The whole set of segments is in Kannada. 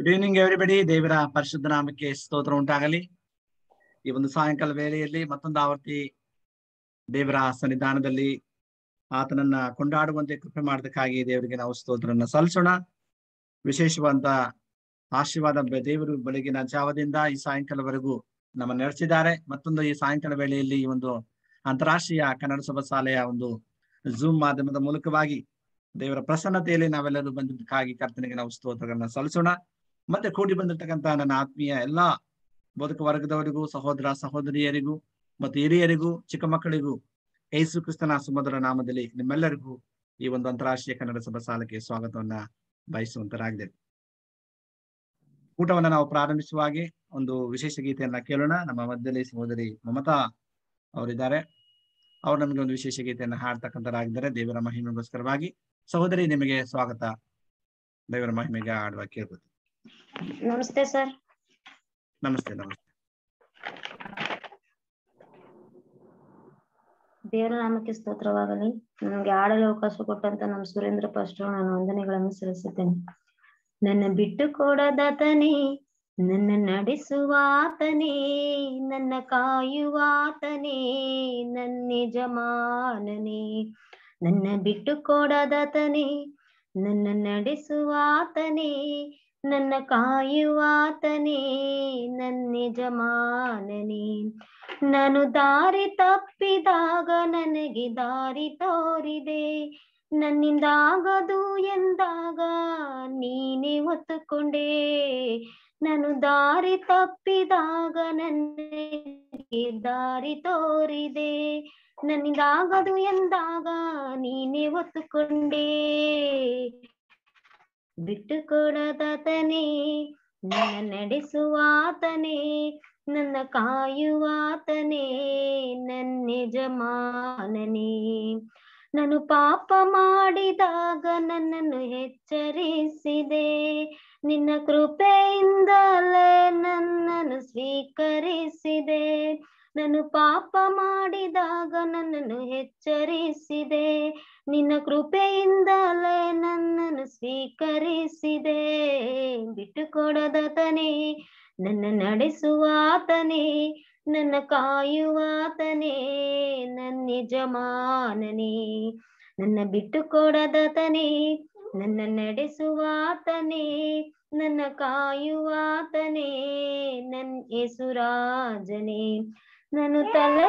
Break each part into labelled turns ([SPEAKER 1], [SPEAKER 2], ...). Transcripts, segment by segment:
[SPEAKER 1] ಗುಡ್ ಈವ್ನಿಂಗ್ ಎವ್ರಿಬಡಿ ದೇವರ ಪರಿಶುದ್ಧ ನಾಮಕ್ಕೆ ಸ್ತೋತ್ರ ಉಂಟಾಗಲಿ ಈ ಒಂದು ಸಾಯಂಕಾಲ ವೇಳೆಯಲ್ಲಿ ಮತ್ತೊಂದು ಆವರ್ತಿ ದೇವರ ಸನ್ನಿಧಾನದಲ್ಲಿ ಆತನನ್ನ ಕೊಂಡಾಡುವಂತೆ ಕೃಪೆ ಮಾಡೋದಕ್ಕಾಗಿ ದೇವರಿಗೆ ನಾವು ಸ್ತೋತ್ರನ ಸಲ್ಲಿಸೋಣ ವಿಶೇಷವಾದ ಆಶೀರ್ವಾದ ಬ- ದೇವರು ಬೆಳಗಿನ ಜಾವದಿಂದ ಈ ಸಾಯಂಕಾಲವರೆಗೂ ನಮ್ಮ ನಡೆಸಿದ್ದಾರೆ ಮತ್ತೊಂದು ಈ ಸಾಯಂಕಾಲ ವೇಳೆಯಲ್ಲಿ ಈ ಒಂದು ಅಂತಾರಾಷ್ಟ್ರೀಯ ಕನ್ನಡ ಸಭಾ ಶಾಲೆಯ ಒಂದು ಜೂಮ್ ಮಾಧ್ಯಮದ ಮೂಲಕವಾಗಿ ದೇವರ ಪ್ರಸನ್ನತೆಯಲ್ಲಿ ನಾವೆಲ್ಲರೂ ಬಂದಿದ್ದಕ್ಕಾಗಿ ಕರ್ತನಿಗೆ ನಾವು ಸ್ತೋತ್ರಗಳನ್ನ ಸಲ್ಲಿಸೋಣ ಮತ್ತೆ ಕೂಡಿ ಬಂದಿರ್ತಕ್ಕಂಥ ನನ್ನ ಆತ್ಮೀಯ ಎಲ್ಲಾ ಬೋಧಕ ವರ್ಗದವರಿಗೂ ಸಹೋದರ ಸಹೋದರಿಯರಿಗೂ ಮತ್ತು ಹಿರಿಯರಿಗೂ ಚಿಕ್ಕ ಮಕ್ಕಳಿಗೂ ಯೇಸು ಕ್ರಿಸ್ತನ ಸುಮಧುರ ನಾಮದಲ್ಲಿ ನಿಮ್ಮೆಲ್ಲರಿಗೂ ಈ ಒಂದು ಅಂತಾರಾಷ್ಟ್ರೀಯ ಕನ್ನಡ ಸಭಾ ಸಾಲಕ್ಕೆ ಸ್ವಾಗತವನ್ನ ಬಯಸುವಂತರಾಗಿದೆ ಊಟವನ್ನ ನಾವು ಪ್ರಾರಂಭಿಸುವಾಗೆ ಒಂದು ವಿಶೇಷ ಗೀತೆಯನ್ನ ಕೇಳೋಣ ನಮ್ಮ ಮಧ್ಯದಲ್ಲಿ ಸಹೋದರಿ ಮಮತಾ ಅವರಿದ್ದಾರೆ ಅವ್ರು ನಮಗೆ ಒಂದು ವಿಶೇಷ ಗೀತೆಯನ್ನ ಹಾಡ್ತಕ್ಕಂಥರಾಗಿದ್ದಾರೆ ದೇವರ ಮಹಿಮೆಗೋಸ್ಕರವಾಗಿ ಸಹೋದರಿ ನಿಮಗೆ ಸ್ವಾಗತ ದೇವರ ಮಹಿಮೆಗೆ ಆಡುವ ಕೇಳ್ಬೋದು
[SPEAKER 2] ನಮಸ್ತೆ ಸರ್
[SPEAKER 1] ನಮಸ್ತೆ ನಮಸ್ತೆ
[SPEAKER 2] ದೇವರ ನಾಮಕ್ಕೆ ಸ್ತೋತ್ರವಾಗಲಿ ನನಗೆ ಆಡಲು ಅವಕಾಶ ಕೊಟ್ಟಂತ ನಮ್ಮ ಸುರೇಂದ್ರ ಪಾಸ್ಟರ್ ನಾನು ವಂದನೆಗಳನ್ನು ಸಲ್ಲಿಸುತ್ತೇನೆ ನನ್ನ ಬಿಟ್ಟು ಕೊಡದಾತನೇ ನನ್ನ ನಡೆಸುವಾತನೇ ನನ್ನ ಕಾಯುವಾತನೇ ನನ್ನ ಯಜಮಾನನೇ ನನ್ನ ಬಿಟ್ಟು ಕೊಡದಾತನೇ ನನ್ನ ನಡೆಸುವಾತನೇ ನನ್ನ ಕಾಯುವಾತನೇ ನನ್ನ ಯಜಮಾನನೇ ನಾನು ದಾರಿ ತಪ್ಪಿದಾಗ ನನಗೆ ದಾರಿ ತೋರಿದೆ ನನ್ನಿಂದಾಗದು ಎಂದಾಗ ನೀನೇ ಒತ್ತುಕೊಂಡೆ ನಾನು ದಾರಿ ತಪ್ಪಿದಾಗ ನನಗೆ ದಾರಿ ತೋರಿದೆ ನನ್ನಿಂದಾಗದು ಎಂದಾಗ ನೀನೇ ಒತ್ತುಕೊಂಡೆ ಬಿಟ್ಟು ಕೊಡದಾತನೇ ನನ್ನ ನಡೆಸುವಾತನೇ ನನ್ನ ಕಾಯುವಾತನೇ ನನ್ನ ಯಜಮಾನನೇ ನಾನು ಪಾಪ ಮಾಡಿದಾಗ ನನ್ನನ್ನು ಎಚ್ಚರಿಸಿದೆ ನಿನ್ನ ಕೃಪೆಯಿಂದಲೇ ನನ್ನನ್ನು ಸ್ವೀಕರಿಸಿದೆ ನಾನು ಪಾಪ ಮಾಡಿದಾಗ ನನ್ನನ್ನು ಎಚ್ಚರಿಸಿದೆ ನಿನ್ನ ಕೃಪೆಯಿಂದಲೇ ನನ್ನನ್ನು ಸ್ವೀಕರಿಸಿದೆ ಬಿಟ್ಟು ಕೊಡದತನೇ ನನ್ನ ನಡೆಸುವಾತನೇ ನನ್ನ ಕಾಯುವಾತನೇ ನನ್ನ ಯಜಮಾನನೇ ನನ್ನ ಬಿಟ್ಟು ಕೊಡದತನೇ ನನ್ನ ನಡೆಸುವಾತನೇ ನನ್ನ ಕಾಯುವಾತನೇ ನನ್ನ ಯೇಸುರಾಜನೇ ನಾನು ತಲೆ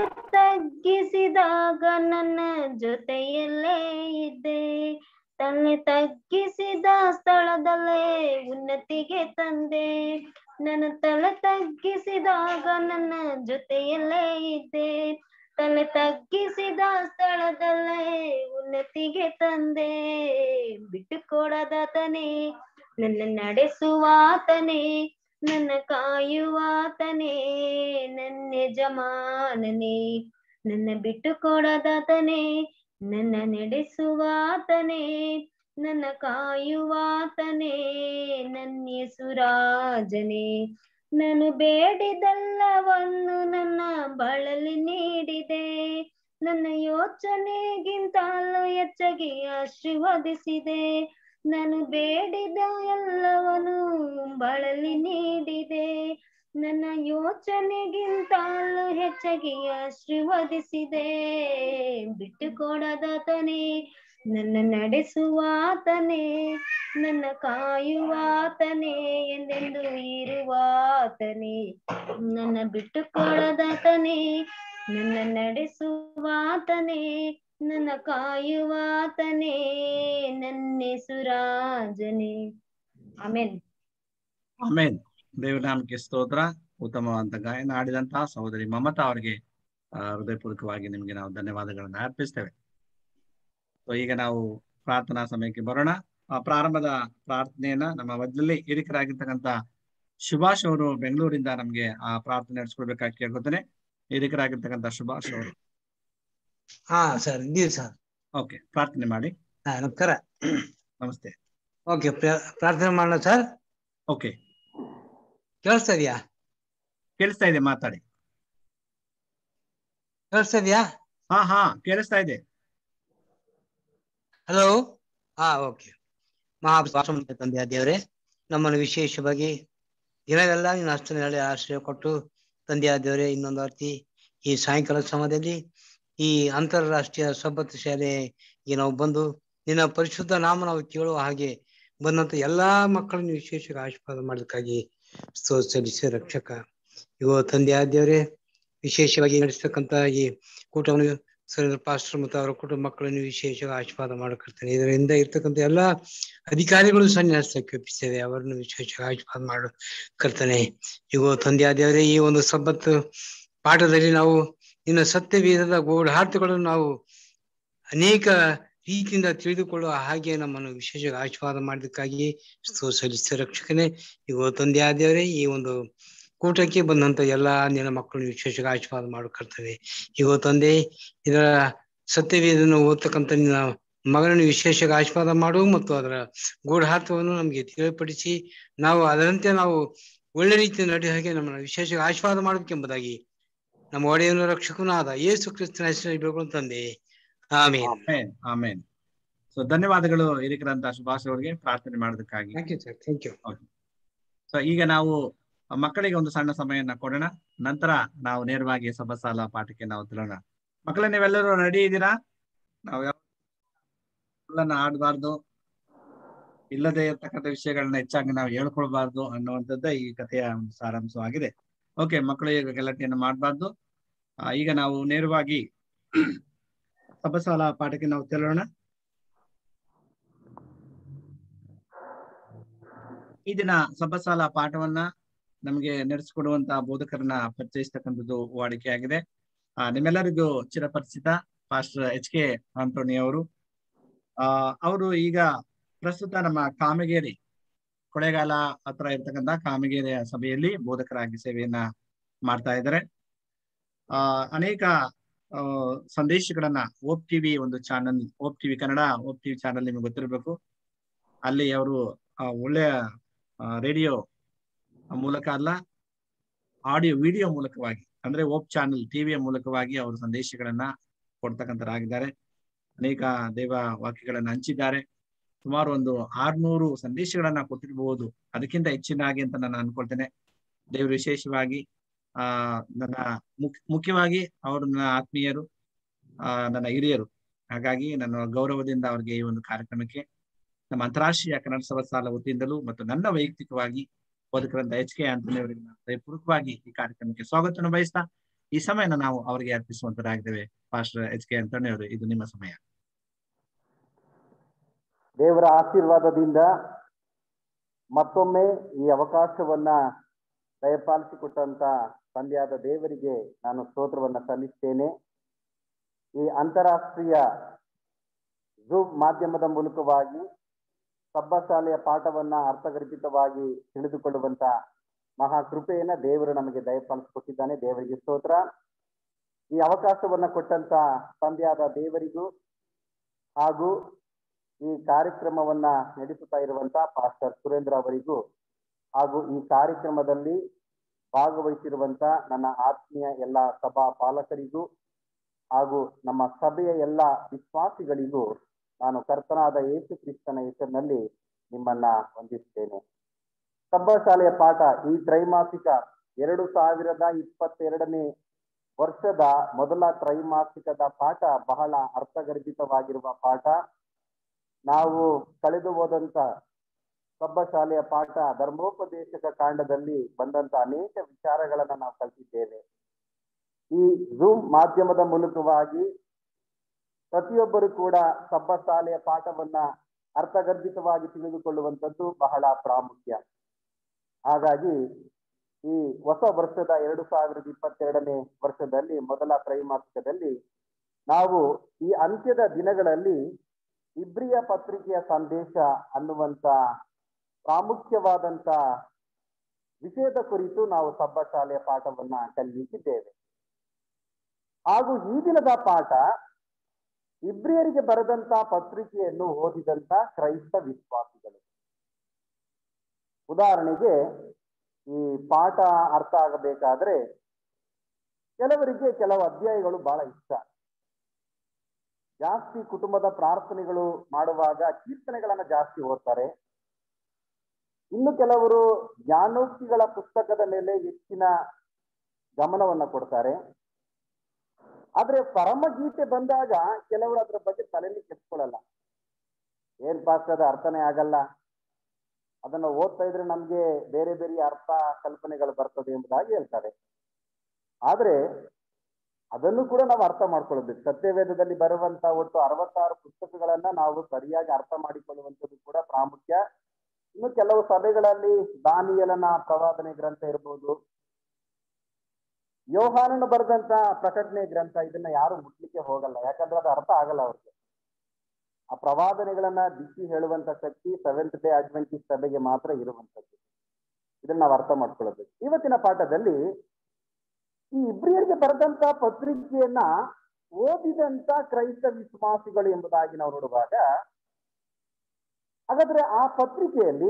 [SPEAKER 2] ತಗ್ಗಿಸಿದಾಗ ನನ್ನ ಜೊತೆಯಲ್ಲೇ ಇದ್ದೆ ತಲೆ ತಗ್ಗಿಸಿದ ಸ್ಥಳದಲ್ಲೇ ಉನ್ನತಿಗೆ ತಂದೆ ನನ್ನ ತಲೆ ತಗ್ಗಿಸಿದಾಗ ನನ್ನ ಜೊತೆಯಲ್ಲೇ ಇದ್ದೆ ತಲೆ ತಗ್ಗಿಸಿದ ಸ್ಥಳದಲ್ಲೇ ಉನ್ನತಿಗೆ ತಂದೆ ಬಿಟ್ಟು ಕೊಡದಾತನೇ ನನ್ನ ನಡೆಸುವಾತನೇ ನನ್ನ ಕಾಯುವಾತನೇ ನನ್ನ ಯಜಮಾನನೇ ನನ್ನ ಬಿಟ್ಟು ಕೊಡದಾತನೇ ನನ್ನ ನಡೆಸುವಾತನೇ ನನ್ನ ಕಾಯುವಾತನೇ ನನ್ನ ಯೇಸುರಾಜನೇ ನಾನು ಬೇಡಿದೆಲ್ಲವನ್ನು ನನ್ನ ಬಳಲಿ ನೀಡಿದೆ ನನ್ನ ಯೋಚನೆಗಿಂತಲೂ ಹೆಚ್ಚಾಗಿ ಆಶೀರ್ವದಿಸಿದೆ ನಾನು ಬೇಡಿದ ಎಲ್ಲವನ್ನು ಬಳಲಿ ನೀಡಿದೆ ನನ್ನ ಯೋಚನೆಗಿಂತಲೂ ಹೆಚ್ಚಾಗಿ ಆಶೀರ್ವದಿಸಿದೆ ಬಿಟ್ಟು ಕೊಡದಾತನೇ ನನ್ನ ನಡೆಸುವಾತನೇ ನನ್ನ ಕಾಯುವಾತನೇ ಎಂದೆಂದು ಇರುವಾತನೇ ನನ್ನ ಬಿಟ್ಟು ಕೊಡದಾತನೇ ನನ್ನ ನಡೆಸುವಾತನೇ ನನ್ನ ಕಾಯುವಾತನೇ ನನ್ನ ಸುರಾಜನೇ ಆಮೇಲೆ
[SPEAKER 1] ಆಮೇನ್ ದೇವರ ನಾಮಕ್ಕೆ ಸ್ತೋತ್ರ ಉತ್ತಮವಾದಂತ ಗಾಯನ ಆಡಿದಂತಹ ಸಹೋದರಿ ಮಮತಾ ಅವರಿಗೆ ಆ, ಹೃದಯಪೂರ್ವಕವಾಗಿ ನಿಮಗೆ ನಾವು ಧನ್ಯವಾದಗಳನ್ನ ಅರ್ಪಿಸ್ತೇವೆ ಸೊ ಈಗ ನಾವು ಪ್ರಾರ್ಥನಾ ಸಮಯಕ್ಕೆ ಬರೋಣ ಆ ಪ್ರಾರಂಭದ ಪ್ರಾರ್ಥನೆಯನ್ನ ನಮ್ಮ ಮಧ್ಯದಲ್ಲಿ ಹಿರಿಕರಾಗಿರ್ತಕ್ಕಂಥ ಸುಭಾಷ್ ಅವರು ಬೆಂಗಳೂರಿಂದ ನಮ್ಗೆ ಆ ಪ್ರಾರ್ಥನೆ ನಡೆಸ್ಕೊಡ್ಬೇಕಾಗಿ ಕೇಳ್ಕೊತೇನೆ ಹಿರಿಕರಾಗಿರ್ತಕ್ಕಂಥ ಸುಭಾಷ್ ಅವರು
[SPEAKER 3] ಹಾ ಸರ್ ಇದೀವಿ ಸರ್
[SPEAKER 1] ಓಕೆ ಪ್ರಾರ್ಥನೆ ಮಾಡಿ
[SPEAKER 3] ಹಾ ನಮಸ್ಕಾರ
[SPEAKER 1] ನಮಸ್ತೆ
[SPEAKER 3] ಓಕೆ ಪ್ರಾರ್ಥನೆ ಮಾಡೋಣ ಸರ್
[SPEAKER 1] ಓಕೆ
[SPEAKER 3] ಕೇಳಿಸ್ತಾ ಇದೆಯಾ
[SPEAKER 1] ಕೇಳಿಸ್ತಾ ಇದೆ ಮಾತಾಡಿ
[SPEAKER 3] ಕೇಳಿಸ್ತಾ ಇದೆಯಾ
[SPEAKER 1] ಹಾ ಹಾ ಕೇಳಿಸ್ತಾ ಇದೆ
[SPEAKER 3] ಹಲೋ ಹಾ ಓಕೆ ಮಹಾಭಾಷಣ ತಂದೆ ದೇವ್ರೆ ನಮ್ಮನ್ನು ವಿಶೇಷವಾಗಿ ದಿನವೆಲ್ಲ ನಿನ್ನ ಹಸ್ತನಲ್ಲಿ ಆಶ್ರಯ ಕೊಟ್ಟು ತಂದೆಯಾದವರೇ ಇನ್ನೊಂದು ಅರ್ತಿ ಈ ಸಾಯಂಕಾಲ ಸಮಯದಲ್ಲಿ ಈ ಅಂತಾರಾಷ್ಟ್ರೀಯ ಸಬ್ಬತ್ ಶಾಲೆಗೆ ನಾವು ಬಂದು ನಿನ್ನ ಪರಿಶುದ್ಧ ನಾಮ ನಾವು ಕೇಳುವ ಹಾಗೆ ಬಂದಂತ ಎಲ್ಲಾ ಮಕ್ಕಳನ್ನು ವಿಶೇಷವಾಗಿ ಆಶೀರ್ವಾದ ಮಾಡೋದಕ್ಕಾಗಿ ಸ್ತೋತ್ರ ಸಲ್ಲಿಸಿ ರಕ್ಷಕ ಇವ ತಂದೆ ಆದ್ಯವರೇ ವಿಶೇಷವಾಗಿ ನಡೆಸ್ತಕ್ಕಂತ ಈ ಕೂಟವನ್ನು ಸುರೇಂದ್ರ ಪಾಸ್ಟರ್ ಮತ್ತು ಅವರ ಕುಟುಂಬ ಮಕ್ಕಳನ್ನು ವಿಶೇಷವಾಗಿ ಆಶೀರ್ವಾದ ಮಾಡಕರ್ತೇನೆ ಇದರಿಂದ ಇರ್ತಕ್ಕಂಥ ಎಲ್ಲಾ ಅಧಿಕಾರಿಗಳು ಸನ್ಯಾಸಕ್ಕೆ ಒಪ್ಪಿಸ್ತೇವೆ ಅವರನ್ನು ವಿಶೇಷವಾಗಿ ಆಶೀರ್ವಾದ ಮಾಡು ಕರ್ತನೆ ಇಗೋ ತಂದೆ ಆದ್ಯವರೇ ಈ ಒಂದು ಸಬ್ಬತ್ತು ಪಾಠದಲ್ಲಿ ನಾವು ನಿನ್ನ ಸತ್ಯವೇದದ ಗೂಢಾರ್ಥಗಳನ್ನು ನಾವು ಅನೇಕ ರೀತಿಯಿಂದ ತಿಳಿದುಕೊಳ್ಳುವ ಹಾಗೆ ನಮ್ಮನ್ನು ವಿಶೇಷವಾಗಿ ಆಶೀರ್ವಾದ ಮಾಡೋದಕ್ಕಾಗಿ ಸ್ತೋ ಸಲ್ಲಿಸಿದ ರಕ್ಷಕನೇ ಇಗೋ ತಂದೆ ಆದ್ಯವರೇ ಈ ಒಂದು ಕೂಟಕ್ಕೆ ಬಂದಂತ ಎಲ್ಲಾ ನಿನ್ನ ಮಕ್ಕಳನ್ನು ವಿಶೇಷವಾಗಿ ಆಶೀರ್ವಾದ ಮಾಡಕರ್ತದೆ ಇಗೋ ತಂದೆ ಇದರ ಸತ್ಯವೇದನ್ನು ಓದ್ತಕ್ಕಂಥ ನಿನ್ನ ಮಗನನ್ನು ವಿಶೇಷವಾಗಿ ಆಶೀರ್ವಾದ ಮಾಡು ಮತ್ತು ಅದರ ಗೂಢಾರ್ಥವನ್ನು ನಮಗೆ ತಿಳಿಪಡಿಸಿ ನಾವು ಅದರಂತೆ ನಾವು ಒಳ್ಳೆ ರೀತಿಯ ನಡೆಯುವ ಹಾಗೆ ನಮ್ಮನ್ನು ವಿಶೇಷವಾಗಿ ಆಶೀರ್ವಾದ ಮಾಡಬೇಕೆಂಬುದಾಗಿ ನಮ್ಮ ಒಡೆಯನು ರಕ್ಷಕನೂ ಆದ ಯೇಸು ಕ್ರಿಸ್ತನ ಹೆಸರಲ್ಲಿ ಬೇಡ್ಕೊಂಡು ತಂದೆ ಆಮೇಲೆ
[SPEAKER 1] ಆಮೇನ್ ಆಮೇನ್ ಸೊ ಧನ್ಯವಾದಗಳು ಹಿರಿಕರಂತ ಸುಭಾಷ್ ಅವರಿಗೆ ಪ್ರಾರ್ಥನೆ ಮಾಡೋದಕ್ಕಾಗಿ
[SPEAKER 3] thank you sir thank you
[SPEAKER 1] so ಈಗ ನಾವು ಮಕ್ಕಳಿಗೆ ಒಂದು ಸಣ್ಣ ಸಮಯನ ಕೊಡೋಣ ನಂತರ ನಾವು ನೇರವಾಗಿ ಸಭಸಾಲ ಪಾಠಕ್ಕೆ ನಾವು ತಿಳೋಣ ಮಕ್ಕಳ ನೀವೆಲ್ಲರೂ ರೆಡಿ ಇದ್ದೀರಾ ನಾವು ಯಾವ ಆಡಬಾರ್ದು ಇಲ್ಲದೆ ಇರ್ತಕ್ಕಂಥ ವಿಷಯಗಳನ್ನ ಹೆಚ್ಚಾಗಿ ನಾವು ಹೇಳ್ಕೊಳ್ಬಾರ್ದು ಅನ್ನುವಂಥದ್ದೇ ಈ ಕಥೆಯ ಒಂದು ಸಾರಾಂಶವಾಗಿದೆ ಓಕೆ ಮಕ್ಕಳು ಈಗ ಗಲಾಟೆಯನ್ನು ಮಾಡಬಾರ್ದು ಈಗ ನಾವು ನೇರವಾಗಿ ಸಭಸಾಲ ಪಾಠಕ್ಕೆ ನಾವು ತೆರಳೋಣ ಈ ದಿನ ಸಭಸಾಲ ಪಾಠವನ್ನ ನಮಗೆ ನಡೆಸಿಕೊಡುವಂತ ಬೋಧಕರನ್ನ ಪರಿಚಯಿಸ್ತಕ್ಕಂಥದ್ದು ವಾಡಿಕೆಯಾಗಿದೆ ಆ ನಿಮ್ಮೆಲ್ಲರಿಗೂ ಚಿರಪರಿಚಿತ ಪಾಸ್ಟರ್ ಎಚ್ ಕೆ ಆಂಟೋನಿ ಅವರು ಆ ಅವರು ಈಗ ಪ್ರಸ್ತುತ ನಮ್ಮ ಕಾಮಗೇರಿ ಕೊಳೆಗಾಲ ಹತ್ರ ಇರ್ತಕ್ಕಂಥ ಕಾಮಗೇರಿಯ ಸಭೆಯಲ್ಲಿ ಬೋಧಕರಾಗಿ ಸೇವೆಯನ್ನ ಮಾಡ್ತಾ ಇದ್ದಾರೆ ಆ ಅನೇಕ ಆ ಸಂದೇಶಗಳನ್ನ ಓಪ್ ಟಿವಿ ಒಂದು channel Hope TV Kannada Hope TV channel ನಿಮಗೆ ಗೊತ್ತಿರಬೇಕು ಅಲ್ಲಿ ಅವರು ಒಳ್ಳೆಯ ರೇಡಿಯೋ ಮೂಲಕ ಅಲ್ಲ ಆಡಿಯೋ ವಿಡಿಯೋ ಮೂಲಕವಾಗಿ ಅಂದ್ರೆ ಓಪ್ ಚಾನಲ್ ಟಿವಿಯ ಮೂಲಕವಾಗಿ ಅವರು ಸಂದೇಶಗಳನ್ನ ಕೊಡ್ತಕ್ಕಂಥರಾಗಿದ್ದಾರೆ ಅನೇಕ ದೇವ ವಾಕ್ಯಗಳನ್ನ ಹಂಚಿದ್ದಾರೆ ಸುಮಾರು ಒಂದು ಆರ್ನೂರು ಸಂದೇಶಗಳನ್ನ ಕೊಟ್ಟಿರಬಹುದು ಅದಕ್ಕಿಂತ ಹೆಚ್ಚಿನಾಗಿ ಅಂತ ನಾನು ಅನ್ಕೊಳ್ತೇನೆ ದೇವರು ವಿಶೇಷವಾಗಿ ಆ ನನ್ನ ಮುಖ್ಯ ಮುಖ್ಯವಾಗಿ ಅವರು ನನ್ನ ಆತ್ಮೀಯರು ಆ ನನ್ನ ಹಿರಿಯರು ಹಾಗಾಗಿ ನಾನು ಗೌರವದಿಂದ ಅವ್ರಿಗೆ ಈ ಒಂದು ಕಾರ್ಯಕ್ರಮಕ್ಕೆ ನಮ್ಮ ಅಂತಾರಾಷ್ಟ್ರೀಯ ಕನ್ನಡ ಸಭಾ ಸಾಲ ವತಿಯಿಂದಲೂ ಮತ್ತು ನನ್ನ ವೈಯಕ್ತಿಕವಾಗಿ ಬೋಧಕರಂತ ಎಚ್ ಕೆ ಆಂಟನಿ ಅವರಿಗೆ ಹೃದಯಪೂರ್ವಕವಾಗಿ ಈ ಕಾರ್ಯಕ್ರಮಕ್ಕೆ ಸ್ವಾಗತವನ್ನು ಬಯಸ್ತಾ ಈ ಸಮಯನ ನಾವು ಅವರಿಗೆ ಅರ್ಪಿಸುವಂತರಾಗಿದ್ದೇವೆ ಪಾಸ್ಟರ್ ಎಚ್ ಕೆ ಆಂಟನಿ ಅವರು ಇದು ನಿಮ್ಮ ಸಮಯ
[SPEAKER 4] ದೇವರ ಆಶೀರ್ವಾದದಿಂದ ಮತ್ತೊಮ್ಮೆ ಈ ಅವಕಾಶವನ್ನ ದಯಪಾಲಿಸಿಕೊಟ್ಟಂತ ತಂದೆಯಾದ ದೇವರಿಗೆ ನಾನು ಸ್ತೋತ್ರವನ್ನ ಸಲ್ಲಿಸ್ತೇನೆ ಈ ಅಂತಾರಾಷ್ಟ್ರೀಯ ಝೂಮ್ ಮಾಧ್ಯಮದ ಮೂಲಕವಾಗಿ ಸಬ್ಬಶಾಲೆಯ ಪಾಠವನ್ನ ಅರ್ಥಗರ್ಭಿತವಾಗಿ ತಿಳಿದುಕೊಳ್ಳುವಂತ ಮಹಾ ಕೃಪೆಯನ್ನ ದೇವರು ನಮಗೆ ದಯಪಾಲಿಸಿಕೊಟ್ಟಿದ್ದಾನೆ ದೇವರಿಗೆ ಸ್ತೋತ್ರ ಈ ಅವಕಾಶವನ್ನ ಕೊಟ್ಟಂತ ತಂದೆಯಾದ ದೇವರಿಗೂ ಹಾಗೂ ಈ ಕಾರ್ಯಕ್ರಮವನ್ನ ನಡೆಸುತ್ತಾ ಇರುವಂತ ಪಾಸ್ಟರ್ ಸುರೇಂದ್ರ ಅವರಿಗೂ ಹಾಗೂ ಈ ಕಾರ್ಯಕ್ರಮದಲ್ಲಿ ಭಾಗವಹಿಸಿರುವಂತ ನನ್ನ ಆತ್ಮೀಯ ಎಲ್ಲ ಸಭಾ ಪಾಲಕರಿಗೂ ಹಾಗೂ ನಮ್ಮ ಸಭೆಯ ಎಲ್ಲ ವಿಶ್ವಾಸಿಗಳಿಗೂ ನಾನು ಕರ್ತನಾದ ಯೇಸು ಕ್ರಿಸ್ತನ ಹೆಸರಿನಲ್ಲಿ ನಿಮ್ಮನ್ನ ವಂದಿಸ್ತೇನೆ ಸಬ್ಬಶಾಲೆಯ ಪಾಠ ಈ ತ್ರೈಮಾಸಿಕ ಎರಡು ಸಾವಿರದ ಇಪ್ಪತ್ತೆರಡನೇ ವರ್ಷದ ಮೊದಲ ತ್ರೈಮಾಸಿಕದ ಪಾಠ ಬಹಳ ಅರ್ಥಗರ್ಭಿತವಾಗಿರುವ ಪಾಠ ನಾವು ಕಳೆದು ಹೋದಂತ ಸಬ್ಬಶಾಲೆಯ ಪಾಠ ಧರ್ಮೋಪದೇಶಕ ಕಾಂಡದಲ್ಲಿ ಬಂದಂತ ಅನೇಕ ವಿಚಾರಗಳನ್ನ ನಾವು ಕಲಿತಿದ್ದೇವೆ ಈ ಝೂಮ್ ಮಾಧ್ಯಮದ ಮೂಲಕವಾಗಿ ಪ್ರತಿಯೊಬ್ಬರು ಕೂಡ ಸಬ್ಬಶಾಲೆಯ ಪಾಠವನ್ನ ಅರ್ಥಗರ್ಭಿತವಾಗಿ ತಿಳಿದುಕೊಳ್ಳುವಂಥದ್ದು ಬಹಳ ಪ್ರಾಮುಖ್ಯ ಹಾಗಾಗಿ ಈ ಹೊಸ ವರ್ಷದ ಎರಡು ಸಾವಿರದ ಇಪ್ಪತ್ತೆರಡನೇ ವರ್ಷದಲ್ಲಿ ಮೊದಲ ತ್ರೈಮಾಸಿಕದಲ್ಲಿ ನಾವು ಈ ಅಂತ್ಯದ ದಿನಗಳಲ್ಲಿ ಇಬ್ರಿಯ ಪತ್ರಿಕೆಯ ಸಂದೇಶ ಅನ್ನುವಂತ ಪ್ರಾಮುಖ್ಯವಾದಂತ ವಿಷಯದ ಕುರಿತು ನಾವು ಸಬ್ಬಶಾಲೆಯ ಪಾಠವನ್ನ ಕಲಿಯುತ್ತಿದ್ದೇವೆ ಹಾಗೂ ಈ ದಿನದ ಪಾಠ ಇಬ್ರಿಯರಿಗೆ ಬರೆದಂತ ಪತ್ರಿಕೆಯನ್ನು ಓದಿದಂತ ಕ್ರೈಸ್ತ ವಿಶ್ವಾಸಿಗಳು ಉದಾಹರಣೆಗೆ ಈ ಪಾಠ ಅರ್ಥ ಆಗಬೇಕಾದ್ರೆ ಕೆಲವರಿಗೆ ಕೆಲವು ಅಧ್ಯಾಯಗಳು ಬಹಳ ಇಷ್ಟ ಜಾಸ್ತಿ ಕುಟುಂಬದ ಪ್ರಾರ್ಥನೆಗಳು ಮಾಡುವಾಗ ಕೀರ್ತನೆಗಳನ್ನ ಜಾಸ್ತಿ ಓದ್ತಾರೆ ಇನ್ನು ಕೆಲವರು ಜ್ಞಾನೋಕ್ತಿಗಳ ಪುಸ್ತಕದ ಮೇಲೆ ಹೆಚ್ಚಿನ ಗಮನವನ್ನ ಕೊಡ್ತಾರೆ ಆದ್ರೆ ಪರಮಗೀತೆ ಬಂದಾಗ ಕೆಲವರು ಅದ್ರ ಬಗ್ಗೆ ತಲೆಯಲ್ಲಿ ಕೆತ್ಕೊಳ್ಳಲ್ಲ ಏನ್ ಪಾಸ್ ಅದು ಅರ್ಥನೇ ಆಗಲ್ಲ ಅದನ್ನ ಓದ್ತಾ ಇದ್ರೆ ನಮ್ಗೆ ಬೇರೆ ಬೇರೆ ಅರ್ಥ ಕಲ್ಪನೆಗಳು ಬರ್ತದೆ ಎಂಬುದಾಗಿ ಹೇಳ್ತಾರೆ ಆದ್ರೆ ಅದನ್ನು ಕೂಡ ನಾವು ಅರ್ಥ ಮಾಡ್ಕೊಳ್ಬೇಕು ಸತ್ಯವೇದದಲ್ಲಿ ಬರುವಂತ ಒಟ್ಟು ಅರವತ್ತಾರು ಪುಸ್ತಕಗಳನ್ನ ನಾವು ಸರಿಯಾಗಿ ಅರ್ಥ ಮಾಡಿಕೊಳ್ಳುವಂಥದ್ದು ಕೂಡ ಪ್ರಾಮುಖ್ಯ ಇನ್ನು ಕೆಲವು ಸಭೆಗಳಲ್ಲಿ ದಾನಿಯಲನ ಪ್ರವಾದನೆ ಗ್ರಂಥ ಇರ್ಬೋದು ಯೋಹಾನನು ಬರೆದಂತ ಪ್ರಕಟಣೆ ಗ್ರಂಥ ಇದನ್ನ ಯಾರು ಮುಟ್ಲಿಕ್ಕೆ ಹೋಗಲ್ಲ ಯಾಕಂದ್ರೆ ಅದು ಅರ್ಥ ಆಗಲ್ಲ ಅವ್ರಿಗೆ ಆ ಪ್ರವಾದನೆಗಳನ್ನ ಬಿಚ್ಚಿ ಹೇಳುವಂತ ಶಕ್ತಿ ಸೆವೆಂತ್ ಡೇ ಅಡ್ವೆಂಟಿಸ್ಟ್ ಸಭೆಗೆ ಮಾತ್ರ ಇರುವಂತದ್ದು ಇದನ್ನ ನಾವು ಅರ್ಥ ಮಾಡ್ಕೊಳ್ಳಬೇಕು ಇವತ್ತಿನ ಪಾಠದಲ್ಲಿ ಈ ಇಬ್ರಿಯರಿಗೆ ಬರೆದಂತ ಪತ್ರಿಕೆಯನ್ನ ಓದಿದಂತ ಕ್ರೈಸ್ತ ವಿಶ್ವಾಸಿಗಳು ಎಂಬುದಾಗಿ ನಾವು ನೋಡುವಾಗ ಹಾಗಾದ್ರೆ ಆ ಪತ್ರಿಕೆಯಲ್ಲಿ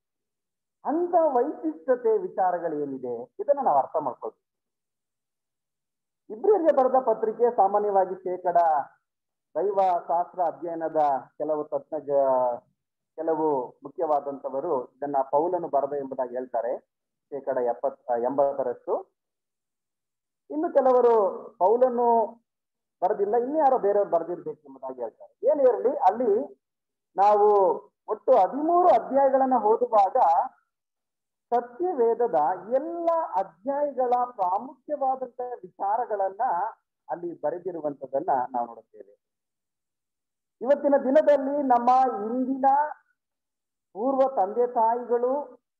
[SPEAKER 4] ಅಂತ ವೈಶಿಷ್ಟ್ಯತೆ ವಿಚಾರಗಳು ಏನಿದೆ ಇದನ್ನ ನಾವು ಅರ್ಥ ಮಾಡ್ಕೊಳ್ಬೇಕು ಇಬ್ರಿಯರಿಗೆ ಬರೆದ ಪತ್ರಿಕೆ ಸಾಮಾನ್ಯವಾಗಿ ಶೇಕಡ ದೈವ ಶಾಸ್ತ್ರ ಅಧ್ಯಯನದ ಕೆಲವು ತಜ್ಞ ಕೆಲವು ಮುಖ್ಯವಾದಂತವರು ಇದನ್ನ ಪೌಲನು ಬರೆದ ಎಂಬುದಾಗಿ ಹೇಳ್ತಾರೆ ಶೇಕಡ ಎಪ್ಪತ್ ಎಂಬತ್ತರಷ್ಟು ಇನ್ನು ಕೆಲವರು ಪೌಲನ್ನು ಬರೆದಿಲ್ಲ ಇನ್ಯಾರೋ ಬೇರೆಯವರು ಬರೆದಿರ್ಬೇಕು ಎಂಬುದಾಗಿ ಹೇಳ್ತಾರೆ ಏನೇ ಇರಲಿ ಅಲ್ಲಿ ನಾವು ಒಟ್ಟು ಹದಿಮೂರು ಅಧ್ಯಾಯಗಳನ್ನ ಓದುವಾಗ ಸತ್ಯವೇದದ ಎಲ್ಲ ಅಧ್ಯಾಯಗಳ ಪ್ರಾಮುಖ್ಯವಾದಂತಹ ವಿಚಾರಗಳನ್ನ ಅಲ್ಲಿ ಬರೆದಿರುವಂತದನ್ನ ನಾವು ನೋಡುತ್ತೇವೆ ಇವತ್ತಿನ ದಿನದಲ್ಲಿ ನಮ್ಮ ಇಂದಿನ ಪೂರ್ವ ತಂದೆ ತಾಯಿಗಳು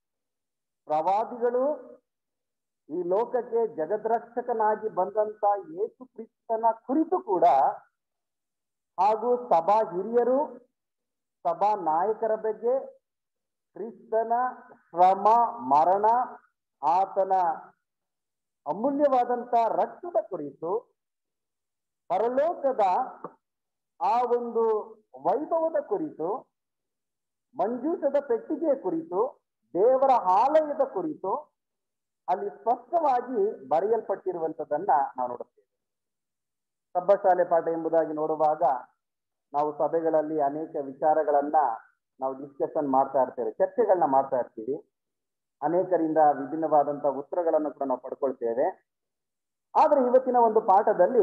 [SPEAKER 4] ಪ್ರವಾದಿಗಳು ಈ ಲೋಕಕ್ಕೆ ಜಗದ್ರಕ್ಷಕನಾಗಿ ಬಂದಂತ ಯೇಸು ಕ್ರಿಸ್ತನ ಕುರಿತು ಕೂಡ ಹಾಗೂ ಸಭಾ ಹಿರಿಯರು ಸಭಾ ನಾಯಕರ ಬಗ್ಗೆ ಕ್ರಿಸ್ತನ ಶ್ರಮ ಮರಣ ಆತನ ಅಮೂಲ್ಯವಾದಂತ ರಕ್ತದ ಕುರಿತು ಪರಲೋಕದ ಆ ಒಂದು ವೈಭವದ ಕುರಿತು ಮಂಜೂಷದ ಪೆಟ್ಟಿಗೆಯ ಕುರಿತು ದೇವರ ಆಲಯದ ಕುರಿತು ಅಲ್ಲಿ ಸ್ಪಷ್ಟವಾಗಿ ಬರೆಯಲ್ಪಟ್ಟಿರುವಂತದನ್ನ ನಾವು ನೋಡುತ್ತೇವೆ ಸಬ್ಬಶಾಲೆ ಪಾಠ ಎಂಬುದಾಗಿ ನೋಡುವಾಗ ನಾವು ಸಭೆಗಳಲ್ಲಿ ಅನೇಕ ವಿಚಾರಗಳನ್ನ ನಾವು ಡಿಸ್ಕಷನ್ ಮಾಡ್ತಾ ಇರ್ತೇವೆ ಚರ್ಚೆಗಳನ್ನ ಮಾಡ್ತಾ ಇರ್ತೀವಿ ಅನೇಕರಿಂದ ವಿಭಿನ್ನವಾದಂತ ಉತ್ತರಗಳನ್ನು ಕೂಡ ನಾವು ಪಡ್ಕೊಳ್ತೇವೆ ಆದ್ರೆ ಇವತ್ತಿನ ಒಂದು ಪಾಠದಲ್ಲಿ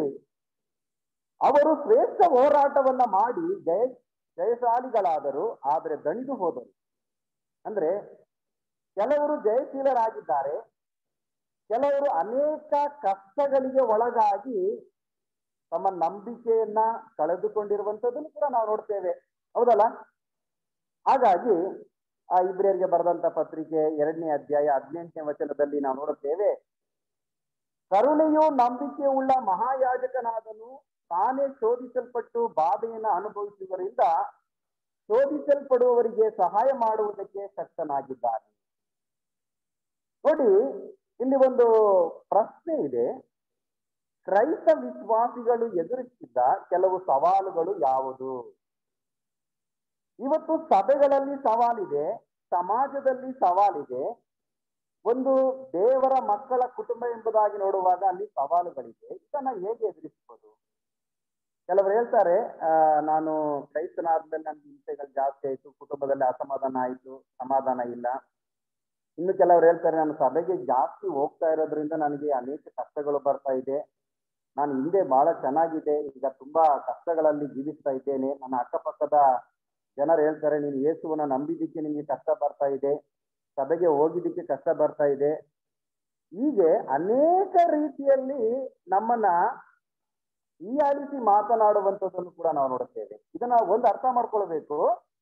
[SPEAKER 4] ಅವರು ಶ್ರೇಷ್ಠ ಹೋರಾಟವನ್ನ ಮಾಡಿ ಜಯ ಜಯಶಾಲಿಗಳಾದರು ಆದರೆ ದಣಿದು ಹೋದರು ಅಂದ್ರೆ ಕೆಲವರು ಜಯಶೀಲರಾಗಿದ್ದಾರೆ ಕೆಲವರು ಅನೇಕ ಕಷ್ಟಗಳಿಗೆ ಒಳಗಾಗಿ ತಮ್ಮ ನಂಬಿಕೆಯನ್ನ ಕಳೆದುಕೊಂಡಿರುವಂತದ್ದನ್ನು ಕೂಡ ನಾವು ನೋಡ್ತೇವೆ ಹೌದಲ್ಲ ಹಾಗಾಗಿ ಆ ಇಬ್ರಿಯರಿಗೆ ಬರೆದಂತ ಪತ್ರಿಕೆ ಎರಡನೇ ಅಧ್ಯಾಯ ಹದಿನೆಂಟನೇ ವಚನದಲ್ಲಿ ನಾವು ನೋಡುತ್ತೇವೆ ಕರುಣೆಯು ನಂಬಿಕೆ ಉಳ್ಳ ಮಹಾಯಾಜಕನಾದನು ತಾನೇ ಶೋಧಿಸಲ್ಪಟ್ಟು ಬಾಧೆಯನ್ನು ಅನುಭವಿಸುವುದರಿಂದ ಶೋಧಿಸಲ್ಪಡುವವರಿಗೆ ಸಹಾಯ ಮಾಡುವುದಕ್ಕೆ ಶಕ್ತನಾಗಿದ್ದಾನೆ ನೋಡಿ ಇಲ್ಲಿ ಒಂದು ಪ್ರಶ್ನೆ ಇದೆ ಕ್ರೈಸ್ತ ವಿಶ್ವಾಸಿಗಳು ಎದುರಿಸಿದ್ದ ಕೆಲವು ಸವಾಲುಗಳು ಯಾವುದು ಇವತ್ತು ಸಭೆಗಳಲ್ಲಿ ಸವಾಲಿದೆ ಸಮಾಜದಲ್ಲಿ ಸವಾಲಿದೆ ಒಂದು ದೇವರ ಮಕ್ಕಳ ಕುಟುಂಬ ಎಂಬುದಾಗಿ ನೋಡುವಾಗ ಅಲ್ಲಿ ಸವಾಲುಗಳಿದೆ ಇದನ್ನ ಹೇಗೆ ಎದುರಿಸಬಹುದು ಕೆಲವರು ಹೇಳ್ತಾರೆ ಆ ನಾನು ಕ್ರೈಸ್ತನಾದ್ಮೇಲೆ ನನ್ಗೆ ಹಿಂಸೆಗಳು ಜಾಸ್ತಿ ಆಯ್ತು ಕುಟುಂಬದಲ್ಲಿ ಅಸಮಾಧಾನ ಆಯ್ತು ಸಮಾಧಾನ ಇಲ್ಲ ಇನ್ನು ಕೆಲವರು ಹೇಳ್ತಾರೆ ನಾನು ಸಭೆಗೆ ಜಾಸ್ತಿ ಹೋಗ್ತಾ ಇರೋದ್ರಿಂದ ನನಗೆ ಅನೇಕ ಕಷ್ಟಗಳು ಬರ್ತಾ ಇದೆ ನಾನು ಹಿಂದೆ ಬಹಳ ಚೆನ್ನಾಗಿದೆ ಈಗ ತುಂಬಾ ಕಷ್ಟಗಳಲ್ಲಿ ಜೀವಿಸ್ತಾ ಇದ್ದೇನೆ ನನ್ನ ಅಕ್ಕಪಕ್ಕದ ಜನರು ಹೇಳ್ತಾರೆ ನೀನು ಯೇಸುವನ್ನ ನಂಬಿದ್ದಕ್ಕೆ ನಿಮಗೆ ಕಷ್ಟ ಬರ್ತಾ ಇದೆ ಸಭೆಗೆ ಹೋಗಿದ್ದಕ್ಕೆ ಕಷ್ಟ ಬರ್ತಾ ಇದೆ ಹೀಗೆ ಅನೇಕ ರೀತಿಯಲ್ಲಿ ನಮ್ಮನ್ನ ಹೀಯಾಳಿಸಿ ಮಾತನಾಡುವಂಥದ್ದನ್ನು ಕೂಡ ನಾವು ನೋಡುತ್ತೇವೆ ಇದನ್ನ ಒಂದು ಅರ್ಥ ಮಾಡ್ಕೊಳ್ಬೇಕು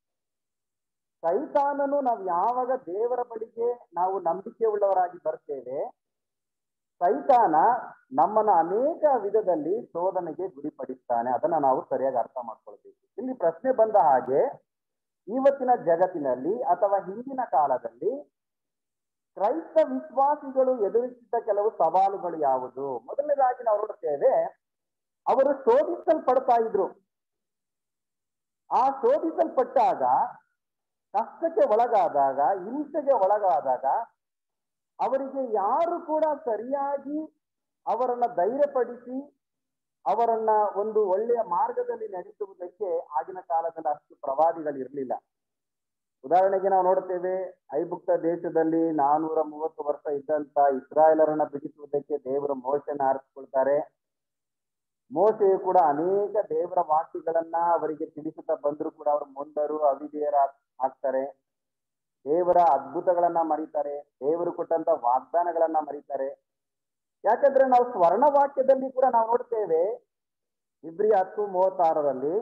[SPEAKER 4] ಸೈತಾನನು ನಾವು ಯಾವಾಗ ದೇವರ ಬಳಿಗೆ ನಾವು ನಂಬಿಕೆ ಉಳ್ಳವರಾಗಿ ಬರ್ತೇವೆ ಸೈತಾನ ನಮ್ಮನ್ನ ಅನೇಕ ವಿಧದಲ್ಲಿ ಶೋಧನೆಗೆ ಗುರಿಪಡಿಸ್ತಾನೆ ಅದನ್ನ ನಾವು ಸರಿಯಾಗಿ ಅರ್ಥ ಮಾಡ್ಕೊಳ್ಬೇಕು ಇಲ್ಲಿ ಪ್ರಶ್ನೆ ಬಂದ ಹಾಗೆ ಇವತ್ತಿನ ಜಗತ್ತಿನಲ್ಲಿ ಅಥವಾ ಹಿಂದಿನ ಕಾಲದಲ್ಲಿ ಕ್ರೈಸ್ತ ವಿಶ್ವಾಸಿಗಳು ಎದುರಿಸಿದ ಕೆಲವು ಸವಾಲುಗಳು ಯಾವುದು ಮೊದಲನೇದಾಗಿ ನಾವು ನೋಡುತ್ತೇವೆ ಅವರು ಶೋಧಿಸಲ್ಪಡ್ತಾ ಇದ್ರು ಆ ಶೋಧಿಸಲ್ಪಟ್ಟಾಗ ಕಷ್ಟಕ್ಕೆ ಒಳಗಾದಾಗ ಹಿಂಸೆಗೆ ಒಳಗಾದಾಗ ಅವರಿಗೆ ಯಾರು ಕೂಡ ಸರಿಯಾಗಿ ಅವರನ್ನ ಧೈರ್ಯಪಡಿಸಿ ಅವರನ್ನ ಒಂದು ಒಳ್ಳೆಯ ಮಾರ್ಗದಲ್ಲಿ ನಡೆಸುವುದಕ್ಕೆ ಆಗಿನ ಕಾಲದಲ್ಲಿ ಅಷ್ಟು ಪ್ರವಾದಿಗಳು ಇರಲಿಲ್ಲ ಉದಾಹರಣೆಗೆ ನಾವು ನೋಡುತ್ತೇವೆ ಐಗುಪ್ತ ದೇಶದಲ್ಲಿ ನಾನೂರ ಮೂವತ್ತು ವರ್ಷ ಇದ್ದಂತ ಇಸ್ರಾಯೇಲರನ್ನ ಬಿಡಿಸುವುದಕ್ಕೆ ದೇವರು ಮೋಶನ ಆರಿಸಿಕೊಳ್ತಾರೆ ಮೋಶೆಯು ಕೂಡ ಅನೇಕ ದೇವರ ವಾಕ್ಯಗಳನ್ನ ಅವರಿಗೆ ತಿಳಿಸುತ್ತಾ ಬಂದ್ರು ಕೂಡ ಅವರು ಮುಂದರು ಅವಿಧೇಯರ ಆಗ್ತಾರೆ ದೇವರ ಅದ್ಭುತಗಳನ್ನ ಮರೀತಾರೆ ದೇವರು ಕೊಟ್ಟಂತ ವಾಗ್ದಾನಗಳನ್ನ ಮರೀತಾರೆ ಯಾಕಂದ್ರೆ ನಾವು ಸ್ವರ್ಣ ವಾಕ್ಯದಲ್ಲಿ ಕೂಡ ನಾವು ನೋಡ್ತೇವೆ ಇಬ್ರಿ ಹತ್ತು ಮೂವತ್ತಾರರಲ್ಲಿ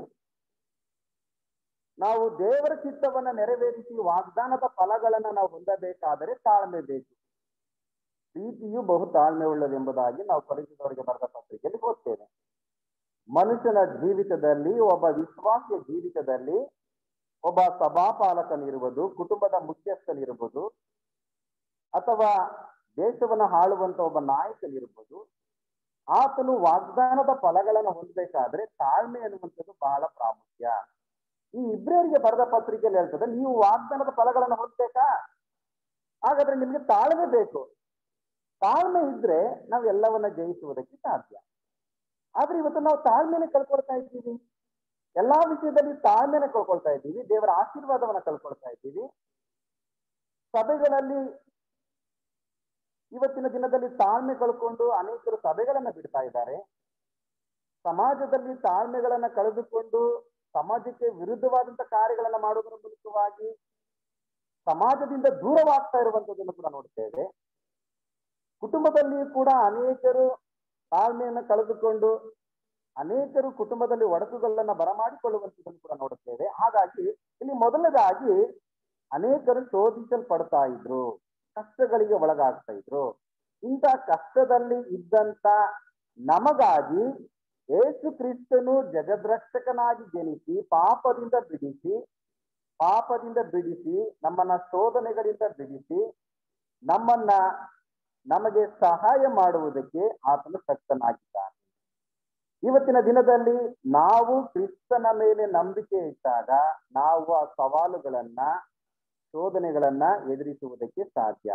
[SPEAKER 4] ನಾವು ದೇವರ ಚಿತ್ತವನ್ನ ನೆರವೇರಿಸಿ ವಾಗ್ದಾನದ ಫಲಗಳನ್ನ ನಾವು ಹೊಂದಬೇಕಾದರೆ ತಾಳ್ಮೆ ಬೇಕು ಪ್ರೀತಿಯು ಬಹು ತಾಳ್ಮೆ ಉಳ್ಳದೆಂಬುದಾಗಿ ನಾವು ಪರಿಚಿತವರಿಗೆ ಬರೆದ ಪತ್ರಿಕೆಯಲ್ಲಿ ಓದ್ತೇವೆ ಮನುಷ್ಯನ ಜೀವಿತದಲ್ಲಿ ಒಬ್ಬ ವಿಶ್ವಾಸಿಯ ಜೀವಿತದಲ್ಲಿ ಒಬ್ಬ ಸಭಾಪಾಲಕನಿರುವುದು ಕುಟುಂಬದ ಮುಖ್ಯಸ್ಥನಿರ್ಬೋದು ಅಥವಾ ದೇಶವನ್ನ ಆಳುವಂತ ಒಬ್ಬ ನಾಯಕನಿರ್ಬೋದು ಆತನು ವಾಗ್ದಾನದ ಫಲಗಳನ್ನು ಹೊಂದಬೇಕಾದ್ರೆ ತಾಳ್ಮೆ ಅನ್ನುವಂಥದ್ದು ಬಹಳ ಪ್ರಾಮುಖ್ಯ ಈ ಇಬ್ರಿಯರಿಗೆ ಬರೆದ ಪತ್ರಿಕೆಯಲ್ಲಿ ಹೇಳ್ತದೆ ನೀವು ವಾಗ್ದಾನದ ಫಲಗಳನ್ನು ಹೊಂದಬೇಕಾ ಹಾಗಾದ್ರೆ ನಿಮ್ಗೆ ತಾಳ್ಮೆ ಬೇಕು ತಾಳ್ಮೆ ಇದ್ರೆ ನಾವು ಎಲ್ಲವನ್ನ ಜಯಿಸುವುದಕ್ಕೆ ಸಾಧ್ಯ ಆದ್ರೆ ಇವತ್ತು ನಾವು ತಾಳ್ಮೆನೆ ಕಳ್ಕೊಳ್ತಾ ಇದ್ದೀವಿ ಎಲ್ಲಾ ವಿಷಯದಲ್ಲಿ ತಾಳ್ಮೆನೆ ಕಳ್ಕೊಳ್ತಾ ಇದ್ದೀವಿ ದೇವರ ಆಶೀರ್ವಾದವನ್ನ ಕಳ್ಕೊಳ್ತಾ ಇದ್ದೀವಿ ಸಭೆಗಳಲ್ಲಿ ಇವತ್ತಿನ ದಿನದಲ್ಲಿ ತಾಳ್ಮೆ ಕಳ್ಕೊಂಡು ಅನೇಕರು ಸಭೆಗಳನ್ನ ಬಿಡ್ತಾ ಇದ್ದಾರೆ ಸಮಾಜದಲ್ಲಿ ತಾಳ್ಮೆಗಳನ್ನ ಕಳೆದುಕೊಂಡು ಸಮಾಜಕ್ಕೆ ವಿರುದ್ಧವಾದಂತ ಕಾರ್ಯಗಳನ್ನ ಮಾಡುವುದರ ಮೂಲಕವಾಗಿ ಸಮಾಜದಿಂದ ದೂರವಾಗ್ತಾ ಇರುವಂತದನ್ನು ಕೂಡ ನೋಡ್ತೇವೆ ಕುಟುಂಬದಲ್ಲಿ ಕೂಡ ಅನೇಕರು ತಾಳ್ಮೆಯನ್ನು ಕಳೆದುಕೊಂಡು ಅನೇಕರು ಕುಟುಂಬದಲ್ಲಿ ಒಡಕುಗಳನ್ನ ಬರಮಾಡಿಕೊಳ್ಳುವಂಥದ್ದನ್ನು ಕೂಡ ನೋಡುತ್ತೇವೆ ಹಾಗಾಗಿ ಇಲ್ಲಿ ಮೊದಲನೇದಾಗಿ ಅನೇಕರು ಶೋಧಿಸಲ್ಪಡ್ತಾ ಇದ್ರು ಕಷ್ಟಗಳಿಗೆ ಒಳಗಾಗ್ತಾ ಇದ್ರು ಇಂಥ ಕಷ್ಟದಲ್ಲಿ ಇದ್ದಂತ ನಮಗಾಗಿ ಯೇಸು ಕ್ರಿಸ್ತನು ಜಗದ್ರಕ್ಷಕನಾಗಿ ಜನಿಸಿ ಪಾಪದಿಂದ ಬಿಡಿಸಿ ಪಾಪದಿಂದ ಬಿಡಿಸಿ ನಮ್ಮನ್ನ ಶೋಧನೆಗಳಿಂದ ಬಿಡಿಸಿ ನಮ್ಮನ್ನ ನಮಗೆ ಸಹಾಯ ಮಾಡುವುದಕ್ಕೆ ಆತನು ಶಕ್ತನಾಗಿದ್ದಾನೆ ಇವತ್ತಿನ ದಿನದಲ್ಲಿ ನಾವು ಕ್ರಿಸ್ತನ ಮೇಲೆ ನಂಬಿಕೆ ಇಟ್ಟಾಗ ನಾವು ಆ ಸವಾಲುಗಳನ್ನ ಶೋಧನೆಗಳನ್ನ ಎದುರಿಸುವುದಕ್ಕೆ ಸಾಧ್ಯ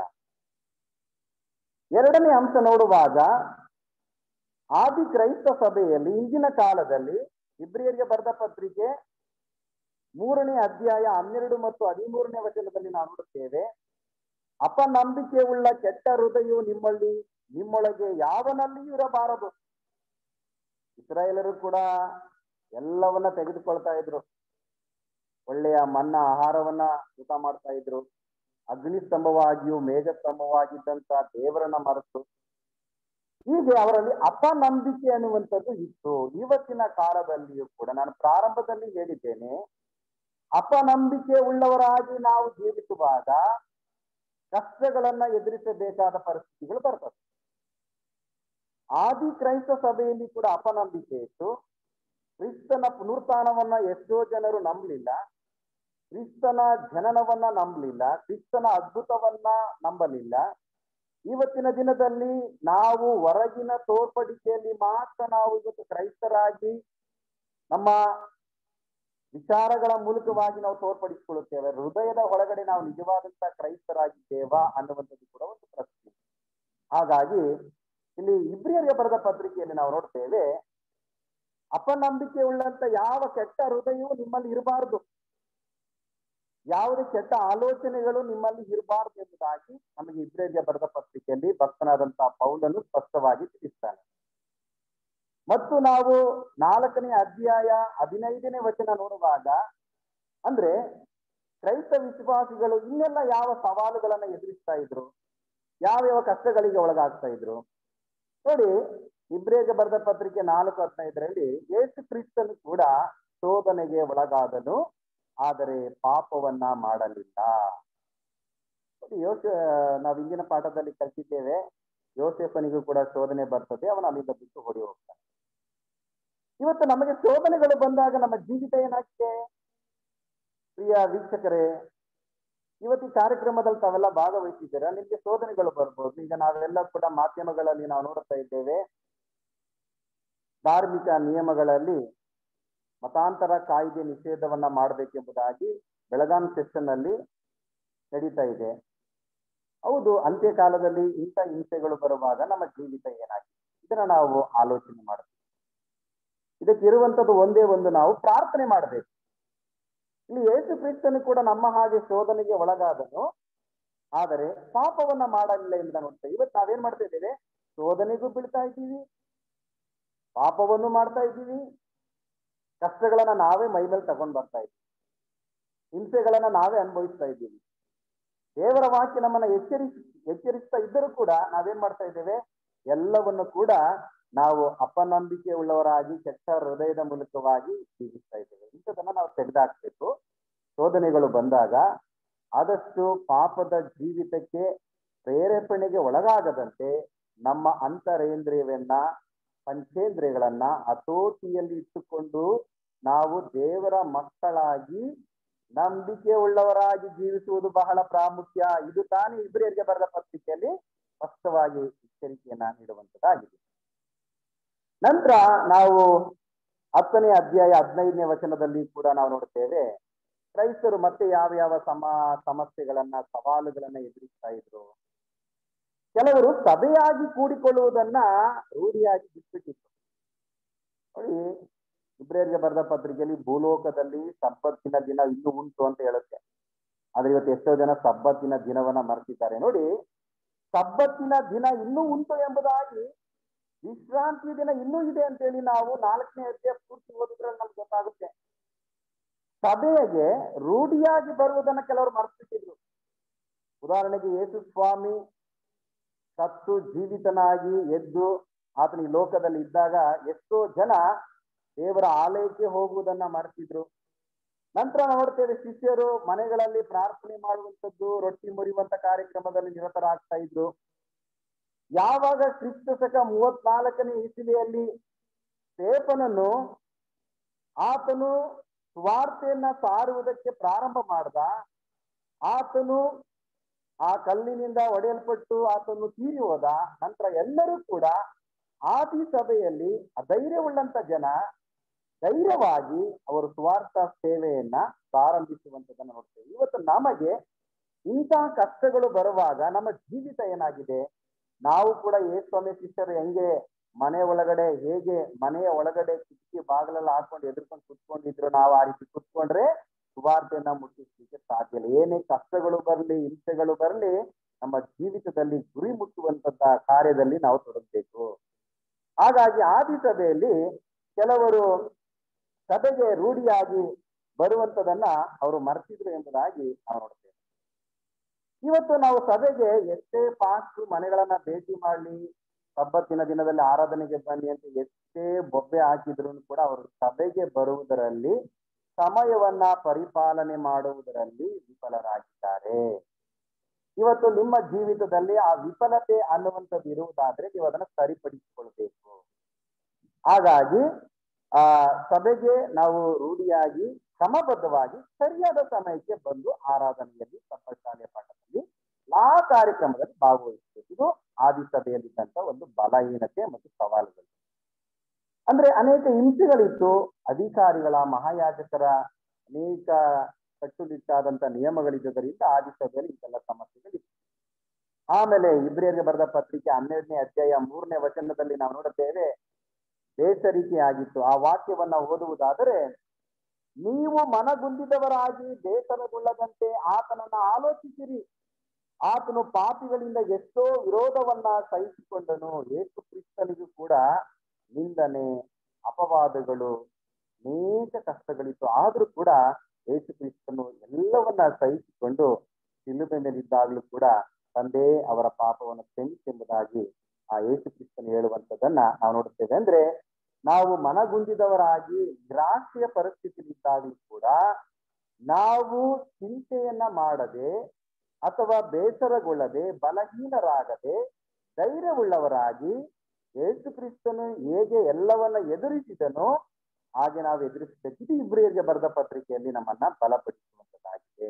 [SPEAKER 4] ಎರಡನೇ ಅಂಶ ನೋಡುವಾಗ ಆದಿ ಕ್ರೈಸ್ತ ಸಭೆಯಲ್ಲಿ ಇಂದಿನ ಕಾಲದಲ್ಲಿ ಇಬ್ರಿಯರಿಗೆ ಬರೆದ ಪತ್ರಿಕೆ ಮೂರನೇ ಅಧ್ಯಾಯ ಹನ್ನೆರಡು ಮತ್ತು ಹದಿಮೂರನೇ ವಚನದಲ್ಲಿ ನಾವು ನೋಡುತ್ತೇವೆ ಅಪನಂಬಿಕೆ ಉಳ್ಳ ಕೆಟ್ಟ ಹೃದಯವು ನಿಮ್ಮಲ್ಲಿ ನಿಮ್ಮೊಳಗೆ ಯಾವನಲ್ಲಿಯೂ ಇರಬಾರದು ಇಸ್ರಾಯೇಲರು ಕೂಡ ಎಲ್ಲವನ್ನ ತೆಗೆದುಕೊಳ್ತಾ ಇದ್ರು ಒಳ್ಳೆಯ ಮನ್ನ ಆಹಾರವನ್ನ ಊಟ ಮಾಡ್ತಾ ಇದ್ರು ಅಗ್ನಿ ಸ್ತಂಭವಾಗಿಯೂ ಮೇಘ ಸ್ತಂಭವಾಗಿದ್ದಂತ ದೇವರನ್ನ ಮರೆತು ಹೀಗೆ ಅವರಲ್ಲಿ ಅಪನಂಬಿಕೆ ಅನ್ನುವಂಥದ್ದು ಇತ್ತು ಇವತ್ತಿನ ಕಾಲದಲ್ಲಿಯೂ ಕೂಡ ನಾನು ಪ್ರಾರಂಭದಲ್ಲಿ ಹೇಳಿದ್ದೇನೆ ಅಪನಂಬಿಕೆ ಉಳ್ಳವರಾಗಿ ನಾವು ಜೀವಿಸುವಾಗ ಕಷ್ಟಗಳನ್ನ ಎದುರಿಸಬೇಕಾದ ಪರಿಸ್ಥಿತಿಗಳು ಬರ್ತದೆ ಆದಿ ಕ್ರೈಸ್ತ ಸಭೆಯಲ್ಲಿ ಕೂಡ ಅಪನಂಬಿಕೆ ಇತ್ತು ಕ್ರಿಸ್ತನ ಪುನರುತ್ಥಾನವನ್ನ ಎಷ್ಟೋ ಜನರು ನಂಬಲಿಲ್ಲ ಕ್ರಿಸ್ತನ ಜನನವನ್ನ ನಂಬಲಿಲ್ಲ ಕ್ರಿಸ್ತನ ಅದ್ಭುತವನ್ನ ನಂಬಲಿಲ್ಲ ಇವತ್ತಿನ ದಿನದಲ್ಲಿ ನಾವು ಹೊರಗಿನ ತೋರ್ಪಡಿಕೆಯಲ್ಲಿ ಮಾತ್ರ ನಾವು ಇವತ್ತು ಕ್ರೈಸ್ತರಾಗಿ ನಮ್ಮ ವಿಚಾರಗಳ ಮೂಲಕವಾಗಿ ನಾವು ತೋರ್ಪಡಿಸಿಕೊಳ್ಳುತ್ತೇವೆ ಹೃದಯದ ಒಳಗಡೆ ನಾವು ನಿಜವಾದಂತ ಕ್ರೈಸ್ತರಾಗಿದ್ದೇವಾ ಅನ್ನುವಂಥದ್ದು ಕೂಡ ಒಂದು ಪ್ರಶ್ನೆ ಹಾಗಾಗಿ ಇಲ್ಲಿ ಇಬ್ರಿಯರಿಗೆ ಬರೆದ ಪತ್ರಿಕೆಯಲ್ಲಿ ನಾವು ನೋಡ್ತೇವೆ ಅಪನಂಬಿಕೆ ಉಳ್ಳಂತ ಯಾವ ಕೆಟ್ಟ ಹೃದಯವೂ ನಿಮ್ಮಲ್ಲಿ ಇರಬಾರದು ಯಾವುದೇ ಕೆಟ್ಟ ಆಲೋಚನೆಗಳು ನಿಮ್ಮಲ್ಲಿ ಇರಬಾರದು ಎಂಬುದಾಗಿ ನಮಗೆ ಇಬ್ರಿಯರಿಗೆ ಬರೆದ ಪತ್ರಿಕೆಯಲ್ಲಿ ಭಕ್ತನಾದಂತಹ ಪೌಲನು ಸ್ಪಷ್ಟವಾಗಿ ತಿಳಿಸ್ತಾನೆ ಮತ್ತು ನಾವು ನಾಲ್ಕನೇ ಅಧ್ಯಾಯ ಹದಿನೈದನೇ ವಚನ ನೋಡುವಾಗ ಅಂದ್ರೆ ಕ್ರೈಸ್ತ ವಿಶ್ವಾಸಿಗಳು ಇನ್ನೆಲ್ಲ ಯಾವ ಸವಾಲುಗಳನ್ನ ಎದುರಿಸ್ತಾ ಇದ್ರು ಯಾವ ಯಾವ ಕಷ್ಟಗಳಿಗೆ ಒಳಗಾಗ್ತಾ ಇದ್ರು ನೋಡಿ ಇಬ್ರೇಗೆ ಬರೆದ ಪತ್ರಿಕೆ ನಾಲ್ಕು ಹದಿನೈದರಲ್ಲಿ ಯೇಸು ಕ್ರಿಸ್ತನು ಕೂಡ ಶೋಧನೆಗೆ ಒಳಗಾದನು ಆದರೆ ಪಾಪವನ್ನ ಮಾಡಲಿಲ್ಲ ನೋಡಿ ಯೋಸ ನಾವು ಇಂದಿನ ಪಾಠದಲ್ಲಿ ಕಲಿತಿದ್ದೇವೆ ಯೋಸೇಫನಿಗೂ ಕೂಡ ಶೋಧನೆ ಬರ್ತದೆ ಅವನ ಅಲ್ಲಿಂದ ಬಿಟ್ಟು ಹೊಡಿ ಹೋಗ್ತಾನೆ ಇವತ್ತು ನಮಗೆ ಶೋಧನೆಗಳು ಬಂದಾಗ ನಮ್ಮ ಜೀವಿತ ಏನಾಗಿದೆ ಪ್ರಿಯ ವೀಕ್ಷಕರೇ ಇವತ್ತು ಈ ಕಾರ್ಯಕ್ರಮದಲ್ಲಿ ತಾವೆಲ್ಲ ಭಾಗವಹಿಸಿದ್ದೀರಾ ನಿಮ್ಗೆ ಶೋಧನೆಗಳು ಬರ್ಬೋದು ಈಗ ನಾವೆಲ್ಲ ಕೂಡ ಮಾಧ್ಯಮಗಳಲ್ಲಿ ನಾವು ನೋಡ್ತಾ ಇದ್ದೇವೆ ಧಾರ್ಮಿಕ ನಿಯಮಗಳಲ್ಲಿ ಮತಾಂತರ ಕಾಯ್ದೆ ನಿಷೇಧವನ್ನ ಮಾಡಬೇಕೆಂಬುದಾಗಿ ಬೆಳಗಾಂ ಸೆಷನ್ ಅಲ್ಲಿ ನಡೀತಾ ಇದೆ ಹೌದು ಅಂತ್ಯಕಾಲದಲ್ಲಿ ಇಂಥ ಹಿಂಸೆಗಳು ಬರುವಾಗ ನಮ್ಮ ಜೀವಿತ ಏನಾಗಿದೆ ಇದನ್ನ ನಾವು ಆಲೋಚನೆ ಮಾಡಬೇಕು ಇದಕ್ಕೆ ಇರುವಂತದ್ದು ಒಂದೇ ಒಂದು ನಾವು ಪ್ರಾರ್ಥನೆ ಮಾಡಬೇಕು ಇಲ್ಲಿ ಯೇಸು ಕ್ರಿಸ್ತನು ಕೂಡ ನಮ್ಮ ಹಾಗೆ ಶೋಧನೆಗೆ ಒಳಗಾದನು ಆದರೆ ಪಾಪವನ್ನ ಮಾಡಲಿಲ್ಲ ಎಂದು ನೋಡ್ತೇವೆ ಇವತ್ತು ನಾವೇನ್ ಮಾಡ್ತಾ ಇದ್ದೇವೆ ಶೋಧನೆಗೂ ಬೀಳ್ತಾ ಇದ್ದೀವಿ ಪಾಪವನ್ನು ಮಾಡ್ತಾ ಇದ್ದೀವಿ ಕಷ್ಟಗಳನ್ನ ನಾವೇ ಮೈ ಮೇಲೆ ತಗೊಂಡ್ ಬರ್ತಾ ಇದ್ದೀವಿ ಹಿಂಸೆಗಳನ್ನ ನಾವೇ ಅನುಭವಿಸ್ತಾ ಇದ್ದೀವಿ ದೇವರ ವಾಕ್ಯ ನಮ್ಮನ್ನ ಎಚ್ಚರಿಸಿ ಎಚ್ಚರಿಸ್ತಾ ಇದ್ದರೂ ಕೂಡ ನಾವೇನ್ ಮಾಡ್ತಾ ಇದ್ದೇವೆ ಎಲ್ಲವನ್ನು ಕೂಡ ನಾವು ಅಪನಂಬಿಕೆ ಉಳ್ಳವರಾಗಿ ಕೆಟ್ಟ ಹೃದಯದ ಮೂಲಕವಾಗಿ ಜೀವಿಸ್ತಾ ಇದ್ದೇವೆ ಇಂಥದನ್ನ ನಾವು ತೆಗೆದಾಕ್ಬೇಕು ಶೋಧನೆಗಳು ಬಂದಾಗ ಆದಷ್ಟು ಪಾಪದ ಜೀವಿತಕ್ಕೆ ಪ್ರೇರೇಪಣೆಗೆ ಒಳಗಾಗದಂತೆ ನಮ್ಮ ಅಂತರೇಂದ್ರಿಯವನ್ನ ಪಂಚೇಂದ್ರಿಯಗಳನ್ನ ಹತೋಟಿಯಲ್ಲಿ ಇಟ್ಟುಕೊಂಡು ನಾವು ದೇವರ ಮಕ್ಕಳಾಗಿ ನಂಬಿಕೆ ಉಳ್ಳವರಾಗಿ ಜೀವಿಸುವುದು ಬಹಳ ಪ್ರಾಮುಖ್ಯ ಇದು ತಾನೇ ಇಬ್ರಿಯರಿಗೆ ಬರೆದ ಪತ್ರಿಕೆಯಲ್ಲಿ ಸ್ಪಷ್ಟವಾಗಿ ಎಚ್ಚರಿಕೆಯನ್ನ ನೀಡುವಂತದ್ದಾಗಿದೆ ನಂತರ ನಾವು ಹತ್ತನೇ ಅಧ್ಯಾಯ ಹದಿನೈದನೇ ವಚನದಲ್ಲಿ ಕೂಡ ನಾವು ನೋಡುತ್ತೇವೆ ಕ್ರೈಸ್ತರು ಮತ್ತೆ ಯಾವ ಯಾವ ಸಮ ಸಮಸ್ಯೆಗಳನ್ನ ಸವಾಲುಗಳನ್ನ ಎದುರಿಸ್ತಾ ಇದ್ರು ಕೆಲವರು ಸಭೆಯಾಗಿ ಕೂಡಿಕೊಳ್ಳುವುದನ್ನ ರೂಢಿಯಾಗಿ ಬಿಟ್ಬಿಟ್ಟಿದ್ರು ನೋಡಿ ಇಬ್ರಿಯರಿಗೆ ಬರೆದ ಪತ್ರಿಕೆಯಲ್ಲಿ ಭೂಲೋಕದಲ್ಲಿ ಸಬ್ಬತ್ತಿನ ದಿನ ಇನ್ನೂ ಉಂಟು ಅಂತ ಹೇಳುತ್ತೆ ಆದ್ರೆ ಇವತ್ತು ಎಷ್ಟೋ ಜನ ಸಬ್ಬತ್ತಿನ ದಿನವನ್ನ ಮರೆತಿದ್ದಾರೆ ನೋಡಿ ಸಬ್ಬತ್ತಿನ ದಿನ ಇನ್ನೂ ಉಂಟು ಎಂಬುದಾಗಿ ವಿಶ್ರಾಂತಿ ದಿನ ಇನ್ನೂ ಇದೆ ಅಂತೇಳಿ ನಾವು ನಾಲ್ಕನೇ ಅಧ್ಯಾಯ ಪೂರ್ತಿ ಓದಿದ್ರಲ್ಲಿ ನಮ್ಗೆ ಗೊತ್ತಾಗುತ್ತೆ ಸಭೆಗೆ ರೂಢಿಯಾಗಿ ಬರುವುದನ್ನ ಕೆಲವರು ಮರೆತಿದ್ರು ಉದಾಹರಣೆಗೆ ಯೇಸು ಸ್ವಾಮಿ ಸತ್ತು ಜೀವಿತನಾಗಿ ಎದ್ದು ಆತನ ಈ ಲೋಕದಲ್ಲಿ ಇದ್ದಾಗ ಎಷ್ಟೋ ಜನ ದೇವರ ಆಲಯಕ್ಕೆ ಹೋಗುವುದನ್ನ ಮರೆತಿದ್ರು ನಂತರ ನೋಡ್ತೇವೆ ಶಿಷ್ಯರು ಮನೆಗಳಲ್ಲಿ ಪ್ರಾರ್ಥನೆ ಮಾಡುವಂಥದ್ದು ರೊಟ್ಟಿ ಮುರಿಯುವಂತ ಕಾರ್ಯಕ್ರಮದಲ್ಲಿ ನಿರತರಾಗ್ತಾ ಇದ್ರು ಯಾವಾಗ ಕ್ರಿಸ್ತ ಶಕ ಮೂವತ್ನಾಲ್ಕನೇ ಇಸವಿಯಲ್ಲಿ ಸ್ಟೇಫನನ್ನು ಆತನು ಸ್ವಾರ್ಥೆಯನ್ನ ಸಾರುವುದಕ್ಕೆ ಪ್ರಾರಂಭ ಮಾಡ್ದ ಆತನು ಆ ಕಲ್ಲಿನಿಂದ ಒಡೆಯಲ್ಪಟ್ಟು ಆತನು ತೀರಿ ಹೋದ ನಂತರ ಎಲ್ಲರೂ ಕೂಡ ಆದಿ ಸಭೆಯಲ್ಲಿ ಅಧೈರ್ಯವುಳ್ಳಂತ ಜನ ಧೈರ್ಯವಾಗಿ ಅವರು ಸ್ವಾರ್ಥ ಸೇವೆಯನ್ನ ಪ್ರಾರಂಭಿಸುವಂತದನ್ನ ನೋಡ್ತೇವೆ ಇವತ್ತು ನಮಗೆ ಇಂತಹ ಕಷ್ಟಗಳು ಬರುವಾಗ ನಮ್ಮ ಜೀವಿತ ಏನಾಗಿದೆ ನಾವು ಕೂಡ ಯೇಸ್ವಾಮಿ ಶಿಷ್ಯರು ಹೆಂಗೆ ಮನೆ ಒಳಗಡೆ ಹೇಗೆ ಮನೆಯ ಒಳಗಡೆ ಕಿಟಕಿ ಬಾಗಿಲೆಲ್ಲ ಹಾಕೊಂಡು ಎದುರ್ಕೊಂಡು ಕುತ್ಕೊಂಡಿದ್ರು ನಾವು ಆ ರೀತಿ ಕುತ್ಕೊಂಡ್ರೆ ಸುವಾರ್ತೆಯನ್ನ ಮುಟ್ಟಿಸ್ಲಿಕ್ಕೆ ಸಾಧ್ಯ ಇಲ್ಲ ಏನೇ ಕಷ್ಟಗಳು ಬರಲಿ ಹಿಂಸೆಗಳು ಬರಲಿ ನಮ್ಮ ಜೀವಿತದಲ್ಲಿ ಗುರಿ ಮುಟ್ಟುವಂತ ಕಾರ್ಯದಲ್ಲಿ ನಾವು ತೊಡಗಬೇಕು ಹಾಗಾಗಿ ಆದಿ ಸಭೆಯಲ್ಲಿ ಕೆಲವರು ಸಭೆಗೆ ರೂಢಿಯಾಗಿ ಬರುವಂತದನ್ನ ಅವರು ಮರ್ತಿದ್ರು ಎಂಬುದಾಗಿ ನಾವು ನೋಡ್ತೇವೆ ಇವತ್ತು ನಾವು ಸಭೆಗೆ ಎಷ್ಟೇ ಫಾಸ್ಟ್ ಮನೆಗಳನ್ನ ಭೇಟಿ ಮಾಡ್ಲಿ ಸಬ್ಬತ್ತಿನ ದಿನದಲ್ಲಿ ಆರಾಧನೆಗೆ ಬನ್ನಿ ಅಂತ ಎಷ್ಟೇ ಬೊಬ್ಬೆ ಹಾಕಿದ್ರು ಕೂಡ ಅವರು ಸಭೆಗೆ ಬರುವುದರಲ್ಲಿ ಸಮಯವನ್ನ ಪರಿಪಾಲನೆ ಮಾಡುವುದರಲ್ಲಿ ವಿಫಲರಾಗಿದ್ದಾರೆ ಇವತ್ತು ನಿಮ್ಮ ಜೀವಿತದಲ್ಲಿ ಆ ವಿಫಲತೆ ಅನ್ನುವಂಥದ್ದು ಇರುವುದಾದ್ರೆ ನೀವು ಅದನ್ನ ಸರಿಪಡಿಸಿಕೊಳ್ಬೇಕು ಹಾಗಾಗಿ ಆ ಸಭೆಗೆ ನಾವು ರೂಢಿಯಾಗಿ ಕ್ರಮಬದ್ಧವಾಗಿ ಸರಿಯಾದ ಸಮಯಕ್ಕೆ ಬಂದು ಆರಾಧನೆಯಲ್ಲಿ ಶಾಲೆ ಪಾಠದಲ್ಲಿ ಆ ಕಾರ್ಯಕ್ರಮದಲ್ಲಿ ಭಾಗವಹಿಸಬೇಕು ಇದು ಆದಿ ಸಭೆಯಲ್ಲಿದ್ದಂತ ಒಂದು ಬಲಹೀನತೆ ಮತ್ತು ಸವಾಲುಗಳು ಅಂದ್ರೆ ಅನೇಕ ಹಿಂಸೆಗಳಿತ್ತು ಅಧಿಕಾರಿಗಳ ಮಹಾಯಾಜಕರ ಅನೇಕ ಕಟ್ಟುನಿಟ್ಟಾದಂತ ನಿಯಮಗಳಿದ್ದರಿಂದ ಆದಿ ಸಭೆಯಲ್ಲಿ ಇಂತೆಲ್ಲ ಸಮಸ್ಯೆಗಳಿತ್ತು ಆಮೇಲೆ ಇಬ್ರಿಯರಿಗೆ ಬರೆದ ಪತ್ರಿಕೆ ಹನ್ನೆರಡನೇ ಅಧ್ಯಾಯ ಮೂರನೇ ವಚನದಲ್ಲಿ ನಾವು ನೋಡುತ್ತೇವೆ ಬೇಸರಿಕೆ ಆಗಿತ್ತು ಆ ವಾಕ್ಯವನ್ನ ಓದುವುದಾದರೆ ನೀವು ಮನಗುಂದಿದವರಾಗಿ ಬೇಸರಗೊಳ್ಳದಂತೆ ಆತನನ್ನ ಆಲೋಚಿಸಿರಿ ಆತನು ಪಾಪಿಗಳಿಂದ ಎಷ್ಟೋ ವಿರೋಧವನ್ನ ಸಹಿಸಿಕೊಂಡನು ಯೇಸು ಕ್ರಿಸ್ತನಿಗೂ ಕೂಡ ನಿಂದನೆ ಅಪವಾದಗಳು ಅನೇಕ ಕಷ್ಟಗಳಿತ್ತು ಆದ್ರೂ ಕೂಡ ಯೇಸು ಕ್ರಿಸ್ತನು ಎಲ್ಲವನ್ನ ಸಹಿಸಿಕೊಂಡು ಶಿಲುಬೆ ಮೇಲಿದ್ದಾಗಲೂ ಕೂಡ ತಂದೆ ಅವರ ಪಾಪವನ್ನು ಕ್ಷಮಿಸೆಂಬುದಾಗಿ ಆ ಯೇಸು ಕ್ರಿಸ್ತನು ಹೇಳುವಂತದನ್ನ ನಾವು ನೋಡುತ್ತೇವೆ ಅಂದ್ರೆ ನಾವು ಮನಗುಂದಿದವರಾಗಿ ನಿರಾಶೆಯ ಪರಿಸ್ಥಿತಿಯಲ್ಲಿದ್ದಾಗಲೂ ಕೂಡ ನಾವು ಚಿಂತೆಯನ್ನ ಮಾಡದೆ ಅಥವಾ ಬೇಸರಗೊಳ್ಳದೆ ಬಲಹೀನರಾಗದೆ ಧೈರ್ಯವುಳ್ಳವರಾಗಿ ಯೇಸು ಕ್ರಿಸ್ತನು ಹೇಗೆ ಎಲ್ಲವನ್ನ ಎದುರಿಸಿದನೋ ಹಾಗೆ ನಾವು ಎದುರಿಸಬೇಕು ಇದು ಇಬ್ರಿಯರಿಗೆ ಬರೆದ ಪತ್ರಿಕೆಯಲ್ಲಿ ನಮ್ಮನ್ನ ಬಲಪಡಿಸುವಂತದ್ದಾಗಿದೆ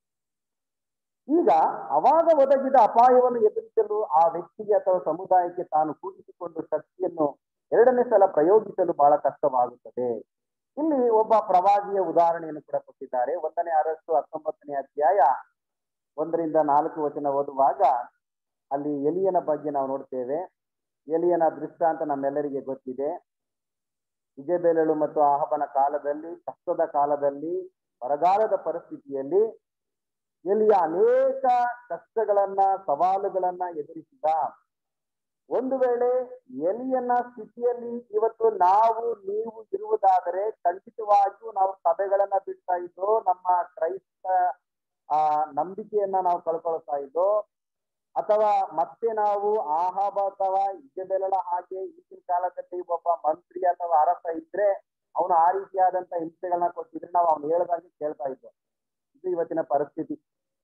[SPEAKER 4] ಈಗ ಅವಾಗ ಒದಗಿದ ಅಪಾಯವನ್ನು ಎದುರಿಸಲು ಆ ವ್ಯಕ್ತಿಗೆ ಅಥವಾ ಸಮುದಾಯಕ್ಕೆ ತಾನು ಕೂಡಿಸಿಕೊಂಡು ಶಕ್ತಿಯನ್ನು ಎರಡನೇ ಸಲ ಪ್ರಯೋಗಿಸಲು ಬಹಳ ಕಷ್ಟವಾಗುತ್ತದೆ ಇಲ್ಲಿ ಒಬ್ಬ ಪ್ರವಾದಿಯ ಉದಾಹರಣೆಯನ್ನು ಕೂಡ ಕೊಟ್ಟಿದ್ದಾರೆ ಒಂದನೇ ಅರಸು ಹತ್ತೊಂಬತ್ತನೇ ಅಧ್ಯಾಯ ಒಂದರಿಂದ ನಾಲ್ಕು ವಚನ ಓದುವಾಗ ಅಲ್ಲಿ ಎಲಿಯನ ಬಗ್ಗೆ ನಾವು ನೋಡ್ತೇವೆ ಎಲಿಯನ ದೃಷ್ಟಾಂತ ನಮ್ಮೆಲ್ಲರಿಗೆ ಗೊತ್ತಿದೆ ಇಜಬೇಲಳು ಮತ್ತು ಆಹಬನ ಕಾಲದಲ್ಲಿ ಕಷ್ಟದ ಕಾಲದಲ್ಲಿ ಬರಗಾಲದ ಪರಿಸ್ಥಿತಿಯಲ್ಲಿ ಎಲ್ಲಿಯ ಅನೇಕ ಕಷ್ಟಗಳನ್ನ ಸವಾಲುಗಳನ್ನ ಎದುರಿಸಿದ ಒಂದು ವೇಳೆ ಎಲಿಯನ ಸ್ಥಿತಿಯಲ್ಲಿ ಇವತ್ತು ನಾವು ನೀವು ಇರುವುದಾದರೆ ಖಂಡಿತವಾಗಿಯೂ ನಾವು ಸಭೆಗಳನ್ನ ಬಿಡ್ತಾ ಇದ್ದೋ ನಮ್ಮ ಕ್ರೈಸ್ತ ಆ ನಂಬಿಕೆಯನ್ನ ನಾವು ಕಳ್ಕೊಳ್ತಾ ಇದ್ದೋ ಅಥವಾ ಮತ್ತೆ ನಾವು ಆಹಾಬ ಅಥವಾ ಇಜಬೆಲಳ ಹಾಗೆ ಈಗಿನ ಕಾಲದಲ್ಲಿ ಒಬ್ಬ ಮಂತ್ರಿ ಅಥವಾ ಅರಸ ಇದ್ರೆ ಅವನು ಆ ರೀತಿಯಾದಂತ ಹಿಂಸೆಗಳನ್ನ ಕೊಟ್ಟಿದ್ರೆ ನಾವು ಅವ್ನು ಹೇಳ್ದಾಗೆ ಕೇಳ್ತಾ ಇದ್ದೋ ಇದು ಇವತ್ತಿನ ಪರಿಸ್ಥಿತಿ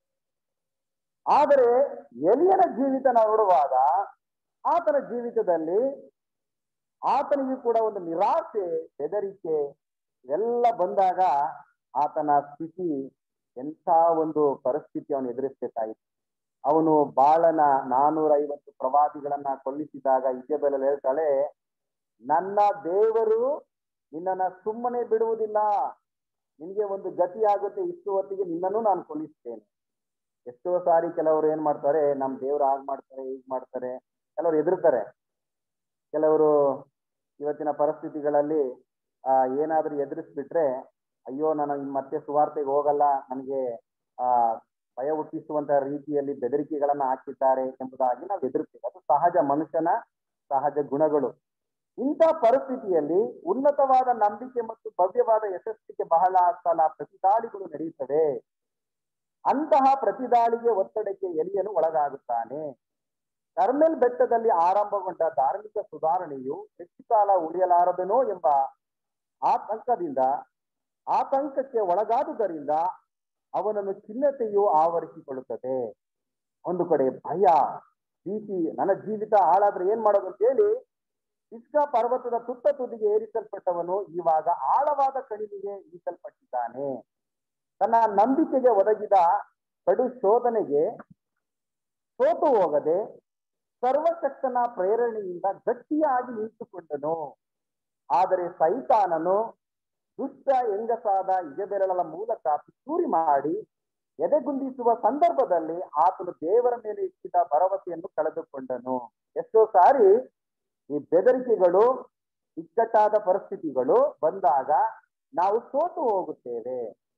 [SPEAKER 4] ಆದರೆ ಎಲಿಯನ ಜೀವಿತ ನಾವು ನೋಡುವಾಗ ಆತನ ಜೀವಿತದಲ್ಲಿ ಆತನಿಗೂ ಕೂಡ ಒಂದು ನಿರಾಸೆ ಬೆದರಿಕೆ ಇವೆಲ್ಲ ಬಂದಾಗ ಆತನ ಸ್ಥಿತಿ ಎಂಥ ಒಂದು ಪರಿಸ್ಥಿತಿ ಅವನು ಎದುರಿಸ್ಬೇಕಾಯಿತು ಅವನು ಬಾಳನ ನಾನೂರ ಐವತ್ತು ಪ್ರವಾದಿಗಳನ್ನ ಕೊಲ್ಲಿಸಿದಾಗ ಇಜಬೆಲಲ್ಲಿ ಹೇಳ್ತಾಳೆ ನನ್ನ ದೇವರು ನಿನ್ನನ್ನ ಸುಮ್ಮನೆ ಬಿಡುವುದಿಲ್ಲ ನಿನಗೆ ಒಂದು ಗತಿ ಆಗುತ್ತೆ ಇಷ್ಟು ಹೊತ್ತಿಗೆ ನಿನ್ನನ್ನು ನಾನು ಕೊಲ್ಲಿಸ್ತೇನೆ ಎಷ್ಟೋ ಸಾರಿ ಕೆಲವರು ಏನ್ ಮಾಡ್ತಾರೆ ನಮ್ ದೇವ್ರು ಹಾಗ್ ಮಾಡ್ತಾರೆ ಹೀಗ್ ಮಾಡ್ತಾರೆ ಕೆಲವರು ಎದುರ್ತಾರೆ ಕೆಲವರು ಇವತ್ತಿನ ಪರಿಸ್ಥಿತಿಗಳಲ್ಲಿ ಆ ಏನಾದ್ರೂ ಎದುರಿಸ್ಬಿಟ್ರೆ ಅಯ್ಯೋ ನಾನು ಇನ್ ಮತ್ತೆ ಸುವಾರ್ತೆಗೆ ಹೋಗಲ್ಲ ನನಗೆ ಆ ಭಯ ಹುಟ್ಟಿಸುವಂತ ರೀತಿಯಲ್ಲಿ ಬೆದರಿಕೆಗಳನ್ನ ಹಾಕಿದ್ದಾರೆ ಎಂಬುದಾಗಿ ನಾವು ಎದುರುತ್ತೇವೆ ಅದು ಸಹಜ ಮನುಷ್ಯನ ಸಹಜ ಗುಣಗಳು ಇಂಥ ಪರಿಸ್ಥಿತಿಯಲ್ಲಿ ಉನ್ನತವಾದ ನಂಬಿಕೆ ಮತ್ತು ಭವ್ಯವಾದ ಯಶಸ್ಸಿಗೆ ಬಹಳ ಸಲ ಪ್ರತಿದಾಳಿಗಳು ನಡೆಯುತ್ತವೆ ಅಂತಹ ಪ್ರತಿದಾಳಿಗೆ ಒತ್ತಡಕ್ಕೆ ಎಲಿಯನು ಒಳಗಾಗುತ್ತಾನೆ ಕರ್ಮೆಲ್ ಬೆಟ್ಟದಲ್ಲಿ ಆರಂಭಗೊಂಡ ಧಾರ್ಮಿಕ ಸುಧಾರಣೆಯು ಹೆಚ್ಚು ಕಾಲ ಉಳಿಯಲಾರದನೋ ಎಂಬ ಆತಂಕದಿಂದ ಆತಂಕಕ್ಕೆ ಒಳಗಾದುದರಿಂದ ಅವನನ್ನು ಖಿನ್ನತೆಯು ಆವರಿಸಿಕೊಳ್ಳುತ್ತದೆ ಒಂದು ಕಡೆ ಭಯ ಭೀತಿ ನನ್ನ ಜೀವಿತ ಹಾಳಾದ್ರೆ ಏನ್ ಮಾಡೋದು ಅಂತ ಹೇಳಿ ಇಸ್ಕಾ ಪರ್ವತದ ತುತ್ತ ತುದಿಗೆ ಏರಿಸಲ್ಪಟ್ಟವನು ಇವಾಗ ಆಳವಾದ ಕಣಿವೆಗೆ ಇಳಿಸಲ್ಪಟ್ಟಿದ್ದಾನೆ ತನ್ನ ನಂಬಿಕೆಗೆ ಒದಗಿದ ಕಡು ಶೋಧನೆಗೆ ಸೋತು ಹೋಗದೆ ಸರ್ವಶಕ್ತನ ಪ್ರೇರಣೆಯಿಂದ ಗಟ್ಟಿಯಾಗಿ ನಿಂತುಕೊಂಡನು ಆದರೆ ಸೈತಾನನು ದುಷ್ಟ ಹೆಂಗಸಾದ ಇಜಬೆರಳ ಮೂಲಕ ಪಿತೂರಿ ಮಾಡಿ ಎದೆಗುಂದಿಸುವ ಸಂದರ್ಭದಲ್ಲಿ ಆತನು ದೇವರ ಮೇಲೆ ಇಟ್ಟಿದ್ದ ಭರವಸೆಯನ್ನು ಕಳೆದುಕೊಂಡನು ಎಷ್ಟೋ ಸಾರಿ ಈ ಬೆದರಿಕೆಗಳು ಇಕ್ಕಟ್ಟಾದ ಪರಿಸ್ಥಿತಿಗಳು ಬಂದಾಗ ನಾವು ಸೋತು ಹೋಗುತ್ತೇವೆ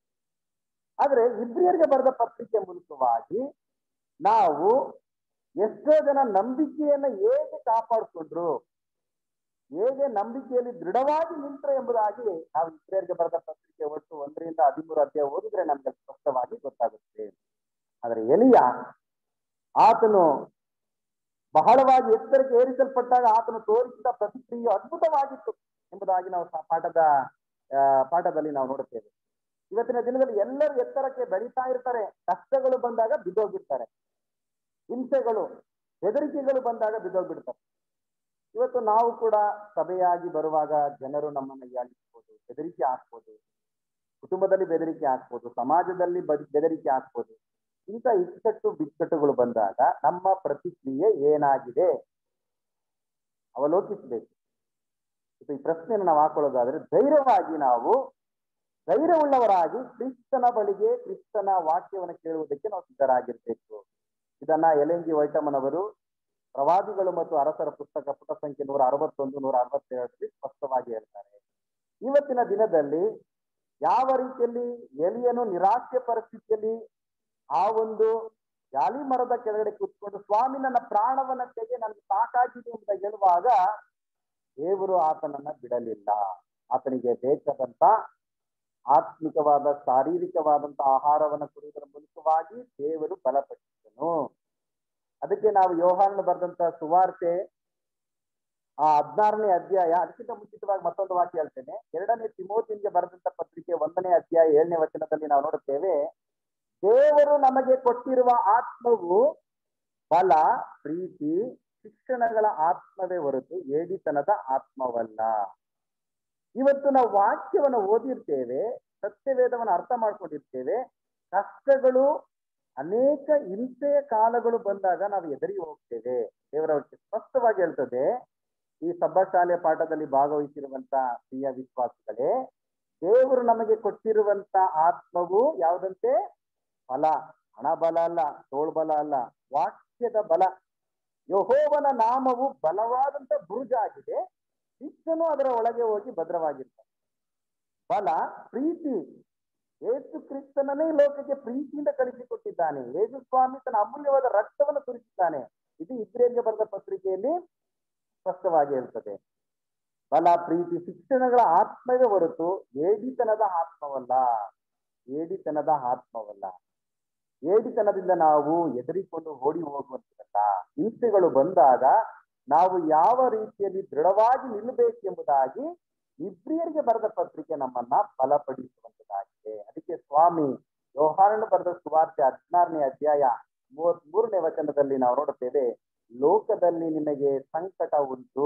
[SPEAKER 4] ಆದ್ರೆ ಇಬ್ರಿಯರಿಗೆ ಬರೆದ ಪತ್ರಿಕೆ ಮೂಲಕವಾಗಿ ನಾವು ಎಷ್ಟೋ ಜನ ನಂಬಿಕೆಯನ್ನ ಹೇಗೆ ಕಾಪಾಡಿಕೊಂಡ್ರು ಹೇಗೆ ನಂಬಿಕೆಯಲ್ಲಿ ದೃಢವಾಗಿ ನಿಂತರು ಎಂಬುದಾಗಿ ನಾವು ಇಬ್ರಿಯರಿಗೆ ಬರೆದ ಪತ್ರಿಕೆ ಒಟ್ಟು ಒಂದರಿಂದ ಹದಿಮೂರು ಅಧ್ಯಾಯ ಓದಿದ್ರೆ ನಮ್ಗೆ ಸ್ಪಷ್ಟವಾಗಿ ಗೊತ್ತಾಗುತ್ತೆ ಆದ್ರೆ ಎಲಿಯ ಆತನು ಬಹಳವಾಗಿ ಎತ್ತರಕ್ಕೆ ಏರಿಸಲ್ಪಟ್ಟಾಗ ಆತನು ತೋರಿಸಿದ ಪ್ರತಿಕ್ರಿಯೆ ಅದ್ಭುತವಾಗಿತ್ತು ಎಂಬುದಾಗಿ ನಾವು ಸ- ಪಾಠದ ಆ, ಪಾಠದಲ್ಲಿ ನಾವು ನೋಡುತ್ತೇವೆ ಇವತ್ತಿನ ದಿನದಲ್ಲಿ ಎಲ್ಲರೂ ಎತ್ತರಕ್ಕೆ ಬೆಳೀತಾ ಇರ್ತಾರೆ ಕಷ್ಟಗಳು ಬಂದಾಗ ಬಿದ್ದೋಗ್ಬಿಡ್ತಾರೆ ಹಿಂಸೆಗಳು ಬೆದರಿಕೆಗಳು ಬಂದಾಗ ಬಿದ್ದೋಗ್ಬಿಡ್ತಾರೆ ಇವತ್ತು ನಾವು ಕೂಡ ಸಭೆಯಾಗಿ ಬರುವಾಗ ಜನರು ನಮ್ಮನ್ನ ಯಾಲಿಸ್ಬೋದು ಬೆದರಿಕೆ ಹಾಕ್ಬೋದು ಕುಟುಂಬದಲ್ಲಿ ಬೆದರಿಕೆ ಹಾಕ್ಬೋದು ಸಮಾಜದಲ್ಲಿ ಬದ್- ಬೆದರಿಕೆ ಹಾಕ್ಬೋದು ಇಂಥ ಇಕ್ಕಟ್ಟು ಬಿಕ್ಕಟ್ಟುಗಳು ಬಂದಾಗ ನಮ್ಮ ಪ್ರತಿಕ್ರಿಯೆ ಏನಾಗಿದೆ ಅವಲೋಕಿಸಬೇಕು ಇದು ಈ ಪ್ರಶ್ನೆಯನ್ನು ನಾವು ಹಾಕೊಳ್ಳೋದಾದ್ರೆ ಧೈರ್ಯವಾಗಿ ನಾವು ಧೈರ್ಯವುಳ್ಳವರಾಗಿ ಕ್ರಿಸ್ತನ ಬಳಿಗೆ ಕ್ರಿಸ್ತನ ವಾಕ್ಯವನ್ನು ಕೇಳುವುದಕ್ಕೆ ನಾವು ಸಿದ್ಧರಾಗಿರ್ಬೇಕು ಇದನ್ನ ಎಲೆಂಜಿ ವೈಟಮನವರು ಪ್ರವಾದಿಗಳು ಮತ್ತು ಅರಸರ ಪುಸ್ತಕ ಪುಟ ಸಂಖ್ಯೆ ನೂರ ಅರವತ್ತೊಂದು ನೂರ ಅರವತ್ತೆರಡರಲ್ಲಿ ಸ್ಪಷ್ಟವಾಗಿ ಹೇಳ್ತಾರೆ ಇವತ್ತಿನ ದಿನದಲ್ಲಿ ಯಾವ ರೀತಿಯಲ್ಲಿ ಎಲಿಯನು ನಿರಾಶೆ ಪರಿಸ್ಥಿತಿಯಲ್ಲಿ ಆ ಒಂದು ಜಾಲಿ ಮರದ ಕೆಳಗಡೆ ಕೂತ್ಕೊಂಡು ಸ್ವಾಮಿ ನನ್ನ ಪ್ರಾಣವನ್ನ ತೆಗೆ ನನಗೆ ಸಾಕಾಗಿದೆ ಅಂತ ಹೇಳುವಾಗ ದೇವರು ಆತನನ್ನ ಬಿಡಲಿಲ್ಲ ಆತನಿಗೆ ಬೇಕಾದಂತ ಆತ್ಮಿಕವಾದ ಶಾರೀರಿಕವಾದಂತ ಆಹಾರವನ್ನು ಕೊಡುವುದರ ಮೂಲಕವಾಗಿ ದೇವರು ಬಲಪಡಿಸಿದನು ಅದಕ್ಕೆ ನಾವು ಯೋಹಾನ ಬರೆದಂತ ಸುವಾರ್ತೆ ಆ ಹದಿನಾರನೇ ಅಧ್ಯಾಯ ಅದಕ್ಕಿಂತ ಮುಂಚಿತವಾಗಿ ಮತ್ತೊಂದು ವಾಕ್ಯ ಹೇಳ್ತೇನೆ ಎರಡನೇ ತಿಮೋತಿನ್ಗೆ ಬರೆದಂತ ಪತ್ರಿಕೆ ಒಂದನೇ ಅಧ್ಯಾಯ ಏಳನೇ ವಚನದಲ್ಲಿ ನಾವು ನೋಡುತ್ತೇವೆ ದೇವರು ನಮಗೆ ಕೊಟ್ಟಿರುವ ಆತ್ಮವು ಬಲ ಪ್ರೀತಿ ಶಿಕ್ಷಣಗಳ ಆತ್ಮವೇ ಹೊರತು ಏಡಿತನದ ಆತ್ಮವಲ್ಲ ಇವತ್ತು ನಾವು ವಾಕ್ಯವನ್ನು ಓದಿರ್ತೇವೆ ಸತ್ಯವೇದವನ್ನು ಅರ್ಥ ಮಾಡ್ಕೊಂಡಿರ್ತೇವೆ ಕಷ್ಟಗಳು ಅನೇಕ ಹಿಂಸೆಯ ಕಾಲಗಳು ಬಂದಾಗ ನಾವು ಎದುರಿ ಹೋಗ್ತೇವೆ ದೇವರ ವಾಕ್ಯ ಸ್ಪಷ್ಟವಾಗಿ ಹೇಳ್ತದೆ ಈ ಸಭಾಶಾಲೆ ಪಾಠದಲ್ಲಿ ಭಾಗವಹಿಸಿರುವಂತ ಪ್ರಿಯ ವಿಶ್ವಾಸಿಗಳೇ ದೇವರು ನಮಗೆ ಕೊಟ್ಟಿರುವಂತ ಆತ್ಮವು ಯಾವುದಂತೆ ಬಲ ಹಣ ಬಲ ಅಲ್ಲ ತೋಳ್ಬಲ ಅಲ್ಲ ವಾಕ್ಯದ ಬಲ ಯಹೋವನ ನಾಮವು ಬಲವಾದಂತ ಬುರುಜ ಆಗಿದೆ ಶಿಷ್ಯನು ಅದರ ಒಳಗೆ ಹೋಗಿ ಭದ್ರವಾಗಿರ್ತಾನೆ ಬಲ ಪ್ರೀತಿ ಯೇಸು ಕ್ರಿಸ್ತನನ್ನೇ ಈ ಲೋಕಕ್ಕೆ ಪ್ರೀತಿಯಿಂದ ಕಳಿಸಿಕೊಟ್ಟಿದ್ದಾನೆ ಯೇಸು ಸ್ವಾಮಿ ತನ್ನ ಅಮೂಲ್ಯವಾದ ರಕ್ತವನ್ನು ಸುರಿಸಿದ್ದಾನೆ ಇದು ಇಬ್ರಿಯರಿಗೆ ಬರೆದ ಪತ್ರಿಕೆಯಲ್ಲಿ ಸ್ಪಷ್ಟವಾಗಿ ಹೇಳ್ತದೆ ಬಲ ಪ್ರೀತಿ ಶಿಕ್ಷಣಗಳ ಆತ್ಮವೇ ಹೊರತು ಏಡಿತನದ ಆತ್ಮವಲ್ಲ ಏಡಿತನದ ಆತ್ಮವಲ್ಲ ಏಡಿತನದಿಂದ ನಾವು ಎದರಿಕೊಂಡು ಓಡಿ ಹೋಗುವಂತದಲ್ಲ ಹಿಂಸೆಗಳು ಬಂದಾಗ ನಾವು ಯಾವ ರೀತಿಯಲ್ಲಿ ದೃಢವಾಗಿ ನಿಲ್ಲಬೇಕೆಂಬುದಾಗಿ ಇಬ್ರಿಯರಿಗೆ ಬರೆದ ಪತ್ರಿಕೆ ನಮ್ಮನ್ನ ಬಲಪಡಿಸುವಂತದಾಗಿದೆ ಅದಕ್ಕೆ ಸ್ವಾಮಿ ಯೋಹಾನನು ಬರೆದ ಸುವಾರ್ತೆ ಹದಿನಾರನೇ ಅಧ್ಯಾಯ ಮೂವತ್ ಮೂರನೇ ವಚನದಲ್ಲಿ ನಾವು ನೋಡುತ್ತೇವೆ ಲೋಕದಲ್ಲಿ ನಿಮಗೆ ಸಂಕಟ ಉಂಟು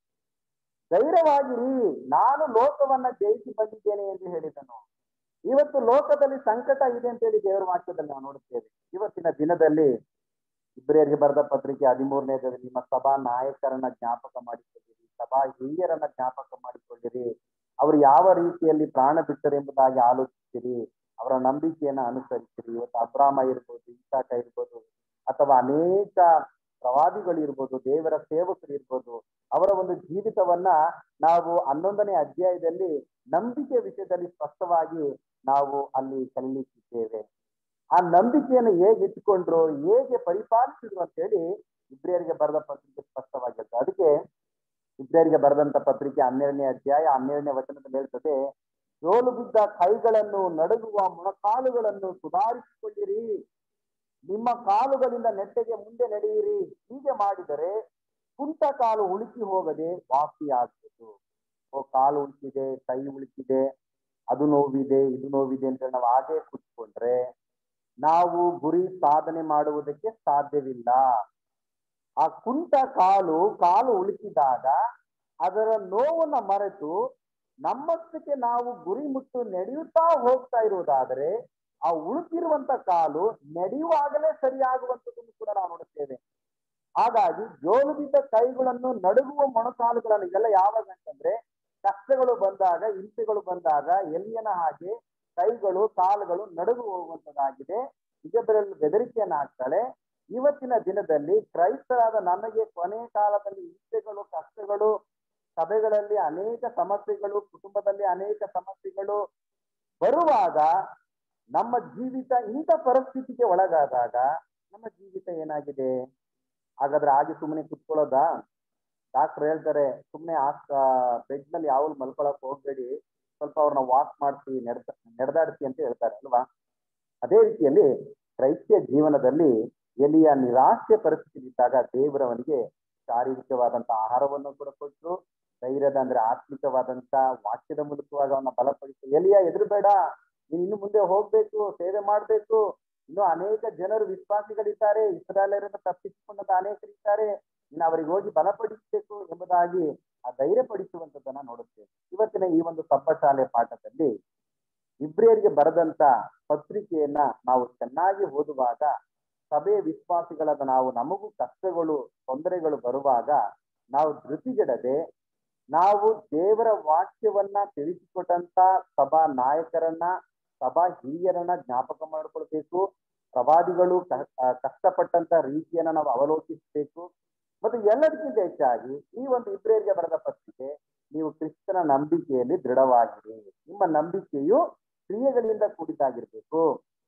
[SPEAKER 4] ಧೈರ್ಯವಾಗಿರಿ ನಾನು ಲೋಕವನ್ನ ಜಯಿಸಿ ಬಂದಿದ್ದೇನೆ ಎಂದು ಹೇಳಿದನು ಇವತ್ತು ಲೋಕದಲ್ಲಿ ಸಂಕಟ ಇದೆ ಅಂತ ಹೇಳಿ ದೇವರ ವಾಕ್ಯದಲ್ಲಿ ನಾವು ನೋಡುತ್ತೇವೆ ಇವತ್ತಿನ ದಿನದಲ್ಲಿ ಇಬ್ರಿಯರಿಗೆ ಬರೆದ ಪತ್ರಿಕೆ ಹದಿಮೂರನೇದಲ್ಲಿ ನಿಮ್ಮ ಸಭಾ ನಾಯಕರನ್ನ ಜ್ಞಾಪಕ ಮಾಡಿಕೊಳ್ಳಿರಿ ಸಭಾ ಹಿರಿಯರನ್ನ ಜ್ಞಾಪಕ ಮಾಡಿಕೊಳ್ಳಿರಿ ಅವರು ಯಾವ ರೀತಿಯಲ್ಲಿ ಪ್ರಾಣ ಬಿಟ್ಟರು ಎಂಬುದಾಗಿ ಆಲೋಚಿಸಿರಿ ಅವರ ನಂಬಿಕೆಯನ್ನ ಅನುಸರಿಸಿರಿ ಇವತ್ತು ಅಬ್ರಾಮ ಇರ್ಬೋದು ಇಸಾಕ ಇರ್ಬೋದು ಅಥವಾ ಅನೇಕ ಪ್ರವಾದಿಗಳು ಇರ್ಬೋದು ದೇವರ ಸೇವಕರು ಇರ್ಬೋದು ಅವರ ಒಂದು ಜೀವಿತವನ್ನ ನಾವು ಹನ್ನೊಂದನೇ ಅಧ್ಯಾಯದಲ್ಲಿ ನಂಬಿಕೆ ವಿಷಯದಲ್ಲಿ ಸ್ಪಷ್ಟವಾಗಿ ನಾವು ಅಲ್ಲಿ ಕಲಿಲಿಕ್ಕಿದ್ದೇವೆ ಆ ನಂಬಿಕೆಯನ್ನು ಹೇಗೆ ಇಟ್ಕೊಂಡ್ರು ಹೇಗೆ ಪರಿಪಾಲಿಸಿದ್ರು ಅಂತ ಹೇಳಿ ಇಬ್ರಿಯರಿಗೆ ಬರೆದ ಪತ್ರಿಕೆ ಸ್ಪಷ್ಟವಾಗಿ ಹೇಳ್ತಾರೆ ಅದಕ್ಕೆ ಇಬ್ರಿಯರಿಗೆ ಬರೆದಂತ ಪತ್ರಿಕೆ ಹನ್ನೆರಡನೇ ಅಧ್ಯಾಯ ಹನ್ನೆರಡನೇ ವಚನದಲ್ಲಿ ಹೇಳ್ತದೆ ಜೋಲು ಬಿದ್ದ ಕೈಗಳನ್ನು ನಡುಗುವ ಮೊಣಕಾಲುಗಳನ್ನು ಸುಧಾರಿಸಿಕೊಳ್ಳಿರಿ ನಿಮ್ಮ ಕಾಲುಗಳಿಂದ ನೆಟ್ಟಗೆ ಮುಂದೆ ನಡೆಯಿರಿ ಹೀಗೆ ಮಾಡಿದರೆ ಕುಂಟ ಕಾಲು ಉಳುಕಿ ಹೋಗದೆ ವಾಸಿಯಾಗ್ಬೇಕು ಓ ಕಾಲು ಉಳುಕಿದೆ ಕೈ ಉಳುಕಿದೆ ಅದು ನೋವಿದೆ ಇದು ನೋವಿದೆ ಅಂತ ನಾವು ಹಾಗೆ ಕೂತ್ಕೊಂಡ್ರೆ ನಾವು ಗುರಿ ಸಾಧನೆ ಮಾಡುವುದಕ್ಕೆ ಸಾಧ್ಯವಿಲ್ಲ ಆ ಕುಂಟ ಕಾಲು ಕಾಲು ಉಳುಕಿದಾಗ ಅದರ ನೋವನ್ನ ಮರೆತು ನಮ್ಮಷ್ಟಕ್ಕೆ ನಾವು ಗುರಿ ಮುಟ್ಟು ನಡೆಯುತ್ತಾ ಹೋಗ್ತಾ ಇರುವುದಾದರೆ ಆ ಉಳುಕಿರುವಂತ ಕಾಲು ನಡೆಯುವಾಗಲೇ ಸರಿಯಾಗುವಂಥದ್ದನ್ನು ಕೂಡ ನಾವು ನೋಡುತ್ತೇವೆ ಹಾಗಾಗಿ ಜೋಲು ಬಿದ್ದ ಕೈಗಳನ್ನು ನಡುಗುವ ಮೊಣಕಾಲುಗಳನ್ನು ಇದೆಲ್ಲ ಯಾವಾಗ ಅಂತಂದ್ರೆ ಕಷ್ಟಗಳು ಬಂದಾಗ ಹಿಂಸೆಗಳು ಬಂದಾಗ ಎಲ್ಲಿಯನ ಹಾಗೆ ಕೈಗಳು ಕಾಲುಗಳು ನಡುಗು ಹೋಗುವಂತದ್ದಾಗಿದೆ ಇಜಬೆರಲು ಬೆದರಿಕೆಯನ್ನ ಹಾಕ್ತಾಳೆ ಇವತ್ತಿನ ದಿನದಲ್ಲಿ ಕ್ರೈಸ್ತರಾದ ನಮಗೆ ಕೊನೆ ಕಾಲದಲ್ಲಿ ಹಿಂಸೆಗಳು ಕಷ್ಟಗಳು ಸಭೆಗಳಲ್ಲಿ ಅನೇಕ ಸಮಸ್ಯೆಗಳು ಕುಟುಂಬದಲ್ಲಿ ಅನೇಕ ಸಮಸ್ಯೆಗಳು ಬರುವಾಗ ನಮ್ಮ ಜೀವಿತ ಇಂಥ ಪರಿಸ್ಥಿತಿಗೆ ಒಳಗಾದಾಗ ನಮ್ಮ ಜೀವಿತ ಏನಾಗಿದೆ ಹಾಗಾದ್ರೆ ಹಾಗೆ ಸುಮ್ಮನೆ ಕುತ್ಕೊಳ್ಳೋದಾ ಡಾಕ್ಟರ್ ಹೇಳ್ತಾರೆ ಸುಮ್ಮನೆ ಆ ಬೆಡ್ ನಲ್ಲಿ ಯಾವಲ್ ಮಲ್ಕೊಳಕ್ ಹೋಗ್ಬೇಡಿ ಸ್ವಲ್ಪ ಅವ್ರನ್ನ ವಾಕ್ ಮಾಡಿಸಿ ನಡೆದ ನಡೆದಾಡಿಸಿ ಅಂತ ಹೇಳ್ತಾರೆ ಅಲ್ವಾ ಅದೇ ರೀತಿಯಲ್ಲಿ ಕ್ರೈಸ್ತಿಯ ಜೀವನದಲ್ಲಿ ಎಲ್ಲಿಯ ನಿರಾಶೆ ಪರಿಸ್ಥಿತಿ ಇದ್ದಾಗ ದೇವರವನಿಗೆ ಶಾರೀರಿಕವಾದಂತ ಆಹಾರವನ್ನು ಕೂಡ ಕೊಟ್ಟರು ಧೈರ್ಯದ ಅಂದ್ರೆ ಆತ್ಮಿಕವಾದಂತ ವಾಕ್ಯದ ಮೂಲಕವಾಗಿ ಅವನ್ನ ಬಲಪಡಿಸಿ ಎಲಿಯ ಎದುರುಬೇಡ ನೀನು ಇನ್ನು ಮುಂದೆ ಹೋಗ್ಬೇಕು ಸೇವೆ ಮಾಡ್ಬೇಕು ಇನ್ನು ಅನೇಕ ಜನರು ವಿಶ್ವಾಸಿಗಳಿದ್ದಾರೆ ಇಸ್ರಾಯೇಲರನ್ನು ತಪ್ಪಿಸಿಕೊಂಡಂತ ಅನೇಕರಿದ್ದಾರೆ ಇನ್ನು ಅವರಿಗೆ ಹೋಗಿ ಬಲಪಡಿಸಬೇಕು ಎಂಬುದಾಗಿ ಆ ಧೈರ್ಯ ಪಡಿಸುವಂತದ್ದನ್ನ ನೋಡುತ್ತೇವೆ ಇವತ್ತಿನ ಈ ಒಂದು ಸಬ್ಬಶಾಲೆ ಪಾಠದಲ್ಲಿ ಇಬ್ರಿಯರಿಗೆ ಬರೆದಂತ ಪತ್ರಿಕೆಯನ್ನ ನಾವು ಚೆನ್ನಾಗಿ ಓದುವಾಗ ಸಭೆಯ ವಿಶ್ವಾಸಿಗಳಾದ ನಾವು ನಮಗೂ ಕಷ್ಟಗಳು ತೊಂದರೆಗಳು ಬರುವಾಗ ನಾವು ಧೃತಿಗೆಡದೆ ನಾವು ದೇವರ ವಾಕ್ಯವನ್ನ ತಿಳಿಸಿಕೊಟ್ಟಂತ ಸಭಾ ನಾಯಕರನ್ನ ಸಭಾ ಹಿರಿಯರನ್ನ ಜ್ಞಾಪಕ ಮಾಡಿಕೊಳ್ಬೇಕು ಪ್ರವಾದಿಗಳು ಕಷ್ಟಪಟ್ಟಂತ ರೀತಿಯನ್ನ ನಾವು ಅವಲೋಕಿಸಬೇಕು ಮತ್ತು ಎಲ್ಲದಕ್ಕಿಂತ ಹೆಚ್ಚಾಗಿ ಈ ಒಂದು ಇಬ್ರಿಯರಿಗೆ ಬರೆದ ಪತ್ರಿಕೆ ನೀವು ಕ್ರಿಸ್ತನ ನಂಬಿಕೆಯಲ್ಲಿ ದೃಢವಾಗಿರಿ ನಿಮ್ಮ ನಂಬಿಕೆಯು ಕ್ರಿಯೆಗಳಿಂದ ಕೂಡಿದಾಗಿರ್ಬೇಕು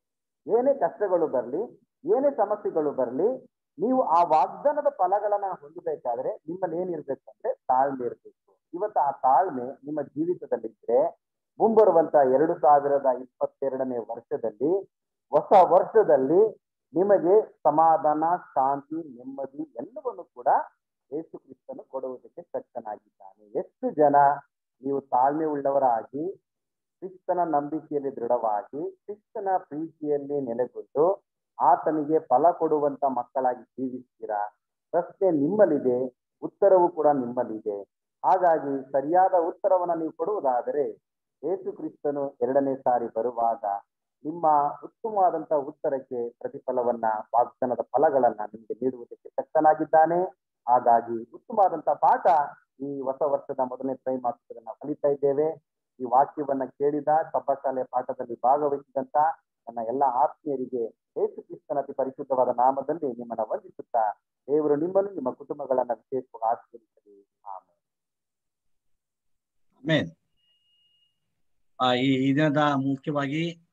[SPEAKER 4] ಏನೇ ಕಷ್ಟಗಳು ಬರಲಿ ಏನೇ ಸಮಸ್ಯೆಗಳು ಬರಲಿ ನೀವು ಆ ವಾಗ್ದಾನದ ಫಲಗಳನ್ನ ಹೊಂದಬೇಕಾದ್ರೆ ನಿಮ್ಮಲ್ಲಿ ಏನಿರ್ಬೇಕು ಅಂದ್ರೆ ತಾಳ್ಮೆ ಇರಬೇಕು ಇವತ್ತು ಆ ತಾಳ್ಮೆ ನಿಮ್ಮ ಜೀವಿತದಲ್ಲಿದ್ರೆ ಮುಂಬರುವಂತ ಎರಡು ಸಾವಿರದ ಇಪ್ಪತ್ತೆರಡನೇ ವರ್ಷದಲ್ಲಿ ಹೊಸ ವರ್ಷದಲ್ಲಿ ನಿಮಗೆ ಸಮಾಧಾನ ಶಾಂತಿ ನೆಮ್ಮದಿ ಎಲ್ಲವನ್ನು ಕೂಡ ಯೇಸು ಕ್ರಿಸ್ತನು ಕೊಡುವುದಕ್ಕೆ ಶಕ್ತನಾಗಿದ್ದಾನೆ ಎಷ್ಟು ಜನ ನೀವು ತಾಳ್ಮೆ ಉಳ್ಳವರಾಗಿ ಕ್ರಿಸ್ತನ ನಂಬಿಕೆಯಲ್ಲಿ ದೃಢವಾಗಿ ಕ್ರಿಸ್ತನ ಪ್ರೀತಿಯಲ್ಲಿ ನೆಲೆಗೊಂಡು ಆತನಿಗೆ ಫಲ ಕೊಡುವಂತ ಮಕ್ಕಳಾಗಿ ಜೀವಿಸ್ತೀರಾ ಪ್ರಶ್ನೆ ನಿಮ್ಮಲ್ಲಿದೆ ಉತ್ತರವು ಕೂಡ ನಿಮ್ಮಲ್ಲಿದೆ ಹಾಗಾಗಿ ಸರಿಯಾದ ಉತ್ತರವನ್ನ ನೀವು ಕೊಡುವುದಾದರೆ ಯೇಸು ಕ್ರಿಸ್ತನು ಎರಡನೇ ಸಾರಿ ಬರುವಾಗ ನಿಮ್ಮ ಉತ್ತಮವಾದಂತ ಉತ್ತರಕ್ಕೆ ಪ್ರತಿಫಲವನ್ನ ವಾಗ್ದಾನದ ಫಲಗಳನ್ನ ನಿಮಗೆ ನೀಡುವುದಕ್ಕೆ ಶಕ್ತನಾಗಿದ್ದಾನೆ ಹಾಗಾಗಿ ಉತ್ತಮವಾದಂತ ಪಾಠ ಈ ಹೊಸ ವರ್ಷದ ಮೊದಲನೇ ತ್ರೈಮಾಸಿಕದಲ್ಲಿ ನಾವು ಕಲಿತಾ ಇದ್ದೇವೆ ಈ ವಾಕ್ಯವನ್ನ ಕೇಳಿದ ಸಬ್ಬಶಾಲೆ ಪಾಠದಲ್ಲಿ ಭಾಗವಹಿಸಿದಂತ ನನ್ನ ಎಲ್ಲ ಆತ್ಮೀಯರಿಗೆ ಯೇಸು ಕ್ರಿಸ್ತನ ಅತಿ ಪರಿಶುದ್ಧವಾದ ನಾಮದಲ್ಲಿ ನಿಮ್ಮನ್ನ ವಂದಿಸುತ್ತಾ ದೇವರು ನಿಮ್ಮನ್ನು ನಿಮ್ಮ ಕುಟುಂಬಗಳನ್ನ ವಿಶೇಷವಾಗಿ ಆಶೀರ್ವದಿಸಲಿ ಆಮೇಲೆ
[SPEAKER 1] ಆಮೇಲೆ ಆ ಈ ಈ ದಿನದ ಮುಖ್ಯವಾಗಿ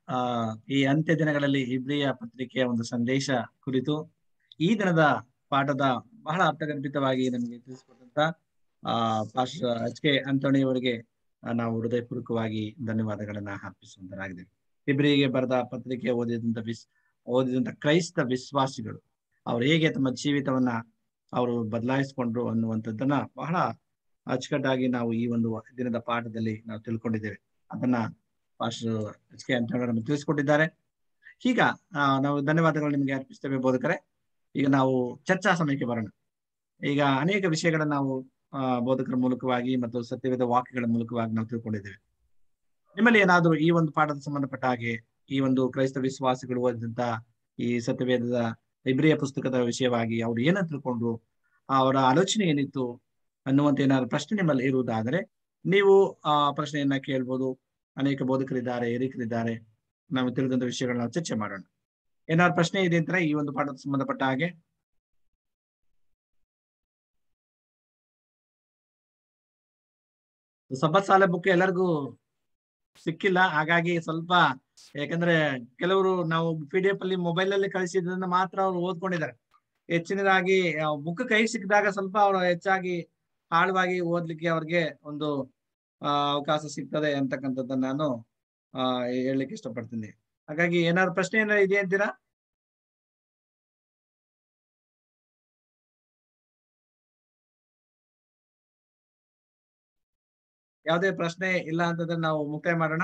[SPEAKER 1] ಆ ಈ ಅಂತ್ಯ ದಿನಗಳಲ್ಲಿ ಇಬ್ರಿಯ ಪತ್ರಿಕೆಯ ಒಂದು ಸಂದೇಶ ಕುರಿತು ಈ ದಿನದ ಪಾಠದ ಬಹಳ ಅರ್ಥಗರ್ಭಿತವಾಗಿ ನಮಗೆ ತಿಳಿಸಿಕೊಟ್ಟಂತ ಆ ಪಾಸ್ಟರ್ ಎಚ್ ಕೆ ಅಂತೋಣಿ ಅವರಿಗೆ ಆ, ನಾವು ಹೃದಯಪೂರ್ವಕವಾಗಿ ಧನ್ಯವಾದಗಳನ್ನ ಅರ್ಪಿಸುವಂತರಾಗಿದೆ ಇಬ್ರಿಗೆ ಬರೆದ ಪತ್ರಿಕೆ ಓದಿದಂತ ವಿಸ್ ಓದಿದಂತ ಕ್ರೈಸ್ತ ವಿಶ್ವಾಸಿಗಳು ಅವ್ರು ಹೇಗೆ ತಮ್ಮ ಜೀವಿತವನ್ನ ಅವರು ಬದಲಾಯಿಸಿಕೊಂಡ್ರು ಅನ್ನುವಂಥದ್ದನ್ನ ಬಹಳ ಅಚ್ಚುಕಟ್ಟಾಗಿ ನಾವು ಈ ಒಂದು ದಿನದ ಪಾಠದಲ್ಲಿ ನಾವು ತಿಳ್ಕೊಂಡಿದ್ದೇವೆ ಅದನ್ನ ಪಾಸ್ಟರ್ ಎಚ್ ಕೆ ಅಂತೋಣಿ ನಮಗೆ ತಿಳಿಸಿಕೊಟ್ಟಿದ್ದಾರೆ ಈಗ ಆ, ನಾವು ಧನ್ಯವಾದಗಳು ನಿಮಗೆ ಅರ್ಪಿಸ್ತೇವೆ ಬೋಧಕರೇ ಈಗ ನಾವು ಚರ್ಚಾ ಸಮಯಕ್ಕೆ ಬರೋಣ ಈಗ ಅನೇಕ ವಿಷಯಗಳನ್ನ ನಾವು ಆ, ಬೋಧಕರ ಮೂಲಕವಾಗಿ ಮತ್ತು ಸತ್ಯವೇದ ವಾಕ್ಯಗಳ ಮೂಲಕವಾಗಿ ನಾವು ತಿಳ್ಕೊಂಡಿದ್ದೇವೆ ನಿಮ್ಮಲ್ಲಿ ಏನಾದರೂ ಈ ಒಂದು ಪಾಠದ ಸಂಬಂಧಪಟ್ಟ ಹಾಗೆ ಈ ಒಂದು ಕ್ರೈಸ್ತ ವಿಶ್ವಾಸಿಗಳು ಓದಿದಂತ ಈ ಸತ್ಯವೇದದ ಇಬ್ರಿಯ ಪುಸ್ತಕದ ವಿಷಯವಾಗಿ ಅವ್ರು ಏನಂತ ತಿಳ್ಕೊಂಡ್ರು ಅವರ ಆಲೋಚನೆ ಏನಿತ್ತು ಅನ್ನುವಂತ ಏನಾದ್ರು ಪ್ರಶ್ನೆ ನಿಮ್ಮಲ್ಲಿ ಇರುವುದಾದರೆ ನೀವು ಆ ಪ್ರಶ್ನೆಯನ್ನ ಕೇಳ್ಬೋದು ಅನೇಕ ಬೋಧಕರಿದ್ದಾರೆ ಹಿರಿಕರಿದ್ದಾರೆ ನಾವು ತಿಳಿದಂತ ವಿಷಯಗಳನ್ನ ನಾವು ಚರ್ಚೆ ಮಾಡೋಣ ಏನಾದ್ರು ಪ್ರಶ್ನೆ ಇದೆ ಅಂತಾರೆ ಈ ಒಂದು ಪಾಠದ ಸಂಬಂಧಪಟ್ಟ ಹಾಗೆ ಸಬ್ಬತ್ ಸಾಲ ಬುಕ್ ಎಲ್ಲರಿಗೂ ಸಿಕ್ಕಿಲ್ಲ ಹಾಗಾಗಿ ಸ್ವಲ್ಪ ಯಾಕಂದ್ರೆ ಕೆಲವರು ನಾವು ಪಿ ಡಿ ಎಫ್ ಅಲ್ಲಿ ಮೊಬೈಲ್ ಅಲ್ಲಿ ಕಳಿಸಿದ್ರನ್ನ ಮಾತ್ರ ಅವ್ರು ಓದ್ಕೊಂಡಿದ್ದಾರೆ ಹೆಚ್ಚಿನದಾಗಿ ಬುಕ್ ಕೈ ಸಿಕ್ಕಿದಾಗ ಸ್ವಲ್ಪ ಅವರು ಹೆಚ್ಚಾಗಿ ಆಳವಾಗಿ ಓದ್ಲಿಕ್ಕೆ ಅವ್ರಿಗೆ ಒಂದು ಆ ಅವಕಾಶ ಸಿಗ್ತದೆ ಅಂತಕ್ಕಂಥದ್ದನ್ನ ನಾನು ಆ ಹೇಳಲಿಕ್ಕೆ ಇಷ್ಟಪಡ್ತೀನಿ ಹಾಗಾಗಿ ಏನಾದ್ರು ಪ್ರಶ್ನೆ ಏನಾದ್ರು ಇದೆ ಅಂತೀರಾ ಯಾವುದೇ ಪ್ರಶ್ನೆ ಇಲ್ಲ ಅಂತಂದ್ರೆ ನಾವು ಮುಕ್ತಾಯ ಮಾಡೋಣ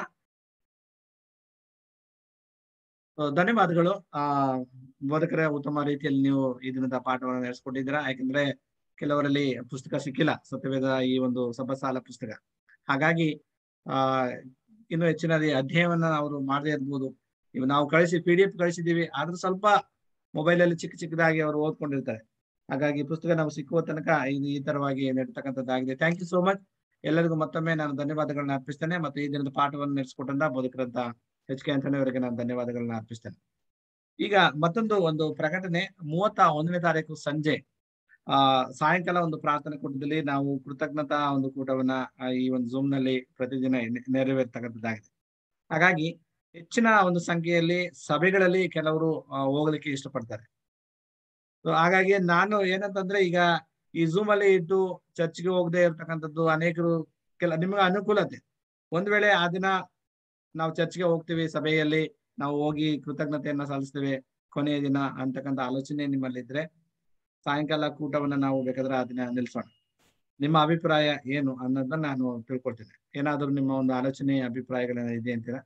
[SPEAKER 1] So, ಧನ್ಯವಾದಗಳು ಆ ಬೋಧಕರ ಉತ್ತಮ ರೀತಿಯಲ್ಲಿ ನೀವು ಈ ದಿನದ ಪಾಠವನ್ನು ನಡೆಸ್ಕೊಟ್ಟಿದ್ದೀರಾ ಯಾಕಂದ್ರೆ ಕೆಲವರಲ್ಲಿ ಪುಸ್ತಕ ಸಿಕ್ಕಿಲ್ಲ ಸತ್ಯವೇದ ಈ ಒಂದು ಸಭಸಾಲ ಪುಸ್ತಕ ಹಾಗಾಗಿ ಆ ಇನ್ನು ಹೆಚ್ಚಿನ ಅಧ್ಯಯನವನ್ನ ಅವರು ಮಾಡದೇ ಇರ್ಬೋದು ಇವು ನಾವು ಕಳಿಸಿ ಪಿ ಡಿ ಎಫ್ ಕಳಿಸಿದೀವಿ ಆದ್ರೂ ಸ್ವಲ್ಪ ಮೊಬೈಲ್ ಅಲ್ಲಿ ಚಿಕ್ಕ ಚಿಕ್ಕದಾಗಿ ಅವರು ಓದ್ಕೊಂಡಿರ್ತಾರೆ ಹಾಗಾಗಿ ಪುಸ್ತಕ ನಾವು ಸಿಕ್ಕುವ ತನಕ ಇದು ಈ ತರವಾಗಿ ನಡೀತಕ್ಕಂಥದ್ದಾಗಿದೆ ಥ್ಯಾಂಕ್ ಯು ಸೋ ಮಚ್ ಎಲ್ಲರಿಗೂ ಮತ್ತೊಮ್ಮೆ ನಾನು ಧನ್ಯವಾದಗಳನ್ನ ಅರ್ಪಿಸ್ತೇನೆ ಮತ್ತು ಈ ದಿನದ ಪಾಠವನ್ನು ನಡೆಸಿಕೊಟ್ಟಂತ ಬೋಧಕರಂತ ಎಚ್ ಕೆ ಅವರಿಗೆ ನಾನು ಧನ್ಯವಾದಗಳನ್ನ ಅರ್ಪಿಸ್ತೇನೆ ಈಗ ಮತ್ತೊಂದು ಒಂದು ಪ್ರಕಟಣೆ ಮೂವತ್ತ ಒಂದನೇ ತಾರೀಕು ಸಂಜೆ ಆ ಸಾಯಂಕಾಲ ಒಂದು ಪ್ರಾರ್ಥನೆ ಕೂಟದಲ್ಲಿ ನಾವು ಕೃತಜ್ಞತಾ ಒಂದು ಕೂಟವನ್ನ ಆ, ಈ ಒಂದು ಜೂಮ್ ನಲ್ಲಿ ಪ್ರತಿದಿನ ನೆ- ನೆರವೇರ್ತಕ್ಕಂಥದ್ದಾಗಿದೆ ಹಾಗಾಗಿ ಹೆಚ್ಚಿನ ಒಂದು ಸಂಖ್ಯೆಯಲ್ಲಿ ಸಭೆಗಳಲ್ಲಿ ಕೆಲವರು ಆ, ಹೋಗ್ಲಿಕ್ಕೆ ಇಷ್ಟಪಡ್ತಾರೆ So, ಹಾಗಾಗಿ ನಾನು ಏನಂತಂದ್ರೆ ಈಗ ಈ ಜೂಮ್ ಅಲ್ಲಿ ಇಟ್ಟು ಚರ್ಚ್ಗೆ ಹೋಗದೆ ಇರ್ತಕ್ಕಂಥದ್ದು ಅನೇಕರು ಕೆಲ ನಿಮಗೆ ಅನುಕೂಲತೆ ಒಂದ್ ವೇಳೆ ಆ ದಿನ ನಾವು ಚರ್ಚ್ಗೆ ಹೋಗ್ತೀವಿ ಸಭೆಯಲ್ಲಿ ನಾವು ಹೋಗಿ ಕೃತಜ್ಞತೆಯನ್ನ ಸಲ್ಲಿಸ್ತೇವೆ ಕೊನೆಯ ದಿನ ಅಂತಕ್ಕಂಥ ಆಲೋಚನೆ ನಿಮ್ಮಲ್ಲಿದ್ರೆ ಸಾಯಂಕಾಲ ಕೂಟವನ್ನ ನಾವು ಬೇಕಾದ್ರೆ ಆ ದಿನ ನಿಲ್ಸೋಣ ನಿಮ್ಮ ಅಭಿಪ್ರಾಯ ಏನು ಅನ್ನೋದನ್ನ ನಾನು ತಿಳ್ಕೊಳ್ತೇನೆ ಏನಾದರೂ ನಿಮ್ಮ ಒಂದು ಆಲೋಚನೆ ಅಭಿಪ್ರಾಯಗಳೇನ ಇದೆ ಅಂತೀರಾ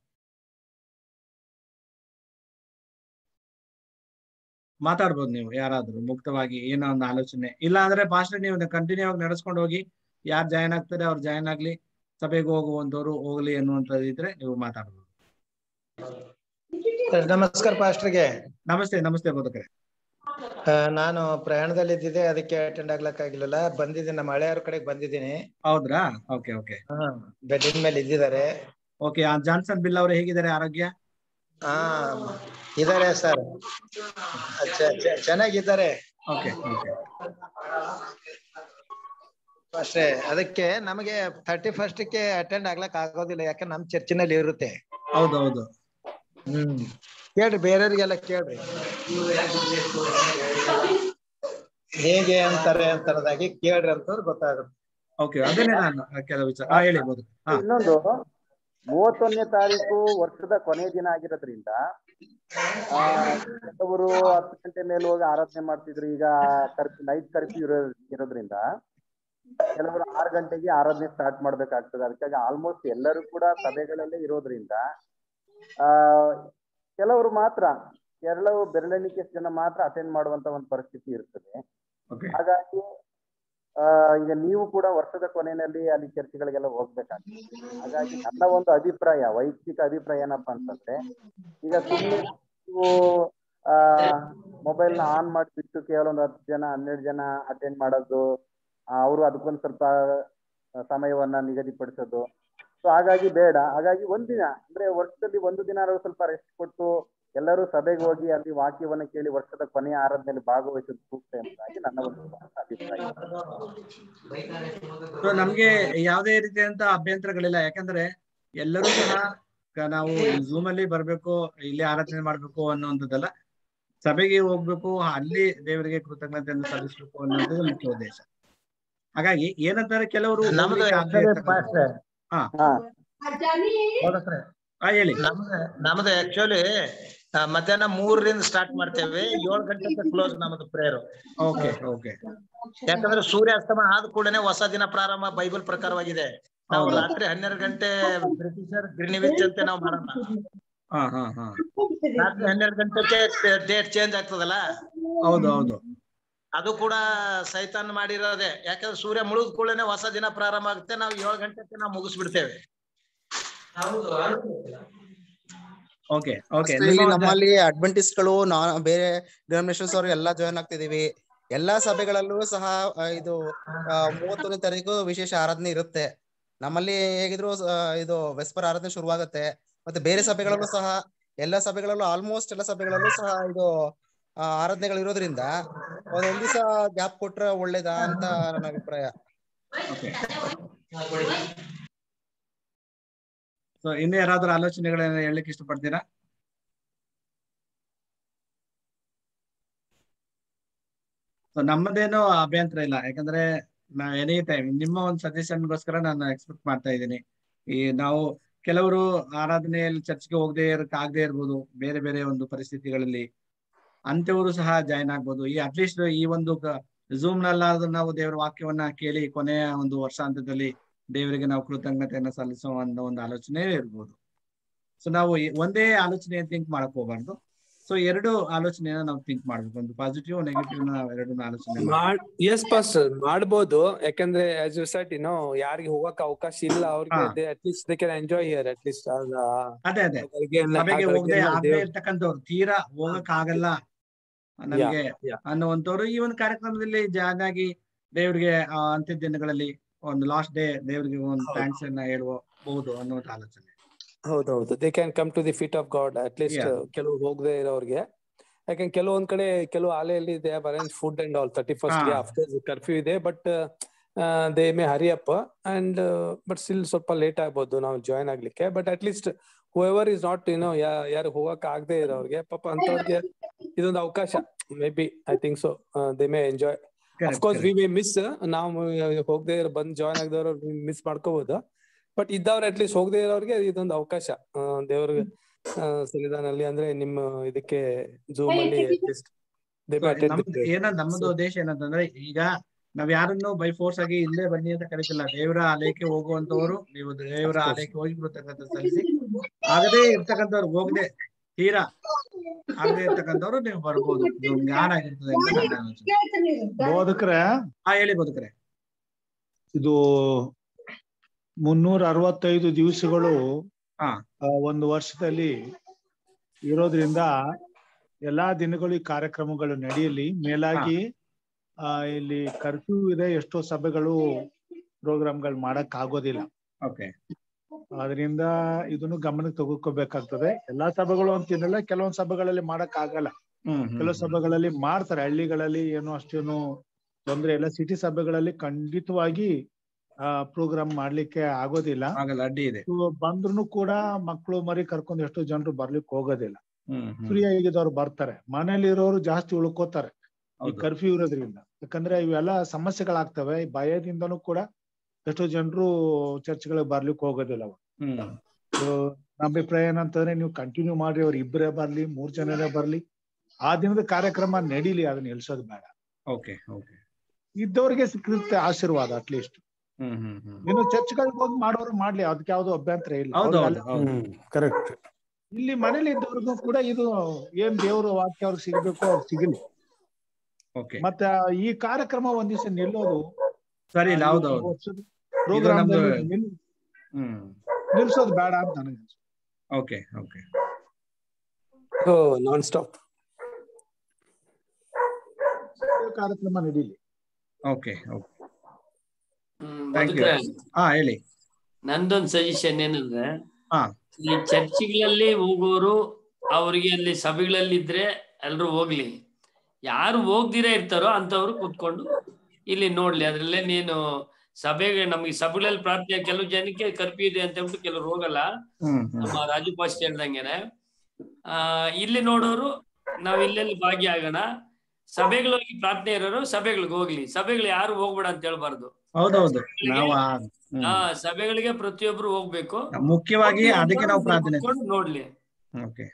[SPEAKER 1] ಮಾತಾಡ್ಬೋದು ನೀವು ಯಾರಾದ್ರೂ ಮುಕ್ತವಾಗಿ ಏನೋ ಒಂದು ಆಲೋಚನೆ ಇಲ್ಲ ಅಂದ್ರೆ ಪಾಸ್ಟರ್ ನೀವು ಕಂಟಿನ್ಯೂ ಆಗಿ ನಡೆಸ್ಕೊಂಡು ಹೋಗಿ ಯಾರು ಜಾಯ್ನ್ ಆಗ್ತಾರೆ ಅವ್ರು ಜಾಯ್ನ್ ಆಗ್ಲಿ ಸಭೆಗೆ ಹೋಗುವಂತವ್ರು ಹೋಗ್ಲಿ ಅನ್ನುವಂಥದ್ದು ಇದ್ರೆ ನೀವು ಮಾತಾಡ್ಬೋದು
[SPEAKER 5] ನಮಸ್ಕಾರ ಪಾಸ್ಟರ್ಗೆ
[SPEAKER 1] ನಮಸ್ತೆ ನಮಸ್ತೆ ಬೋಧಕರೇ
[SPEAKER 5] ಆ, ನಾನು ಪ್ರಯಾಣದಲ್ಲಿ ಇದ್ದಿದ್ದೆ ಅದಕ್ಕೆ ಅಟೆಂಡ್ ಆಗ್ಲಕ್ಕಾಗಿಲ್ಲ ಬಂದಿದ್ದೀನಿ ನಮ್ಮ ಹಳೆಯವ್ರ ಕಡೆಗೆ ಬಂದಿದ್ದೀನಿ
[SPEAKER 1] ಹೌದ್ರಾ ಓಕೆ ಓಕೆ
[SPEAKER 5] ಬೆಡ್ಡಿನ ಮೇಲೆ ಇದ್ದಿದ್ದಾರೆ
[SPEAKER 1] ಓಕೆ ಆ ಜಾನ್ಸನ್ ಬಿಲ್ ಅವರು ಹೇಗಿದ್ದಾರೆ ಆರೋಗ್ಯ
[SPEAKER 5] ಹಾ ಇದಾರೆ ಸರ್ ಚೆನ್ನಾಗಿದ್ದಾರೆ
[SPEAKER 1] ಓಕೆ ಓಕೆ
[SPEAKER 5] ಅಷ್ಟೇ ಅದಕ್ಕೆ ನಮಗೆ ಥರ್ಟಿ ಫಸ್ಟ್ ಗೆ ಅಟೆಂಡ್ ಆಗ್ಲಕ್ ಆಗೋದಿಲ್ಲ ಯಾಕೆ ನಮ್ ಚರ್ಚಿನಲ್ಲಿ ಇರುತ್ತೆ
[SPEAKER 1] ಹೌದು ಹೌದು
[SPEAKER 5] ಹ್ಮ್ ಕೇಳ್ರಿ ಬೇರೆಯವ್ರಿಗೆಲ್ಲ ಕೇಳ್ರಿ ಹೇಗೆ ಅಂತಾರೆ ಅಂತರದಾಗಿ ಕೇಳ್ರಿ ಅಂತಂದ್ರೆ ಗೊತ್ತಾಗುತ್ತೆ
[SPEAKER 1] ಓಕೆ ಅದನ್ನೇ ನಾನು ಕೆಲವು ವಿಚಾರ ಹಾ ಹೇಳಿ ಬೋಧಕ ಹಾ
[SPEAKER 4] ಇನ್ನೊಂದು ಮೂವತ್ತೊಂದನೇ ತಾರೀಕು ವರ್ಷದ ಕೊನೆಯ ದಿನ ಆಗಿರೋದ್ರಿಂದ ಆ, ಕೆಲವರು ಹತ್ತು ಗಂಟೆ ಮೇಲೆ ಹೋಗಿ ಆರಾಧನೆ ಮಾಡ್ತಿದ್ರು ಈಗ ಕರ್ಫ್ಯೂ ನೈಟ್ ಕರ್ಫ್ಯೂ ಇರೋ ಇರೋದ್ರಿಂದ ಕೆಲವರು ಆರು ಗಂಟೆಗೆ ಆರಾಧನೆ ಸ್ಟಾರ್ಟ್ ಮಾಡ್ಬೇಕಾಗ್ತದೆ ಅದಕ್ಕಾಗಿ ಆಲ್ಮೋಸ್ಟ್ ಎಲ್ಲರೂ ಕೂಡ ಸಭೆಗಳಲ್ಲೇ ಇರೋದ್ರಿಂದ ಆ ಕೆಲವರು ಮಾತ್ರ ಕೆಲವು ಬೆರಳೆಣಿಕೆ ಜನ ಮಾತ್ರ ಅಟೆಂಡ್ ಮಾಡುವಂತ ಒಂದು ಪರಿಸ್ಥಿತಿ ಇರ್ತದೆ
[SPEAKER 1] ಓಕೆ
[SPEAKER 4] ಹಾಗಾಗಿ ಆ ಈಗ ನೀವು ಕೂಡ ವರ್ಷದ ಕೊನೆಯಲ್ಲಿ ಅಲ್ಲಿ ಚರ್ಚ್ಗಳಿಗೆಲ್ಲ ಹೋಗ್ಬೇಕಾಗ್ತದೆ ಹಾಗಾಗಿ ನನ್ನ ಒಂದು ಅಭಿಪ್ರಾಯ ವೈಯಕ್ತಿಕ ಅಭಿಪ್ರಾಯ ಏನಪ್ಪಾ ಅಂತಂದ್ರೆ ಈಗ ಸುಮ್ಮನೆ ನೀವು ಆ ಮೊಬೈಲ್ ನ ಆನ್ ಮಾಡಿಬಿಟ್ಟು ಕೇವಲ ಒಂದು ಹತ್ತು ಜನ ಹನ್ನೆರಡು ಜನ ಅಟೆಂಡ್ ಮಾಡೋದು ಅವರು ಅದಕ್ಕೊಂದು ಸ್ವಲ್ಪ ಸಮಯವನ್ನ ನಿಗದಿಪಡಿಸೋದು ಸೊ ಹಾಗಾಗಿ ಬೇಡ ಹಾಗಾಗಿ ಒಂದಿನ ಅಂದ್ರೆ ವರ್ಷದಲ್ಲಿ ಒಂದು ದಿನ ಸ್ವಲ್ಪ ರೆಸ್ಟ್ ಕೊಟ್ಟು ಎಲ್ಲರೂ ಸಭೆಗೆ ಹೋಗಿ ಅಲ್ಲಿ ವಾಕ್ಯವನ್ನ ಕೇಳಿ ವರ್ಷದ ಕೊನೆಯ ಆರಾಧನೆಯಲ್ಲಿ ಭಾಗವಹಿಸೋದು ಸೂಕ್ತ ಎಂಬುದಾಗಿ ನನ್ನ ಒಂದು ಅಭಿಪ್ರಾಯ
[SPEAKER 1] ಸೊ ನಮ್ಗೆ ಯಾವುದೇ ರೀತಿಯಂತ ಅಭ್ಯಂತರಗಳಿಲ್ಲ ಯಾಕಂದ್ರೆ ಎಲ್ಲರೂ ಸಹ ಕ- ನಾವು ಝೂಮ್ ಅಲ್ಲಿ ಬರ್ಬೇಕು ಇಲ್ಲಿ ಆರಾಧನೆ ಮಾಡ್ಬೇಕು ಅನ್ನುವಂಥದ್ದಲ್ಲ ಸಭೆಗೆ ಹೋಗ್ಬೇಕು ಅಲ್ಲಿ ದೇವರಿಗೆ ಕೃತಜ್ಞತೆಯನ್ನು ಸಲ್ಲಿಸ್ಬೇಕು ಅನ್ನೋದು ಮುಖ್ಯ ಉದ್ದೇಶ ಹಾಗಾಗಿ ಏನಂತಾರೆ ಕೆಲವರು
[SPEAKER 5] ನಮ್ದು
[SPEAKER 1] ಹೋಗ್ಲಿಕ್ಕೆ ಆಗದೆ
[SPEAKER 5] actually
[SPEAKER 1] ಇರ್ತಕ್ಕಂಥವ್ರು.
[SPEAKER 5] ಪಾಸ್ಟ್ರೆ,
[SPEAKER 1] ಹಾ
[SPEAKER 4] ಹಾ
[SPEAKER 5] ಬೋಧಕ್ರೆ,
[SPEAKER 1] ಹಾ ಹೇಳಿ
[SPEAKER 5] ನಮ್ದು ನಮ್ದು ಆಕ್ಚುಲಿ ಮಧ್ಯಾಹ್ನ ಮೂರರಿಂದ ಸ್ಟಾರ್ಟ್ ಮಾಡ್ತೇವೆ ಏಳು ಗಂಟೆಗೆ ಕ್ಲೋಸ್ ನಮ್ದು ಪ್ರೇಯರ್
[SPEAKER 1] ಓಕೆ ಓಕೆ
[SPEAKER 5] ಯಾಕಂದ್ರೆ ಸೂರ್ಯಾಸ್ತಮ ಆದ ಕೂಡಲೇ ಹೊಸ ದಿನ ಪ್ರಾರಂಭ ಬೈಬಲ್ ಪ್ರಕಾರವಾಗಿದೆ ನಾವು
[SPEAKER 1] ಹೌದು.
[SPEAKER 5] ರಾತ್ರಿ ಹನ್ನೆರಡು ಗಂಟೆ ಬ್ರಿಟಿಷರ್ ಗ್ರಿನಿವಿಚ್ ಅಂತ ನಾವು ಮಾಡೋಣ
[SPEAKER 1] ಹಾ ಹಾ ಹಾ
[SPEAKER 5] ರಾತ್ರಿ ಹನ್ನೆರಡು ಗಂಟೆಗೆ ಡೇಟ್ ಚೇಂಜ್ ಆಗ್ತದಲ್ಲ
[SPEAKER 1] ಹೌದು ಹೌದು
[SPEAKER 5] ಅದು ಕೂಡ ಸೈತಾನ್ ಮಾಡಿರೋದೆ ಯಾಕಂದ್ರೆ ಸೂರ್ಯ ಮುಳುಗ್ ಕೂಡಲೇ ಹೊಸ ದಿನ ಪ್ರಾರಂಭ ಆಗುತ್ತೆ ನಾವು ಏಳು ಗಂಟೆಗೆ ನಾವು ಮುಗಿಸ್ಬಿಡ್ತೇವೆ
[SPEAKER 1] ಓಕೆ ಓಕೆ
[SPEAKER 6] ಅಷ್ಟೇ ಇಲ್ಲಿ ನಮ್ಮಲ್ಲಿ ಅಡ್ವೆಂಟಿಸ್ಟ್ ಗಳು ನಾ ಬೇರೆ ಡಿನಾಮಿನೇಷನ್ಸ್ ಅವರು ಎಲ್ಲಾ ಜಾಯ್ನ್ ಆಗ್ತಿದೀವಿ ಎಲ್ಲಾ ಸಭೆಗಳಲ್ಲೂ ಸಹ ಆ, ಇದು ಆ, ಮೂವತ್ತೊಂದನೇ ತಾರೀಕು ವಿಶೇಷ ಆರಾಧನೆ ಇರುತ್ತೆ ನಮ್ಮಲ್ಲಿ ಹೇಗಿದ್ರು ಆ, ಇದು ವೆಸ್ಪರ್ ಆರಾಧನೆ ಶುರುವಾಗುತ್ತೆ ಮತ್ತೆ ಬೇರೆ ಸಭೆಗಳಲ್ಲೂ ಸಹ ಎಲ್ಲಾ ಸಭೆಗಳಲ್ಲೂ ಆಲ್ಮೋಸ್ಟ್ ಎಲ್ಲ ಸಭೆಗಳಲ್ಲೂ ಸಹ ಇದು ಆ, ಆರಾಧನೆಗಳು ಇರೋದ್ರಿಂದ ಒಂದೊಂದ್ ದಿವಸ ಗ್ಯಾಪ್ ಕೊಟ್ರೆ ಒಳ್ಳೇದಾ ಅಂತ ನನ್ನ ಅಭಿಪ್ರಾಯ
[SPEAKER 1] ಓಕೆ ಸೊ ಇನ್ನು ಯಾರಾದ್ರೂ ಆಲೋಚನೆಗಳನ್ನ ಹೇಳಲಿಕ್ಕೆ ಇಷ್ಟಪಡ್ತೀರಾ ಸೊ ನಮ್ಮದೇನೋ ಅಭ್ಯಂತರ ಇಲ್ಲ ಯಾಕಂದ್ರೆ ನಾ ಎನಿ ಟೈಮ್ ನಿಮ್ಮ ಒಂದು ಸಜೆಷನ್ಗೋಸ್ಕರ ನಾನು ಎಕ್ಸ್ಪೆಕ್ಟ್ ಮಾಡ್ತಾ ಇದ್ದೀನಿ ಈ ನಾವು ಕೆಲವರು ಆರಾಧನೆಯಲ್ಲಿ ಚರ್ಚ್ಗೆ ಹೋಗದೆ ಇರಕ್ ಆಗದೆ ಇರ್ಬೋದು ಬೇರೆ ಬೇರೆ ಒಂದು ಪರಿಸ್ಥಿತಿಗಳಲ್ಲಿ ಅಂಥವರು ಸಹ ಜಾಯ್ನ್ ಆಗ್ಬೋದು ಈ ಅಟ್ಲೀಸ್ಟ್ ಈ ಒಂದು ಝೂಮ್ ನಲ್ಲಾದ್ರೂ ನಾವು ದೇವರ ವಾಕ್ಯವನ್ನ ಕೇಳಿ ಕೊನೆಯ ಒಂದು ವರ್ಷಾಂತ್ಯದಲ್ಲಿ ದೇವರಿಗೆ ನಾವು ಕೃತಜ್ಞತೆಯನ್ನ ಸಲ್ಲಿಸುವ ಅನ್ನೋ ಒಂದು ಆಲೋಚನೆ ಇರ್ಬೋದು ಸೊ ನಾವು ಈ ಒಂದೇ ಆಲೋಚನೆ ಥಿಂಕ್ ಮಾಡಕ್ ಹೋಗ್ಬಾರ್ದು ಸೊ ಎರಡು ಆಲೋಚನೆಯನ್ನ ನಾವು ಥಿಂಕ್ ಮಾಡ್ಬೇಕು ಒಂದು ಪಾಸಿಟಿವ್ ನೆಗೆಟಿವ್ ನ ಎರಡು ಆಲೋಚನೆ ಮಾಡ್ಬೇಕು.
[SPEAKER 7] ಮಾಡ್ ಎಸ್ ಪಾಸ್ಟರ್ ಮಾಡ್ಬೋದು ಯಾಕಂದ್ರೆ ಆಸ್ ಯು ಸೆಟ್ ನೋ ಯಾರಿಗೆ ಹೋಗಕ್ ಅವಕಾಶ ಇಲ್ಲ ಅವ್ರಿಗೆ
[SPEAKER 1] ಹಾ.
[SPEAKER 7] At least they can enjoy here at least
[SPEAKER 1] ಅದೇ ಅದೇ ಸಭೆಗೆ ಹೋಗದೆ ಆಗದೆ ಇರ್ತಕ್ಕಂಥವ್ರು ತೀರಾ ಹೋಗಕ್ ಆಗಲ್ಲ ನಮ್ಗೆ
[SPEAKER 7] yeah.
[SPEAKER 1] ಅನ್ನುವಂಥವ್ರು ಈ ಒಂದು ಕಾರ್ಯಕ್ರಮದಲ್ಲಿ ಜಾಯ್ನ್ ಆಗಿ ದೇವರಿಗೆ ಆ, ಅಂತ್ಯ ದಿನಗಳಲ್ಲಿ ಒಂದು ಲಾಸ್ಟ್ ಡೇ ದೇವರಿಗೆ ಒಂದು
[SPEAKER 7] ಹೌದು.
[SPEAKER 1] ಥ್ಯಾಂಕ್ಸ್ ಅನ್ನ ಹೇಳಬಹುದು ಅನ್ನುವಂಥ ಆಲೋಚನೆ
[SPEAKER 7] ಹೌದೌದು they can come to the feet of God at least
[SPEAKER 1] Yeah.
[SPEAKER 7] ಕೆಲವು ಹೋಗದೆ ಇರೋರಿಗೆ ಯಾಕಂದ್ರೆ ಕೆಲವೊಂದ್ ಕಡೆ ಕೆಲವು ಆಲೆಯಲ್ಲಿ they arrange food and all thirty first ಗೆ
[SPEAKER 1] ಹಾ.
[SPEAKER 7] ಆಫ್ಟರ್ ಕರ್ಫ್ಯೂ ಇದೆ but they may hurry up and but still ಸ್ವಲ್ಪ ಲೇಟ್ ಆಗ್ಬೋದು ನಾವು ಜಾಯ್ನ್ ಆಗ್ಲಿಕ್ಕೆ but at least whoever is not ಏನೋ ಯಾರು ಹೋಗಕ್ ಆಗದೆ ಇರೋರಿಗೆ ಪಾಪ ಅಂತವ್ರಿಗೆ ಇದೊಂದು ಅವಕಾಶ maybe I think so they may enjoy of course we may miss ನಾವು ಹೋಗದೆ ಬಂದ್ ಜಾಯ್ನ್ ಆಗದವ್ರು ಮಿಸ್ ಮಾಡ್ಕೋಬಹುದು ಬಟ್ ಇದ್ದವ್ರು ಅಟ್ ಲೀಸ್ಟ್ ಹೋಗದೆ ಇರೋರಿಗೆ ಇದೊಂದು ಅವಕಾಶ ಆ, ದೇವ್ರ ಆ, ಸನ್ನಿಧಾನಲ್ಲಿ ಅಂದ್ರೆ ನಿಮ್ಮ ಇದಕ್ಕೆ ಝೂಮ್ ಅಲ್ಲಿ ಅಟ್ಲೀಸ್ಟ್ ದೇ ಮೇ ಅಟೆಂಡ್
[SPEAKER 1] ನಮ್ದು ಏನ ನಮ್ಮದು ಉದ್ದೇಶ ಏನಂತಂದ್ರೆ ಈಗ ನಾವ್ ಯಾರನ್ನು ಬೈ ಫೋರ್ಸ್ ಆಗಿ ಇಲ್ಲೇ ಬನ್ನಿ ಅಂತ ಕರೀತಿಲ್ಲ ದೇವರ ಆಲಯಕ್ಕೆ ಹೋಗುವಂತವರು ನೀವು ದೇವರ ಆಲಯಕ್ಕೆ ಹೋಗಿ ಬರ್ತಕ್ಕಂಥ ಸಲ್ಲಿಸಿ ಆಗದೇ ಇರ್ತಕ್ಕಂಥವ್ರು ಹೋಗದೆ ತೀರಾ ಆಗದೆ ಇರ್ತಕ್ಕಂಥವ್ರು ನೀವು ಬರ್ಬೋದು ಇದು ಜ್ಞಾನ ಆಗಿರ್ತದೆ ಅಂತ ನನ್ನ ಆಲೋಚನೆ
[SPEAKER 8] ಬೋಧಕರೇ
[SPEAKER 1] ಹಾ ಹೇಳಿ ಬದುಕ್ರೆ
[SPEAKER 8] ಇದು ಮುನ್ನೂರ ಅರವತ್ತೈದು ದಿವಸಗಳು
[SPEAKER 1] ಹಾ.
[SPEAKER 8] ಆ, ಒಂದು ವರ್ಷದಲ್ಲಿ ಇರೋದ್ರಿಂದ ಎಲ್ಲಾ ದಿನಗಳು ಈ ಕಾರ್ಯಕ್ರಮಗಳು ನಡೆಯಲಿ ಮೇಲಾಗಿ ಆ ಇಲ್ಲಿ ಕರ್ಫ್ಯೂ ಇದೆ ಎಷ್ಟೋ ಸಭೆಗಳು ಪ್ರೋಗ್ರಾಮ್ಗಳು ಮಾಡಕ್ ಆಗೋದಿಲ್ಲ
[SPEAKER 1] ಓಕೆ
[SPEAKER 8] ಅದರಿಂದ ಇದನ್ನು ಗಮನಕ್ಕೆ ತಗೋಕೋಬೇಕಾಗ್ತದೆ ಎಲ್ಲಾ ಸಭೆಗಳು ಅಂತಿರಲ್ಲ ಕೆಲವೊಂದ್ ಸಭೆಗಳಲ್ಲಿ ಮಾಡಕ್ ಆಗಲ್ಲ
[SPEAKER 1] ಹ್ಮ್ ಹ್ಮ್,
[SPEAKER 8] ಕೆಲವು
[SPEAKER 1] ಹ್ಮ್
[SPEAKER 8] ಸಭೆಗಳಲ್ಲಿ ಮಾಡ್ತಾರೆ ಹಳ್ಳಿಗಳಲ್ಲಿ ಏನು ಅಷ್ಟೇನು ತೊಂದ್ರೆ ಇಲ್ಲ ಸಿಟಿ ಸಭೆಗಳಲ್ಲಿ ಖಂಡಿತವಾಗಿ ಆ ಪ್ರೋಗ್ರಾಮ್ ಮಾಡ್ಲಿಕ್ಕೆ ಆಗೋದಿಲ್ಲ
[SPEAKER 1] ಆಗಲ್ಲ ಅಡ್ಡಿ ಇದೆ
[SPEAKER 8] ಬಂದ್ರು ಕೂಡ ಮಕ್ಕಳು ಮರಿ ಕರ್ಕೊಂಡು ಎಷ್ಟೋ ಜನರು ಬರ್ಲಿಕ್ಕೆ ಹೋಗೋದಿಲ್ಲ
[SPEAKER 1] ಹ್ಮ್ ಹ್ಮ್
[SPEAKER 8] ಫ್ರೀ ಆಗಿದ್ದವ್ರು ಬರ್ತಾರೆ ಮನೇಲಿ ಇರೋರು ಜಾಸ್ತಿ ಉಳ್ಕೋತಾರೆ ಈ
[SPEAKER 1] ಹೌದು.
[SPEAKER 8] ಕರ್ಫ್ಯೂ ಇರೋದ್ರಿಂದ ಯಾಕಂದ್ರೆ ಇವೆಲ್ಲ ಸಮಸ್ಯೆಗಳಾಗ್ತವೆ ಈ ಭಯದಿಂದನೂ ಕೂಡ ಎಷ್ಟೋ ಜನರು ಚರ್ಚ್ಗಳಿಗೆ ಬರ್ಲಿಕ್ಕೆ ಹೋಗೋದಿಲ್ಲ ಅವ್ರು.
[SPEAKER 1] ಹ್ಮ್
[SPEAKER 8] So, ನಮ್ಮ ಅಭಿಪ್ರಾಯ ಏನಂತಂದ್ರೆ ನೀವು ಕಂಟಿನ್ಯೂ ಮಾಡ್ರಿ ಅವ್ರು ಇಬ್ಬರೇ ಬರ್ಲಿ ಮೂರ್ ಜನರೇ ಬರ್ಲಿ ಆ ದಿನದ ಕಾರ್ಯಕ್ರಮ ನಡೀಲಿ ಅದನ್ನ ನಿಲ್ಸೋದು ಬೇಡ
[SPEAKER 1] ಓಕೆ ಓಕೆ
[SPEAKER 8] ಇದ್ದವ್ರಿಗೆ ಸಿಕ್ಕಿರುತ್ತೆ ಆಶೀರ್ವಾದ ಅಟ್ಲೀಸ್ಟ್
[SPEAKER 1] ಹ್ಮ್ ಹ್ಮ್ ಹ್ಮ್
[SPEAKER 8] ಇನ್ನು ಚರ್ಚ್ಗಳಿಗೆ ಹೋಗಿ ಮಾಡೋರು ಮಾಡ್ಲಿ ಅದಕ್ಕೆ ಯಾವ್ದು ಅಭ್ಯಂತರ ಇಲ್ಲ
[SPEAKER 1] ಹೌದು
[SPEAKER 8] ಅವ್ರಿಗೆ
[SPEAKER 1] ಹೌದು
[SPEAKER 8] ಅಲ್ಲ.
[SPEAKER 1] ಹೌದು
[SPEAKER 7] ಕರೆಕ್ಟ್
[SPEAKER 8] ಇಲ್ಲಿ ಮನೇಲಿ ಇದ್ದವ್ರಿಗೂ ಕೂಡ ಇದು ಏನ್ ದೇವ್ರ ವಾಕ್ಯ ಅವ್ರಿಗೆ ಸಿಗ್ಬೇಕು ಅವ್ರಿಗೆ ಸಿಗಲಿ
[SPEAKER 1] ಓಕೆ
[SPEAKER 8] ಮತ್ತೆ ಈ ಕಾರ್ಯಕ್ರಮ ಒಂದ್ ದಿವಸ ನಿಲ್ಲೋದು
[SPEAKER 1] ಸರಿ ಇಲ್ಲ ಹೌದು ಹೌದು
[SPEAKER 8] ಪ್ರೋಗ್ರಾಮ್
[SPEAKER 1] ನಮ್ದು- ಹ್ಮ್
[SPEAKER 8] ನಿಲ್ಸೋದು ಬೇಡ ಅಂತ ನನಗೆ ಅನ್ಸುತ್ತೆ.
[SPEAKER 1] ಓಕೆ ಓಕೆ
[SPEAKER 7] ನಾನ್ ಸ್ಟಾಪ್
[SPEAKER 8] ಈ ಕಾರ್ಯಕ್ರಮ ನಡೀಲಿ
[SPEAKER 1] okay okay
[SPEAKER 9] hmm,
[SPEAKER 1] Thank you.
[SPEAKER 9] ಬದುಕ್ರೆ,
[SPEAKER 1] ಹಾ ಹೇಳಿ
[SPEAKER 9] ನಂದೊಂದ್ ಸಜೆಷನ್ ಏನಂದ್ರೆ
[SPEAKER 1] ಹಾ.
[SPEAKER 9] ಈ ಚರ್ಚ್ಗಳಲ್ಲಿ ಹೋಗೋರು ಅವ್ರಿಗೆ ಅಲ್ಲಿ ಸಭೆಗಳಲ್ಲಿ ಇದ್ರೆ ಎಲ್ರು ಹೋಗ್ಲಿ ಯಾರು ಹೋಗ್ದಿರ ಇರ್ತಾರೋ ಅಂತವ್ರು ಕೂತ್ಕೊಂಡು ಇಲ್ಲಿ ನೋಡ್ಲಿ ಅದ್ರಲ್ಲೇ ನೀನು ಸಭೆಗೆ ನಮ್ಗೆ ಸಭೆಗಳಲ್ಲಿ ಪ್ರಾರ್ಥನೆ ಕೆಲವು ಜನಕ್ಕೆ ಕರ್ಫ್ಯೂ ಇದೆ ಅಂತ ಹೇಳ್ಬಿಟ್ಟು ಕೆಲವ್ರು ಹೋಗಲ್ಲ
[SPEAKER 1] ಹ್ಮ್ ಹ್ಮ್
[SPEAKER 9] ನಮ್ಮ ರಾಜು ಪಾಸ್ಟ್ ಹೇಳ್ದಂಗೆನೆ ಆ ಇಲ್ಲಿ ನೋಡೋರು ನಾವ್ ಇಲ್ಲೆಲ್ಲಿ ಭಾಗಿಯಾಗೋಣ ಸಭೆಗಳಿಗೆ ಪ್ರಾರ್ಥನೆ ಇರೋರು ಸಭೆಗಳಿಗೆ ಹೋಗ್ಲಿ ಸಭೆಗಳು ಯಾರು ಹೋಗ್ಬೇಡ ಅಂತ ಹೇಳ್ಬಾರ್ದು
[SPEAKER 1] ಹೌದೌದು ನಾವು ಆ- ಹ್ಮ್.
[SPEAKER 9] ಆ ಸಭೆಗಳಿಗೆ ಪ್ರತಿಯೊಬ್ರು ಹೋಗ್ಬೇಕು
[SPEAKER 1] ಮುಖ್ಯವಾಗಿ ಅದಕ್ಕೆ ನಾವು ಪ್ರಾರ್ಥನೆ
[SPEAKER 9] ಕೂತ್ಕೊಂಡು ನೋಡ್ಲಿ
[SPEAKER 1] okay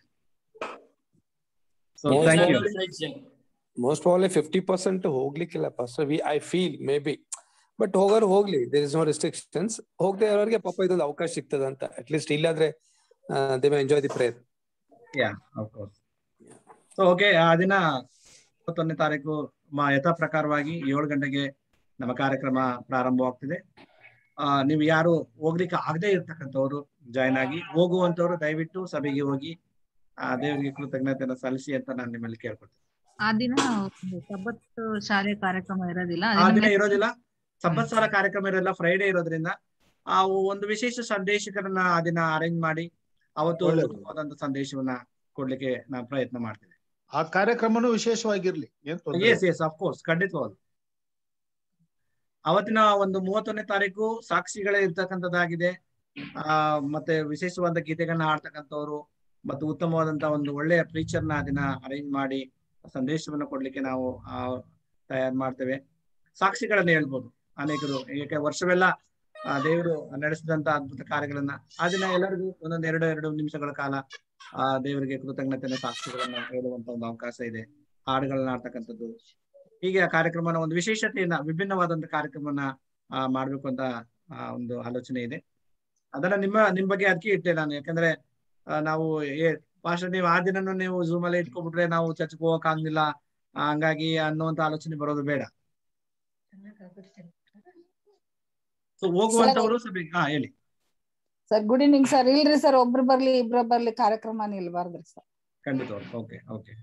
[SPEAKER 1] so thank you
[SPEAKER 7] most probably fifty percent ಹೋಗ್ಲಿಕ್ಕಿಲ್ಲ first we I feel maybe but ಹೋಗೋರು ಹೋಗ್ಲಿ ದೇರ್ ಇಸ್ ನೋ ರೆಸ್ಟ್ರಿಕ್ಷನ್ಸ್ ಹೋಗದೆ ಇರೋರಿಗೆ ಪಾಪ ಇದೊಂದು ಅವಕಾಶ ಸಿಗ್ತದ ಅಂತ ಅಟ್ ಲೀಸ್ಟ್ ಇಲ್ಲಾದ್ರೆ they may enjoy the prayer
[SPEAKER 1] yeah course so okay ಆ ದಿನ ಇಪ್ಪತ್ತೊಂದನೇ ತಾರೀಕು ಮ ಯಥಾ ಪ್ರಕಾರವಾಗಿ ಏಳು ಗಂಟೆಗೆ ನಮ್ಮ ಕಾರ್ಯಕ್ರಮ ಪ್ರಾರಂಭವಾಗ್ತಿದೆ ಆ ನೀವು ಯಾರು ಹೋಗ್ಲಿಕ್ಕೆ ಆಗದೆ ಇರ್ತಕ್ಕಂಥವ್ರು ಜಾಯ್ನ್ ಆಗಿ ಹೋಗುವಂತವ್ರು ದಯವಿಟ್ಟು ಸಭೆಗೆ ಹೋಗಿ ಆ ದೇವರಿಗೆ ಕೃತಜ್ಞತೆಯನ್ನು ಸಲ್ಲಿಸಿ ಅಂತ ನಾನು ನಿಮ್ಮಲ್ಲಿ ಕೇಳ್ಕೊಳ್ತೀನಿ
[SPEAKER 10] ಆ ದಿನ ಒಂದು ಸಬ್ಬತ್ ಶಾಲೆ ಕಾರ್ಯಕ್ರಮ ಇರೋದಿಲ್ಲ
[SPEAKER 1] ಆ ದಿನ ಇರೋದಿಲ್ಲ ಸಬ್ಬತ್ ಸಾಲ ಕಾರ್ಯಕ್ರಮ ಇರೋದಿಲ್ಲ ಫ್ರೈಡೆ ಇರೋದ್ರಿಂದ ಆ ಒಂದು ವಿಶೇಷ ಸಂದೇಶಕರನ್ನ ಆ ದಿನ ಅರೇಂಜ್ ಮಾಡಿ ಅವತ್ತು
[SPEAKER 8] ಒಳ್ಳೆದು.
[SPEAKER 1] ಉತ್ತಮವಾದಂತ ಸಂದೇಶವನ್ನ ಕೊಡ್ಲಿಕ್ಕೆ ನಾನು ಪ್ರಯತ್ನ ಮಾಡ್ತೇನೆ
[SPEAKER 8] ಆ ಕಾರ್ಯಕ್ರಮನೂ ವಿಶೇಷವಾಗಿರ್ಲಿ ಏನ್ ತೊಂದ್ರೆ
[SPEAKER 1] ಎಸ್ ಎಸ್ ಕೋರ್ಸ್ ಖಂಡಿತವಾಗ್ಲು ಅವತ್ತಿನ ಒಂದು ಮೂವತ್ತೊಂದನೇ ತಾರೀಕು ಸಾಕ್ಷಿಗಳೇ ಇರ್ತಕ್ಕಂಥದ್ದಾಗಿದೆ ಆ ಮತ್ತೆ ವಿಶೇಷವಾದ ಗೀತೆಗಳನ್ನ ಆಡ್ತಕ್ಕಂಥವ್ರು ಮತ್ತು ಉತ್ತಮವಾದಂತ ಒಂದು ಒಳ್ಳೆಯ ಪ್ರೀಚರ್ನ ಅದನ್ನ ಅರೇಂಜ್ ಮಾಡಿ ಸಂದೇಶವನ್ನ ಕೊಡ್ಲಿಕ್ಕೆ ನಾವು ಆ ತಯಾರು ಮಾಡ್ತೇವೆ ಸಾಕ್ಷಿಗಳನ್ನ ಹೇಳ್ಬೋದು ಅನೇಕರು ಏಕೆ ವರ್ಷವೆಲ್ಲ ಆ ದೇವರು ನಡೆಸಿದಂತ ಅದ್ಭುತ ಕಾರ್ಯಗಳನ್ನ ಆ ದಿನ ಎಲ್ಲರಿಗೂ ಒಂದೊಂದ್ ಎರಡು ಎರಡು ನಿಮಿಷಗಳ ಕಾಲ ಆ ದೇವರಿಗೆ ಕೃತಜ್ಞತೆಯ ಸಾಕ್ಷಿಗಳನ್ನ ಹೇಳುವಂತ ಒಂದು ಅವಕಾಶ ಇದೆ ಹಾಡುಗಳನ್ನ ಆಡ್ತಕ್ಕಂಥದ್ದು ಹೀಗೆ ಆ ಕಾರ್ಯಕ್ರಮನ ಒಂದು ವಿಶೇಷತೆಯನ್ನ ವಿಭಿನ್ನವಾದಂತ ಕಾರ್ಯಕ್ರಮನ ಆ ಮಾಡ್ಬೇಕು ಅಂತ ಆ ಒಂದು ಆಲೋಚನೆ ಇದೆ ಅದನ್ನ ನಿಮ್ಮ ನಿಮ್ ಬಗ್ಗೆ ಅದಕ್ಕೆ ಇಟ್ಟೆ ನಾನು ಯಾಕಂದ್ರೆ ಆ, ನಾವು ಏ ಪಾಶ ನೀವು ಆ ದಿನನೂ ನೀವು ಝೂಮ್ ಅಲ್ಲಿ ಇಟ್ಕೊಬಿಟ್ರೆ ನಾವು ಚರ್ಚ್ಗೆ ಹೋಗಕ್ ಆಗ್ಲಿಲ್ಲ ಆ, ಹಂಗಾಗಿ ಅನ್ನುವಂತ ಆಲೋಚನೆ ಬರೋದು ಬೇಡ ಸೊ ಹೋಗುವಂತವರು ಸಭೆಗೆ ಹಾ ಹೇಳಿ
[SPEAKER 11] ಸರ್ ಗುಡ್ ಈವ್ನಿಂಗ್ ಸರ್ ಇಲ್ರಿ ಸರ್ ಒಬ್ರು ಬರ್ಲಿ ಇಬ್ರು ಬರ್ಲಿ ಕಾರ್ಯಕ್ರಮ ನಿಲ್ಬಾರ್ದ್ರಿ ಸರ್
[SPEAKER 1] ಖಂಡಿತವಾಗಿ okay okay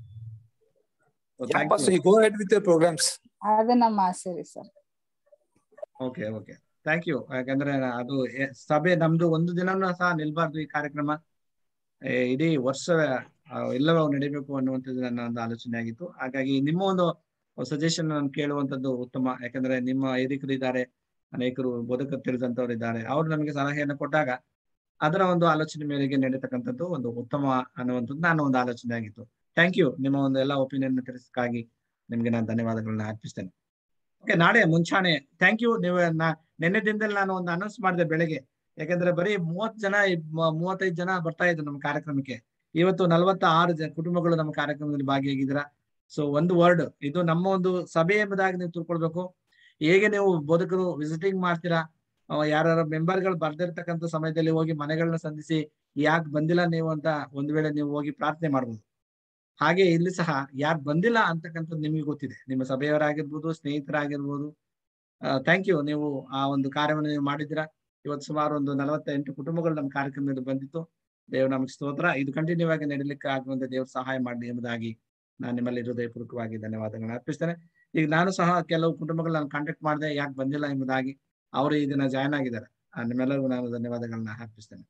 [SPEAKER 7] go ahead with programmes
[SPEAKER 11] ಅದೇ ನಮ್ಮ ಆಸೆ ರೀ sir
[SPEAKER 1] okay okay thank you ಯಾಕಂದ್ರೆ ಅದು ಎ- ಸಭೆ ನಮ್ದು ಒಂದು ದಿನನೂ ಸಹ ನಿಲ್ಬಾರ್ದು ಈ ಕಾರ್ಯಕ್ರಮ ಏ, ಇಡೀ ವರ್ಷ ಆ, ಎಲ್ಲವೂ ನಡಿಬೇಕು ಅನ್ನುವಂಥದ್ದು ನನ್ನ ಒಂದು ಆಲೋಚನೆ ಆಗಿತ್ತು ಹಾಗಾಗಿ ನಿಮ್ಮ ಒಂದು ಸಜೆಷನ್ ನಾನು ಕೇಳುವಂತದ್ದು ಉತ್ತಮ ಯಾಕಂದ್ರೆ ನಿಮ್ಮ ಹಿರಿಕರು ಇದ್ದಾರೆ ಅನೇಕರು ಬೋಧಕ ತಿಳಿದಂತವ್ರು ಇದ್ದಾರೆ ಅವ್ರು ನಮಗೆ ಸಲಹೆಯನ್ನು ಕೊಟ್ಟಾಗ ಅದರ ಒಂದು ಆಲೋಚನೆ ಮೇರೆಗೆ ನಡೀತಕ್ಕಂಥದ್ದು ಒಂದು ಉತ್ತಮ ಅನ್ನುವಂಥದ್ದು ನಾನು ಒಂದು ಆಲೋಚನೆ ಆಗಿತ್ತು ಥ್ಯಾಂಕ್ ಯು ನಿಮ್ಮ ಒಂದು ಎಲ್ಲ ಒಪಿನಿಯನ್ ತಿಳಿಸಕ್ಕಾಗಿ ನಿಮ್ಗೆ ನಾನು ಧನ್ಯವಾದಗಳನ್ನ ಅರ್ಪಿಸ್ತೇನೆ ಓಕೆ ನಾಳೆ ಮುಂಚಾನೆ ಥ್ಯಾಂಕ್ ಯು ನೀವು ನಾ- ನಿನ್ನೆ ದಿನದಲ್ಲಿ ನಾನು ಒಂದು ಅನೌನ್ಸ್ ಮಾಡಿದೆ ಬೆಳಗ್ಗೆ ಯಾಕಂದ್ರೆ ಬರೀ ಮೂವತ್ ಜನ ಮ- ಮೂವತ್ತೈದು ಜನ ಬರ್ತಾ ಇದ್ರು ನಮ್ಮ ಕಾರ್ಯಕ್ರಮಕ್ಕೆ ಇವತ್ತು ನಲವತ್ತ ಆರು ಜನ ಕುಟುಂಬಗಳು ನಮ್ಮ ಕಾರ್ಯಕ್ರಮದಲ್ಲಿ ಭಾಗಿಯಾಗಿದ್ದೀರಾ ಸೊ ಒಂದು ವರ್ಡ್ ಇದು ನಮ್ಮ ಒಂದು ಸಭೆ ಎಂಬುದಾಗಿ ನೀವು ತಿಳ್ಕೊಳ್ಬೇಕು ಹೇಗೆ ನೀವು ಬೋಧಕರು ವಿಸಿಟಿಂಗ್ ಮಾಡ್ತೀರಾ ಯಾರು ಮೆಂಬರ್ಗಳು ಬರ್ದಿರ್ತಕ್ಕಂಥ ಸಮಯದಲ್ಲಿ ಹೋಗಿ ಮನೆಗಳನ್ನ ಸಂಧಿಸಿ ಯಾಕೆ ಬಂದಿಲ್ಲ ನೀವು ಅಂತ ಒಂದು ವೇಳೆ ನೀವು ಹೋಗಿ ಪ್ರಾರ್ಥನೆ ಮಾಡ್ಬೋದು ಹಾಗೆ ಇಲ್ಲಿ ಸಹ ಯಾರು ಬಂದಿಲ್ಲ ಅಂತಕ್ಕಂಥದ್ದು ನಿಮಗೆ ಗೊತ್ತಿದೆ ನಿಮ್ಮ ಸಭೆಯವರಾಗಿರ್ಬೋದು ಸ್ನೇಹಿತರಾಗಿರ್ಬೋದು ಥ್ಯಾಂಕ್ ಯು ನೀವು ಆ ಒಂದು ಕಾರ್ಯವನ್ನು ನೀವು ಮಾಡಿದ್ದೀರಾ ಇವತ್ತು ಸುಮಾರು ಒಂದು ನಲವತ್ತೆಂಟು ಕುಟುಂಬಗಳು ನಮ್ಮ ಕಾರ್ಯಕ್ರಮದಲ್ಲಿ ಬಂದಿತ್ತು ದೇವ್ರ ನಮಗೆ ಸ್ತೋತ್ರ ಇದು ಕಂಟಿನ್ಯೂ ಆಗಿ ನಡೀಲಿಕ್ಕೆ ಆಗುವಂತೆ ದೇವ್ರ ಸಹಾಯ ಮಾಡಲಿ ಎಂಬುದಾಗಿ ನಾನು ನಿಮ್ಮಲ್ಲಿ ಹೃದಯಪೂರ್ವಕವಾಗಿ ಧನ್ಯವಾದಗಳನ್ನ ಅರ್ಪಿಸ್ತೇನೆ ಈಗ ನಾನು ಸಹ ಕೆಲವು ಕುಟುಂಬಗಳು ನಾನು ಕಾಂಟ್ಯಾಕ್ಟ್ ಮಾಡಿದೆ ಯಾಕೆ ಬಂದಿಲ್ಲ ಎಂಬುದಾಗಿ ಅವರು ಈ ದಿನ ಜಾಯ್ನ್ ಆಗಿದ್ದಾರೆ ಆ, ನಿಮ್ಮೆಲ್ಲರಿಗೂ ನಾನು ಧನ್ಯವಾದಗಳನ್ನ ಅರ್ಪಿಸ್ತೇನೆ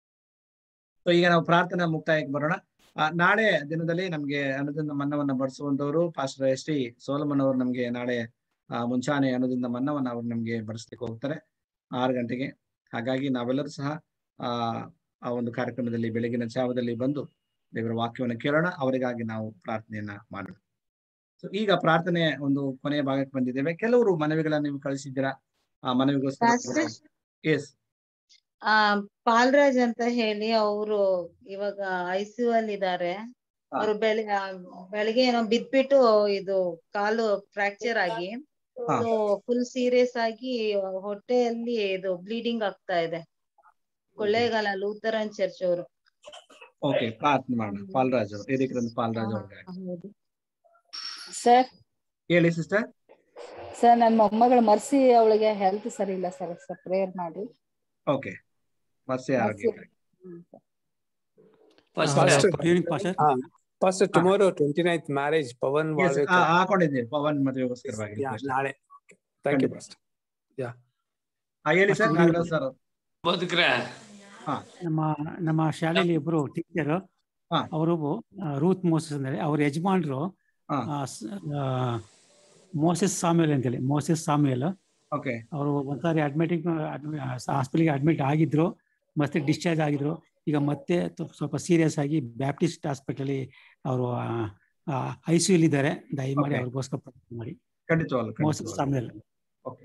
[SPEAKER 1] ಸೊ ಈಗ ನಾವು ಪ್ರಾರ್ಥನಾ ಮುಕ್ತಾಯಕ್ಕೆ ಬರೋಣ ಆ, ನಾಳೆ ದಿನದಲ್ಲಿ ನಮ್ಗೆ ಅನುದಿನ ಮನ್ನವನ್ನ ಬಡಿಸುವಂತವರು ಪಾಸ್ಟರ್ ಎಸ್ ಟಿ ಸೋಲಮನ್ ಅವರು ನಮ್ಗೆ ನಾಳೆ ಆ, ಮುಂಚಾನೆ ಅನುದಿನ ಮನ್ನವನ್ನ ಅವ್ರು ನಮ್ಗೆ ಬಡಿಸ್ಲಿಕ್ಕೆ ಹೋಗ್ತಾರೆ ಆರು ಗಂಟೆಗೆ ಹಾಗಾಗಿ ನಾವೆಲ್ಲರೂ ಸಹ ಆ ಆ ಒಂದು ಕಾರ್ಯಕ್ರಮದಲ್ಲಿ ಬೆಳಗಿನ ಜಾವದಲ್ಲಿ ಬಂದು ದೇವರ ವಾಕ್ಯವನ್ನು ಕೇಳೋಣ ಅವರಿಗಾಗಿ ನಾವು ಪ್ರಾರ್ಥನೆಯನ್ನ ಮಾಡೋಣ ಸೊ ಈಗ ಪ್ರಾರ್ಥನೆ ಒಂದು ಕೊನೆಯ ಭಾಗಕ್ಕೆ ಬಂದಿದ್ದೇವೆ ಕೆಲವರು ಮನವಿಗಳನ್ನ ನೀವು ಕಳಿಸಿದ್ದೀರಾ ಆ ಮನವಿಗೋಸ್ಕರ
[SPEAKER 12] Pastor?
[SPEAKER 1] ಎಸ್
[SPEAKER 12] ಆ ಪಾಲ್ರಾಜ್ ಅಂತ ಹೇಳಿ ಅವರು ಇವಾಗ ಐಸಿಯು ಅಲ್ಲಿ ಇದ್ದಾರೆ ಅವರು ಬೆಳಿ ಆ, ಬೆಳಿಗ್ಗೆ ಏನೋ ಬಿದ್ಬಿಟ್ಟು ಇದು ಕಾಲು ಫ್ರಾಕ್ಚರ್ ಆಗಿ
[SPEAKER 1] ಹಾ.
[SPEAKER 12] ಫುಲ್ ಸೀರಿಯಸ್ ಆಗಿ ಹೊಟ್ಟೆಯಲ್ಲಿ ಇದು ಬ್ಲೀಡಿಂಗ್ ಆಗ್ತಾ ಇದೆ ಕೊಳ್ಳೇಗಾಲ ಲೂಥರನ್ ಚರ್ಚ್ ಅವರು
[SPEAKER 1] ಓಕೆ ಪ್ರಾರ್ಥನೆ ಮಾಡೋಣ ಪಾಲ್ರಾಜ್ ಅವರು ಹಿರಿಕರಂತ ಪಾಲ್ರಾಜ್ ಅವ್ರಿಗೆ
[SPEAKER 11] ಸರ್
[SPEAKER 1] ಹೇಳಿ ಸಿಸ್ಟರ್
[SPEAKER 11] ಸರ್ ನನ್ನ ಮೊಮ್ಮಗಳ ಮರ್ಸಿ ಅವಳಿಗೆ ಹೆಲ್ತ್ ಸರಿ ಇಲ್ಲ ಸರ್ ಸರ್ ಪ್ರೇಯರ್ ಮಾಡಿ
[SPEAKER 1] ಓಕೆ ಮರ್ಸಿ ಆರೋಗ್ಯ
[SPEAKER 7] first tomorrow twenty ninth marriage Pavan
[SPEAKER 1] Yes,
[SPEAKER 7] Walvekar.
[SPEAKER 1] ಆ- ಹಾಕೊಂಡಿದ್ದೀನಿ ಪವನ್ ಮದುವೆಗೋಸ್ಕರವಾಗಿ
[SPEAKER 7] Yeah,
[SPEAKER 1] request.
[SPEAKER 7] ನಾಳೆ ಥ್ಯಾಂಕ್ ಯು
[SPEAKER 1] ಖಂಡಿತ.
[SPEAKER 7] ಫಸ್ಟ್ ಯಾ
[SPEAKER 1] ಆ, ಹೇಳಿ ಸರ್ ನಾಗರಾಜ್ ಸರ್
[SPEAKER 9] ಬದುಕ್ರೆ
[SPEAKER 13] ನಮ್ಮ ನಮ್ಮ ಶಾಲೆಯಲ್ಲಿ ಒಬ್ರು ಟೀಚರ್ ಅವರು ರೂತ್ ಮೋಸಸ್ ಅಂದರೆ ಅವ್ರ ಯಜಮಾನ್ರು ಆ, ಸ- ಆ, ಮೋಸೆಸ್ ಸಾಮ್ಯಲ್ ಅಂತೇಳಿ ಮೋಸೆಸ್ ಸಾಮ್ಯಲ್
[SPEAKER 1] ಓಕೆ
[SPEAKER 13] ಅವರು ಒಂದ್ಸಾರಿ ಅಡ್ಮಿಟಿಂಗ್ ಹಾಸ್ಪಿಟಲ್ಗೆ ಅಡ್ಮಿಟ್ ಆಗಿದ್ರು ಮತ್ತೆ ಡಿಸ್ಚಾರ್ಜ್ ಆಗಿದ್ರು ಈಗ ಮತ್ತೆ ತು- ಸ್ವಲ್ಪ ಸೀರಿಯಸ್ ಆಗಿ ಬ್ಯಾಪ್ಟಿಸ್ಟ್ ಹಾಸ್ಪಿಟಲ್ ಅವರು ಐ ಸಿ ಇದ್ದಾರೆ ದಯಮಾಡಿ
[SPEAKER 1] Okay.
[SPEAKER 13] ಅವ್ರಿಗೋಸ್ಕರ ಪ್ರಾರ್ಥನೆ ಮಾಡಿ
[SPEAKER 1] ಖಂಡಿತವಾಗ್ಲು
[SPEAKER 13] ಮೋಸಸ್
[SPEAKER 1] ಖಂಡಿತವಾಗ್ಲು
[SPEAKER 13] ಸಾಮ್ಯಲ್
[SPEAKER 1] ಓಕೆ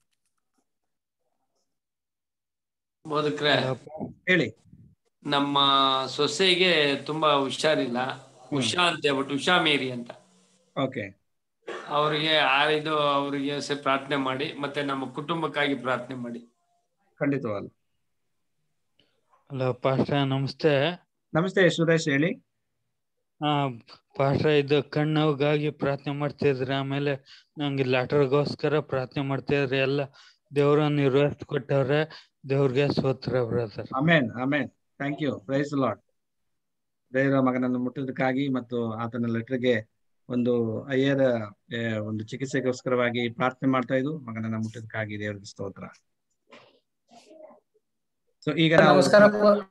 [SPEAKER 9] ಬೋಧಕ್ರೆ
[SPEAKER 1] ಹೇಳಿ
[SPEAKER 9] ನಮ್ಮ ಸೊಸೆಗೆ ತುಂಬಾ ಹುಷಾರಿಲ್ಲ ಉಷಾ ಅಂತ ಹೇಳ್ಬಿಟ್ಟು ಉಷಾ ಮೇರಿ ಅಂತ
[SPEAKER 1] ಓಕೆ
[SPEAKER 9] ಅವರಿಗೆ ಆ ಇದು ಅವರಿಗೆ ಸ- ಪ್ರಾರ್ಥನೆ ಮಾಡಿ ಮತ್ತೆ ನಮ್ಮ ಕುಟುಂಬಕ್ಕಾಗಿ ಪ್ರಾರ್ಥನೆ ಮಾಡಿ
[SPEAKER 1] ಖಂಡಿತವಾಗ್ಲು
[SPEAKER 14] ಹಲೋ ಪಾಸ್ಟ್ರ ನಮಸ್ತೆ
[SPEAKER 1] ನಮಸ್ತೆ ಸುರೇಶ್ ಹೇಳಿ
[SPEAKER 14] ಆ ಪಾಸ್ಟ್ರ ಇದು ಕಣ್ಣೋಗಾಗಿ ಪ್ರಾರ್ಥನೆ ಮಾಡ್ತಿದ್ರಿ ಆಮೇಲೆ ನಂಗೆ ಲೆಟರ್ಗೋಸ್ಕರ ಪ್ರಾರ್ಥನೆ ಮಾಡ್ತಿದ್ರಿ ಎಲ್ಲ ದೇವ್ರ ನಿರ್ವಹಿಸ್ ಕೊಟ್ಟವ್ರೆ ದೇವ್ರಿಗೆ ಸ್ತೋತ್ರ brother
[SPEAKER 1] amen amen thank you praise Lord ದೇವರ ಮಗನನ್ನು ಮುಟ್ಟಿದ್ದಕ್ಕಾಗಿ ಮತ್ತು ಆತನ ಲೆಟರ್ಗೆ ಒಂದು ಅಯ್ಯರ ಏ, ಒಂದು ಚಿಕಿತ್ಸೆಗೋಸ್ಕರವಾಗಿ ಪ್ರಾರ್ಥನೆ ಮಾಡ್ತಾ ಇದ್ದು ಮಗನನ್ನ ಮುಟ್ಟಿದ್ದಕ್ಕಾಗಿ ದೇವರಿಗೆ ಸ್ತೋತ್ರ ಸೊ ಈಗ ನಾವು
[SPEAKER 15] ನಮಸ್ಕಾರ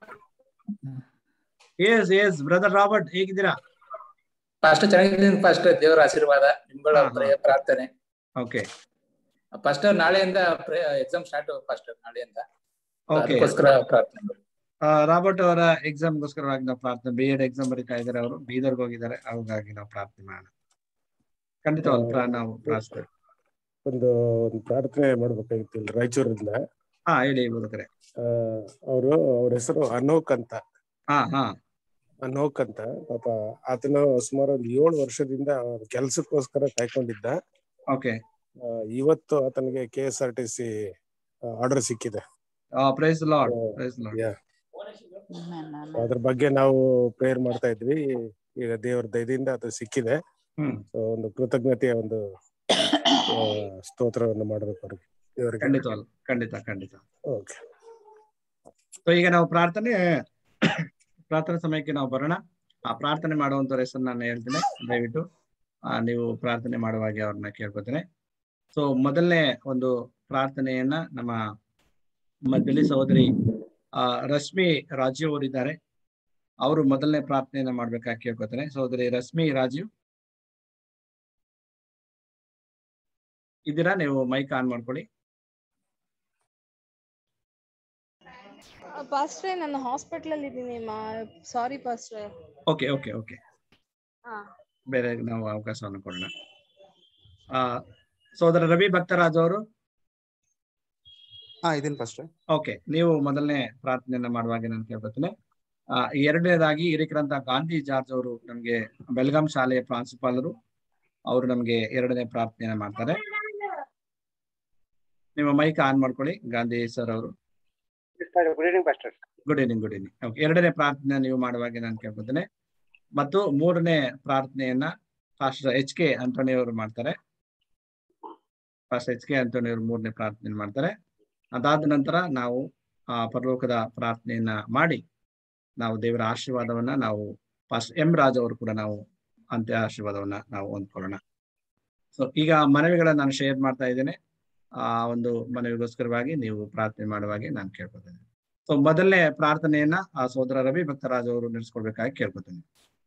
[SPEAKER 1] ಎಸ್ ಎಸ್ ಬ್ರದರ್ ರಾಬರ್ಟ್ ಹೇಗಿದ್ದೀರಾ
[SPEAKER 15] ಫಸ್ಟ್ ಚೆನ್ನಾಗಿದ್ದೀನಿ ಫಸ್ಟ್ ದೇವರ ಆಶೀರ್ವಾದ ನಿಮ್ಗಳ ಪ್ರಯ- ಪ್ರಾರ್ಥನೆ
[SPEAKER 1] ಓಕೆ
[SPEAKER 15] ಫಸ್ಟ್ ನಾಳೆಯಿಂದ ಎಕ್ಸಾಮ್ ಸ್ಟಾರ್ಟ್ ಫಸ್ಟ್ ನಾಳೆಯಿಂದ
[SPEAKER 1] ಓಕೆ
[SPEAKER 15] ಅದಕ್ಕೋಸ್ಕರ ಪ್ರಾರ್ಥನೆ
[SPEAKER 1] ರಾಬರ್ಟ್ ಅವರ ಎಕ್ಸಾಮ್ಗೋಸ್ಕರವಾಗಿ ನಾವು ಪ್ರಾರ್ಥನೆ ಬಿ ಎಡ್ ಎಕ್ಸಾಮ್ ಬರೀತಾ ಇದ್ದಾರೆ ಅವರು ಬೀದರ್ಗೆ ಹೋಗಿದ್ದಾರೆ ಹಾಗಾಗಿ ನಾವು ಪ್ರಾರ್ಥನೆ ಮಾಡೋಣ ಖಂಡಿತವಾಗ್ಲು ಪ್ರಾ- ನಾವು ಪ್ರಾರ್ಥಿಸ್ತೇವೆ
[SPEAKER 16] ಒಂದು ಒಂದು ಪ್ರಾರ್ಥನೆ ಮಾಡ್ಬೇಕಾಗಿತ್ತು ಇಲ್ಲಿ ರಾಯಚೂರಿಂದ
[SPEAKER 1] ಹಾ ಹೇಳಿ ಬೋಧಕರೇ
[SPEAKER 16] ಅವರು ಅವ್ರ ಹೆಸರು ಅನೋಕ್ ಅಂತ
[SPEAKER 1] ಹಾ ಹಾ
[SPEAKER 16] ಅನೋಕ್ ಅಂತ ಪಾಪ ಆತನ ಸುಮಾರು ಒಂದು ಏಳು ವರ್ಷದಿಂದ ಕೆಲಸಕ್ಕೋಸ್ಕರ ಕಾಯ್ಕೊಂಡಿದ್ದ
[SPEAKER 1] ಓಕೆ
[SPEAKER 16] ಆ, ಇವತ್ತು ಆತನಿಗೆ K S R T C order ಸಿಕ್ಕಿದೆ
[SPEAKER 1] praise Lord praise Lord
[SPEAKER 16] Yeah. ಅದ್ರ ಬಗ್ಗೆ ನಾವು ಪ್ರೇಯರ್ ಮಾಡ್ತಾ ಇದ್ವಿ ಈಗ ದೇವರ ದಯದಿಂದ ಅದು ಸಿಕ್ಕಿದೆ
[SPEAKER 1] ಹ್ಮ್
[SPEAKER 16] ಸೊ ಒಂದು ಕೃತಜ್ಞತೆಯ ಒಂದು ಆ, ಸ್ತೋತ್ರವನ್ನು ಮಾಡ್ಬೇಕು ಅವ್ರಿಗೆ ದೇವರಿಗೆ
[SPEAKER 1] ಖಂಡಿತವಾಗ್ಲು ಖಂಡಿತ ಖಂಡಿತ
[SPEAKER 16] ಓಕೆ
[SPEAKER 1] ಸೊ ಈಗ ನಾವು ಪ್ರಾರ್ಥನೆ ಪ್ರಾರ್ಥನೆ ಸಮಯಕ್ಕೆ ನಾವು ಬರೋಣ ಆ ಪ್ರಾರ್ಥನೆ ಮಾಡುವಂತವ್ರ ಹೆಸರು ನಾನು ಹೇಳ್ತೇನೆ ದಯವಿಟ್ಟು ಆ, ನೀವು ಪ್ರಾರ್ಥನೆ ಮಾಡುವಾಗೆ ಅವ್ರನ್ನ ಕೇಳ್ಕೊತೇನೆ ಸೊ ಮೊದಲನೇ ಒಂದು ಪ್ರಾರ್ಥನೆಯನ್ನ ನಮ್ಮ ಮಧ್ಯಲಿ ಸಹೋದರಿ ಆ ರಶ್ಮಿ ರಾಜೀವ್ ಅವರಿದ್ದಾರೆ ಅವರು ಮೊದಲನೇ ಪ್ರಾರ್ಥನೆಯನ್ನ ಮಾಡ್ಬೇಕಾಗಿ ಕೇಳ್ಕೊತೇನೆ ಸಹೋದರಿ ರಶ್ಮಿ ರಾಜೀವ್ ಇದ್ದೀರಾ ನೀವು ಮೈಕ್ ಆನ್ ಮಾಡ್ಕೊಳ್ಳಿ
[SPEAKER 17] ಪಾಸ್ಟ್ರೆ ನಾನು ಹಾಸ್ಪಿಟಲ್ ಅಲ್ಲಿ ಇದ್ದೀನಿ ಸಾರಿ ಪಾಸ್ಟ್ರೆ
[SPEAKER 1] ಓಕೆ ಓಕೆ ಓಕೆ
[SPEAKER 17] ಹಾ
[SPEAKER 1] ಬೇರೆ ನಾವು ಅವಕಾಶವನ್ನು ಕೊಡೋಣ ಆ ಸೋದರ ರವಿ ಭಕ್ತರಾಜ್ ಅವರು
[SPEAKER 6] ಹಾ ಇದೀನಿ ಫಸ್ಟ್
[SPEAKER 1] ಓಕೆ ನೀವು ಮೊದಲನೇ ಪ್ರಾರ್ಥನೆಯನ್ನ ಮಾಡುವಾಗ ನಾನು ಕೇಳ್ಕೊತೀನಿ ಆ ಎರಡನೇದಾಗಿ ಹಿರಿಕರಂತ ಗಾಂಧಿ ಜಾರ್ಜ್ ಅವರು ನಮ್ಗೆ ಬೆಳಗಾಂ ಶಾಲೆಯ ಪ್ರಾಂಶುಪಾಲರು ಅವರು ನಮ್ಗೆ ಎರಡನೇ ಪ್ರಾರ್ಥನೆಯನ್ನ ಮಾಡ್ತಾರೆ ನಿಮ್ಮ ಮೈಕ್ ಆನ್ ಮಾಡ್ಕೊಳ್ಳಿ ಗಾಂಧಿ ಸರ್ ಅವರು
[SPEAKER 18] good evening pastor
[SPEAKER 1] good evening good evening okay ಎರಡನೇ ಪ್ರಾರ್ಥನೆ ನೀವು ಮಾಡುವಾಗ ನಾನು ಕೇಳ್ಕೊತೇನೆ ಮತ್ತು ಮೂರನೇ ಪ್ರಾರ್ಥನೆಯನ್ನ ಫಾಸ್ಟರ್ ಎಚ್ ಕೆ ಆಂಟೋನಿ ಅವರು ಮಾಡ್ತಾರೆ ಫಾಸ್ಟರ್ ಎಚ್ ಕೆ ಆಂಟೋನಿ ಅವರು ಮೂರನೇ ಪ್ರಾರ್ಥನೆ ಮಾಡ್ತಾರೆ ಅದಾದ ನಂತರ ನಾವು ಆ ಪರಲೋಕದ ಪ್ರಾರ್ಥನೆಯನ್ನ ಮಾಡಿ ನಾವು ದೇವರ ಆಶೀರ್ವಾದವನ್ನ ನಾವು ಫಾಸ್ಟ್ ಎಂ ರಾಜ್ ಅವರು ಕೂಡ ನಾವು ಅಂತ್ಯ ಆಶೀರ್ವಾದವನ್ನ ನಾವು ಹೊಂದ್ಕೊಳ್ಳೋಣ ಸೊ ಈಗ ಮನವಿಗಳನ್ನ ನಾನು ಶೇರ್ ಮಾಡ್ತಾ ಇದ್ದೇನೆ ಆ ಒಂದು ಮನವಿಗೋಸ್ಕರವಾಗಿ ನೀವು ಪ್ರಾರ್ಥನೆ ಮಾಡುವಾಗೆ ನಾನು ಕೇಳ್ಕೊತೇನೆ ಸೊ ಮೊದಲನೇ ಪ್ರಾರ್ಥನೆಯನ್ನ ಆ ಸೋದರ ರವಿ ಭಕ್ತರಾಜ್ ಅವರು ನಡೆಸ್ಕೊಡ್ಬೇಕಾಗಿ ಕೇಳ್ಕೊತೇನೆ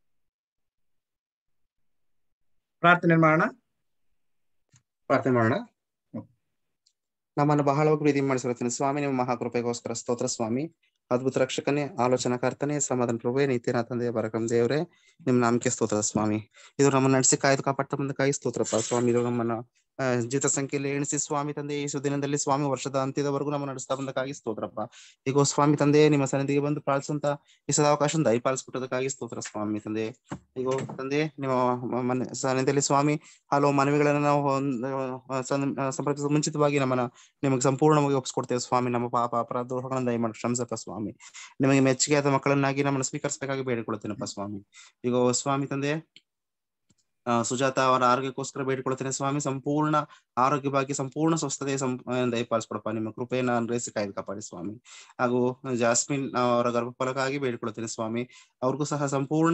[SPEAKER 1] ಪ್ರಾರ್ಥನೆ ಮಾಡೋಣ
[SPEAKER 6] ಪ್ರಾರ್ಥನೆ ಮಾಡೋಣ ನಮ್ಮನ್ನು ಬಹಳವಾಗಿ ಪ್ರೀತಿ ಮಾಡಿಸಿರುತ್ತೀನಿ ಸ್ವಾಮಿ ನಿಮ್ಮ ಮಹಾಕೃಪೆಗೋಸ್ಕರ ಸ್ತೋತ್ರ ಸ್ವಾಮಿ ಅದ್ಭುತ ರಕ್ಷಕನೇ ಆಲೋಚನಾಕರ್ತನೇ ಸಮಾಧಾನ ಪ್ರಭುವೇ ನೀತಿನ ತಂದೆಯ ಬರಕಂ ದೇವರೇ ನಿಮ್ ನಾಮಕ್ಕೆ ಸ್ತೋತ್ರ ಸ್ವಾಮಿ ಇದು ನಮ್ಮನ್ನ ನಡೆಸಿ ಕಾಯ್ದು ಕಾಪಾಡ್ತಾ ಬಂದ ಕಾಯಿ ಸ್ತೋತ್ರಪ್ಪ ಸ್ವಾಮಿ ಇದು ನಮ್ಮನ್ನ ಆ, ಜೀವಿತ ಸಂಖ್ಯೆಯಲ್ಲಿ ಎಣಿಸಿ ಸ್ವಾಮಿ ತಂದೆ ಈ ಸುದಿನದಲ್ಲಿ ಸ್ವಾಮಿ ವರ್ಷದ ಅಂತ್ಯದವರೆಗೂ ನಮ್ಮ ನಡೆಸ್ತಾ ಬಂದಕ್ಕಾಗಿ ಸ್ತೋತ್ರಪ್ಪ ಈಗ ಸ್ವಾಮಿ ತಂದೆ ನಿಮ್ಮ ಸನ್ನಿಧಿಗೆ ಬಂದು ಪ್ರಾರ್ಥಿಸುವಂತ ಈ ಸದಾವಕಾಶ ದಯಪಾಲಿಸ್ಕೊಟ್ಟದಕ್ಕಾಗಿ ಸ್ತೋತ್ರ ಸ್ವಾಮಿ ತಂದೆ ಈಗ ತಂದೆ ನಿಮ್ಮ ಮ- ಮನೆ ಸನ್ನಿಧಿಯಲ್ಲಿ ಸ್ವಾಮಿ ಹಲವು ಮನವಿಗಳನ್ನು ನಾವು ಹೊಂದ್- ಆ, ಸಂ- ಆ, ಸಂಪರ್ಕಿಸುವ ಮುಂಚಿತವಾಗಿ ನಮ್ಮನ್ನ ನಿಮಗೆ ಸಂಪೂರ್ಣವಾಗಿ ಒಪ್ಪಿಸ್ಕೊಡ್ತೇವೆ ಸ್ವಾಮಿ ನಮ್ಮ ಪಾಪ ಅಪರಾಧ ದ್ರೋಹಗಳನ್ನು ದಯಮಾಡಿ ಕ್ಷಮಿಸಪ್ಪ ಸ್ವಾಮಿ ನಿಮಗೆ ಮೆಚ್ಚುಗೆಯಾದ ಮಕ್ಕಳನ್ನಾಗಿ ನಮ್ಮನ್ನು ಸ್ವೀಕರಿಸಬೇಕಾಗಿ ಬೇಡಿಕೊಳ್ಳುತ್ತೇನಪ್ಪ ಸ್ವಾಮಿ ಈಗ ಸ್ವಾಮಿ ತಂದೆ ಆ, ಸುಜಾತ ಅವರ ಆರೋಗ್ಯಕ್ಕೋಸ್ಕರ ಬೇಡಿಕೊಳ್ಳುತ್ತೇನೆ ಸ್ವಾಮಿ ಸಂಪೂರ್ಣ ಆರೋಗ್ಯವಾಗಿ ಸಂಪೂರ್ಣ ಸ್ವಸ್ಥತೆ ಸಂ ದಯಪಾಲಿಸ್ಕೊಡಪ್ಪ ನಿಮ್ಮ ಕೃಪೆಯನ್ನು ಅನ್ವಯಿಸಿ ಕಾಯ್ದು ಕಾಪಾಡಿ ಸ್ವಾಮಿ ಹಾಗೂ ಜಾಸ್ಮಿನ್ ಅವರ ಗರ್ಭಫಲಕ್ಕಾಗಿ ಬೇಡಿಕೊಳ್ಳುತ್ತೇನೆ ಸ್ವಾಮಿ ಅವ್ರಿಗೂ ಸಹ ಸಂಪೂರ್ಣ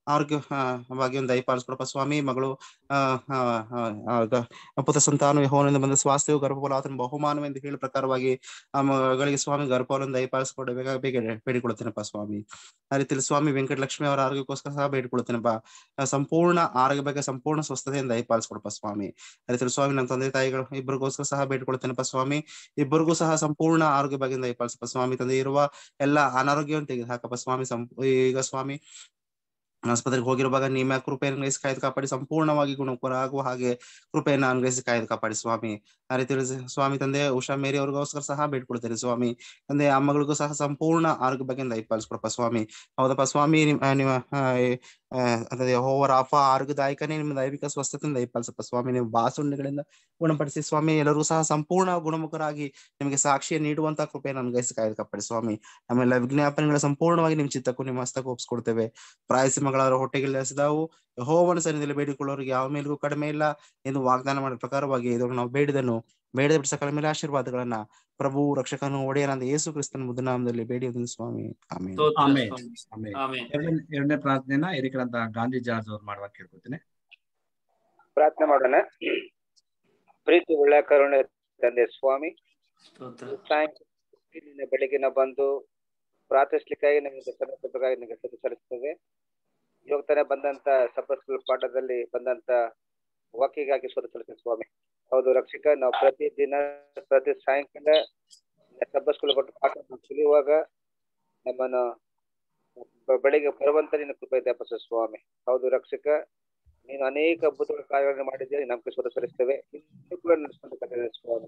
[SPEAKER 6] ಆರೋಗ್ಯ ಆ, ಭಾಗ್ಯವನ್ನು ದಯಪಾಲಿಸ್ಕೊಡಪ್ಪ ಸ್ವಾಮಿ ಮಗಳು ಆ ಆ, ಆ, ಆ, ಗ- ಪುತ್ರ ಸಂತಾನ ಯೆಹೋವನಿಂದ ಬಂದ ಸ್ವಾಸ್ಥ್ಯವು ಗರ್ಭಫಲ ಆತನ ಬಹುಮಾನವೆಂದು ಹೇಳ ಪ್ರಕಾರವಾಗಿ ಆ ಮಗಳಿಗೆ ಸ್ವಾಮಿ ಗರ್ಭಫಲವನ್ನು ದಯಪಾಲಿಸಿಕೊಡಬೇಕಾಗಿ ಬೇಗ ಬೇಡಿಕೊಳ್ತೇನಪ್ಪ ಸ್ವಾಮಿ ಆ ರೀತಿಯಲ್ಲಿ ಸ್ವಾಮಿ ವೆಂಕಟಲಕ್ಷ್ಮಿ ಅವರ ಆರೋಗ್ಯಕ್ಕೋಸ್ಕರ ಸಹ ಬೇಡಿಕೊಳ್ತೇನಪ್ಪ ಆ, ಸಂಪೂರ್ಣ ಆರೋಗ್ಯ ಬಗ್ಗೆ ಸಂಪೂರ್ಣ ಸ್ವಸ್ಥತೆಯಿಂದ ದಯಪಾಲಿಸ್ಕೊಡಪ್ಪ ಸ್ವಾಮಿ ಅದೇ ರೀತಿ ಸ್ವಾಮಿ ನಮ್ಮ ತಂದೆ ತಾಯಿಗಳು ಇಬ್ಬರಿಗೋಸ್ಕರ ಸಹ ಬೇಡ್ಕೊಳ್ತೇನಪ್ಪ ಸ್ವಾಮಿ ಇಬ್ಬರಿಗೂ ಸಹ ಸಂಪೂರ್ಣ ಆರೋಗ್ಯ ಬಗ್ಗೆ ದಯಪಾಲಿಸಪ್ಪ ಸ್ವಾಮಿ ತಂದೆ ಇರುವ ಎಲ್ಲ ಅನಾರೋಗ್ಯವನ್ನು ತೆಗೆದು ಹಾಕಪ್ಪ ಸ್ವಾಮಿ ಸಂ ಈಗ ಸ್ವಾಮಿ ಆಸ್ಪತ್ರೆಗೆ ಹೋಗಿರುವಾಗ ನಿಮ್ಮ ಕೃಪೆಯನ್ನು ಅನ್ವಯಿಸಿ ಕಾಯ್ದು ಕಾಪಾಡಿ ಸಂಪೂರ್ಣವಾಗಿ ಗುಣಮುಖರ ಆಗುವ ಹಾಗೆ ಕೃಪೆಯನ್ನು ಅನ್ವಯಿಸಿ ಕಾಯ್ದು ಕಾಪಾಡಿ ಸ್ವಾಮಿ ಆ ರೀತಿ ಸ್ವಾಮಿ ತಂದೆ ಉಷಾ ಮೇರಿ ಅವ್ರಿಗೋಸ್ಕರ ಸಹ ಬೇಡ್ಕೊಳ್ತೇನೆ ಸ್ವಾಮಿ ತಂದೆ ಆ ಮಗಳಿಗೂ ಸಹ ಸಂಪೂರ್ಣ ಆರೋಗ್ಯ ಬಗ್ಗೆ ದಯಪಾಲಿಸ್ಕೊಡಪ್ಪ ಸ್ವಾಮಿ ಹೌದಪ್ಪ ಸ್ವಾಮಿ ನಿಮ್ ಆ, ನಿಮ್ಮ ಆ, ಆ, ಅದೇ ಹೋವರ ಅಫ ಆರೋಗ್ಯದಾಯಕನೇ ನಿಮ್ಮ ದೈವಿಕ ಸ್ವಸ್ಥತೆಯಿಂದ ದಯಪಾಲಿಸಪ್ಪ ಸ್ವಾಮಿ ನೀವು ಬಾಸುಂಡೆಗಳಿಂದ ಗುಣಪಡಿಸಿ ಸ್ವಾಮಿ ಎಲ್ಲರೂ ಸಹ ಸಂಪೂರ್ಣ ಗುಣಮುಖರಾಗಿ ನಿಮಗೆ ಸಾಕ್ಷಿಯ ನೀಡುವಂತ ಕೃಪೆಯನ್ನು ಅನುಗ್ರಹಿಸಿ ಕಾಯ್ದು ಕಾಪಾಡಿ ಸ್ವಾಮಿ ಆಮೇಲೆ ವಿಜ್ಞಾಪನೆಗಳ ಸಂಪೂರ್ಣವಾಗಿ ನಿಮ್ಮ ಚಿತ್ತಕ್ಕೂ ನಿಮ್ಮ ಹಸ್ತಕ್ಕೂ ಒಪ್ಪಿಸ್ಕೊಡ್ತೇವೆ ಪ್ರಾಯಸಿ ಮಗಳವರ ಹೊಟ್ಟೆಗೆ ಲಸಿದಾವು ಯೆಹೋವನ ಸನ್ನಿಧಿಯಲ್ಲಿ ಬೇಡಿಕೊಳ್ಳೋರಿಗೆ ಯಾವ ಮೇಲಿಗೂ ಕಡಿಮೆ ಇಲ್ಲ ಎಂದು ವಾಗ್ದಾನ ಮಾಡಿದ ಪ್ರಕಾರವಾಗಿ ಇದನ್ನು ನಾವು ಬೇಡಿದನು ಬೇಡದ ಬಿಡಿಸ ಸಕಲ ಮೇಲೆ ಆಶೀರ್ವಾದಗಳನ್ನ ಪ್ರಭು ರಕ್ಷಕನು ಒಡೆಯನಾದ ಯೇಸು ಕ್ರಿಸ್ತನ ಮುದ್ದುನಾಮದಲ್ಲಿ ಬೇಡಿಯೋದನ್ನು ಸ್ವಾಮಿ ಆಮೇಲೆ
[SPEAKER 9] ಸ್ತೋತ್ರ
[SPEAKER 1] ಆಮೇನ್
[SPEAKER 9] ಸ್ವಾಮಿ
[SPEAKER 1] ಆಮೇನ್
[SPEAKER 9] ಆಮೇನ್
[SPEAKER 1] ಎರಡನೇ ಎರಡನೇ ಪ್ರಾರ್ಥನೆಯನ್ನ ಹಿರಿಕರಂತ ಗಾಂಧಿ ಜಾರ್ಜ್ ಅವ್ರು ಮಾಡುವ ಕೇಳ್ಕೊತೀನಿ
[SPEAKER 18] ಪ್ರಾರ್ಥನೆ ಮಾಡೋಣ ಪ್ರೀತಿ ಒಳ್ಳೆ ಕರುಣೆ ತಂದೆ ಸ್ವಾಮಿ
[SPEAKER 9] ಸ್ತೋತ್ರ
[SPEAKER 18] ಸಾಯಂಕಾಲ ನಿನ್ನೆ ಬೆಳಗಿನ ಬಂದು ಪ್ರಾರ್ಥಿಸ್ಲಿಕ್ಕಾಗಿ ನಮಗೆ ಸಮರ್ಪಕವಾಗಿ ನಿಮಗೆ ಸ್ತುತಿ ಸಲ್ಲಿಸ್ತೇವೆ ಇವಾಗ ತಾನೇ ಬಂದಂತ ಸಪಸ್ಕಲ್ ಪಾಠದಲ್ಲಿ ಬಂದಂತ ವಾಕ್ಯಗಾಗಿ ಸ್ತುತಿ ಸಲ್ಲಿಸ್ತೇವೆ ಸ್ವಾಮಿ ಹೌದು ರಕ್ಷಕ ನಾವು ಪ್ರತಿ ದಿನ ಪ್ರತಿ ಸಾಯಂಕಾಲ ಸಬ್ಬಸ್ಕೂಲ್ ಕೊಟ್ಟು ಪಾಠ ಕಲಿಯುವಾಗ ನಮ್ಮನ್ನು ಬ- ಬೆಳಿಗ್ಗೆ ಬರುವಂತ ನಿನ್ನ ಕೃಪೆ ದಯಪಾಲಿಸು ಸ್ವಾಮಿ ಹೌದು ರಕ್ಷಕ ನೀನು ಅನೇಕ ಅದ್ಭುತಗಳ ಕಾರ್ಯಗಳನ್ನು ಮಾಡಿದ್ದೀರಿ ನಮ್ಗೆ ಸ್ವತಃ ಸಲ್ಲಿಸ್ತೇವೆ ಇನ್ನು ಕೂಡ ನಡೆಸ್ಕೊಂಡು ಕರ್ತವ್ಯ ಸ್ವಾಮಿ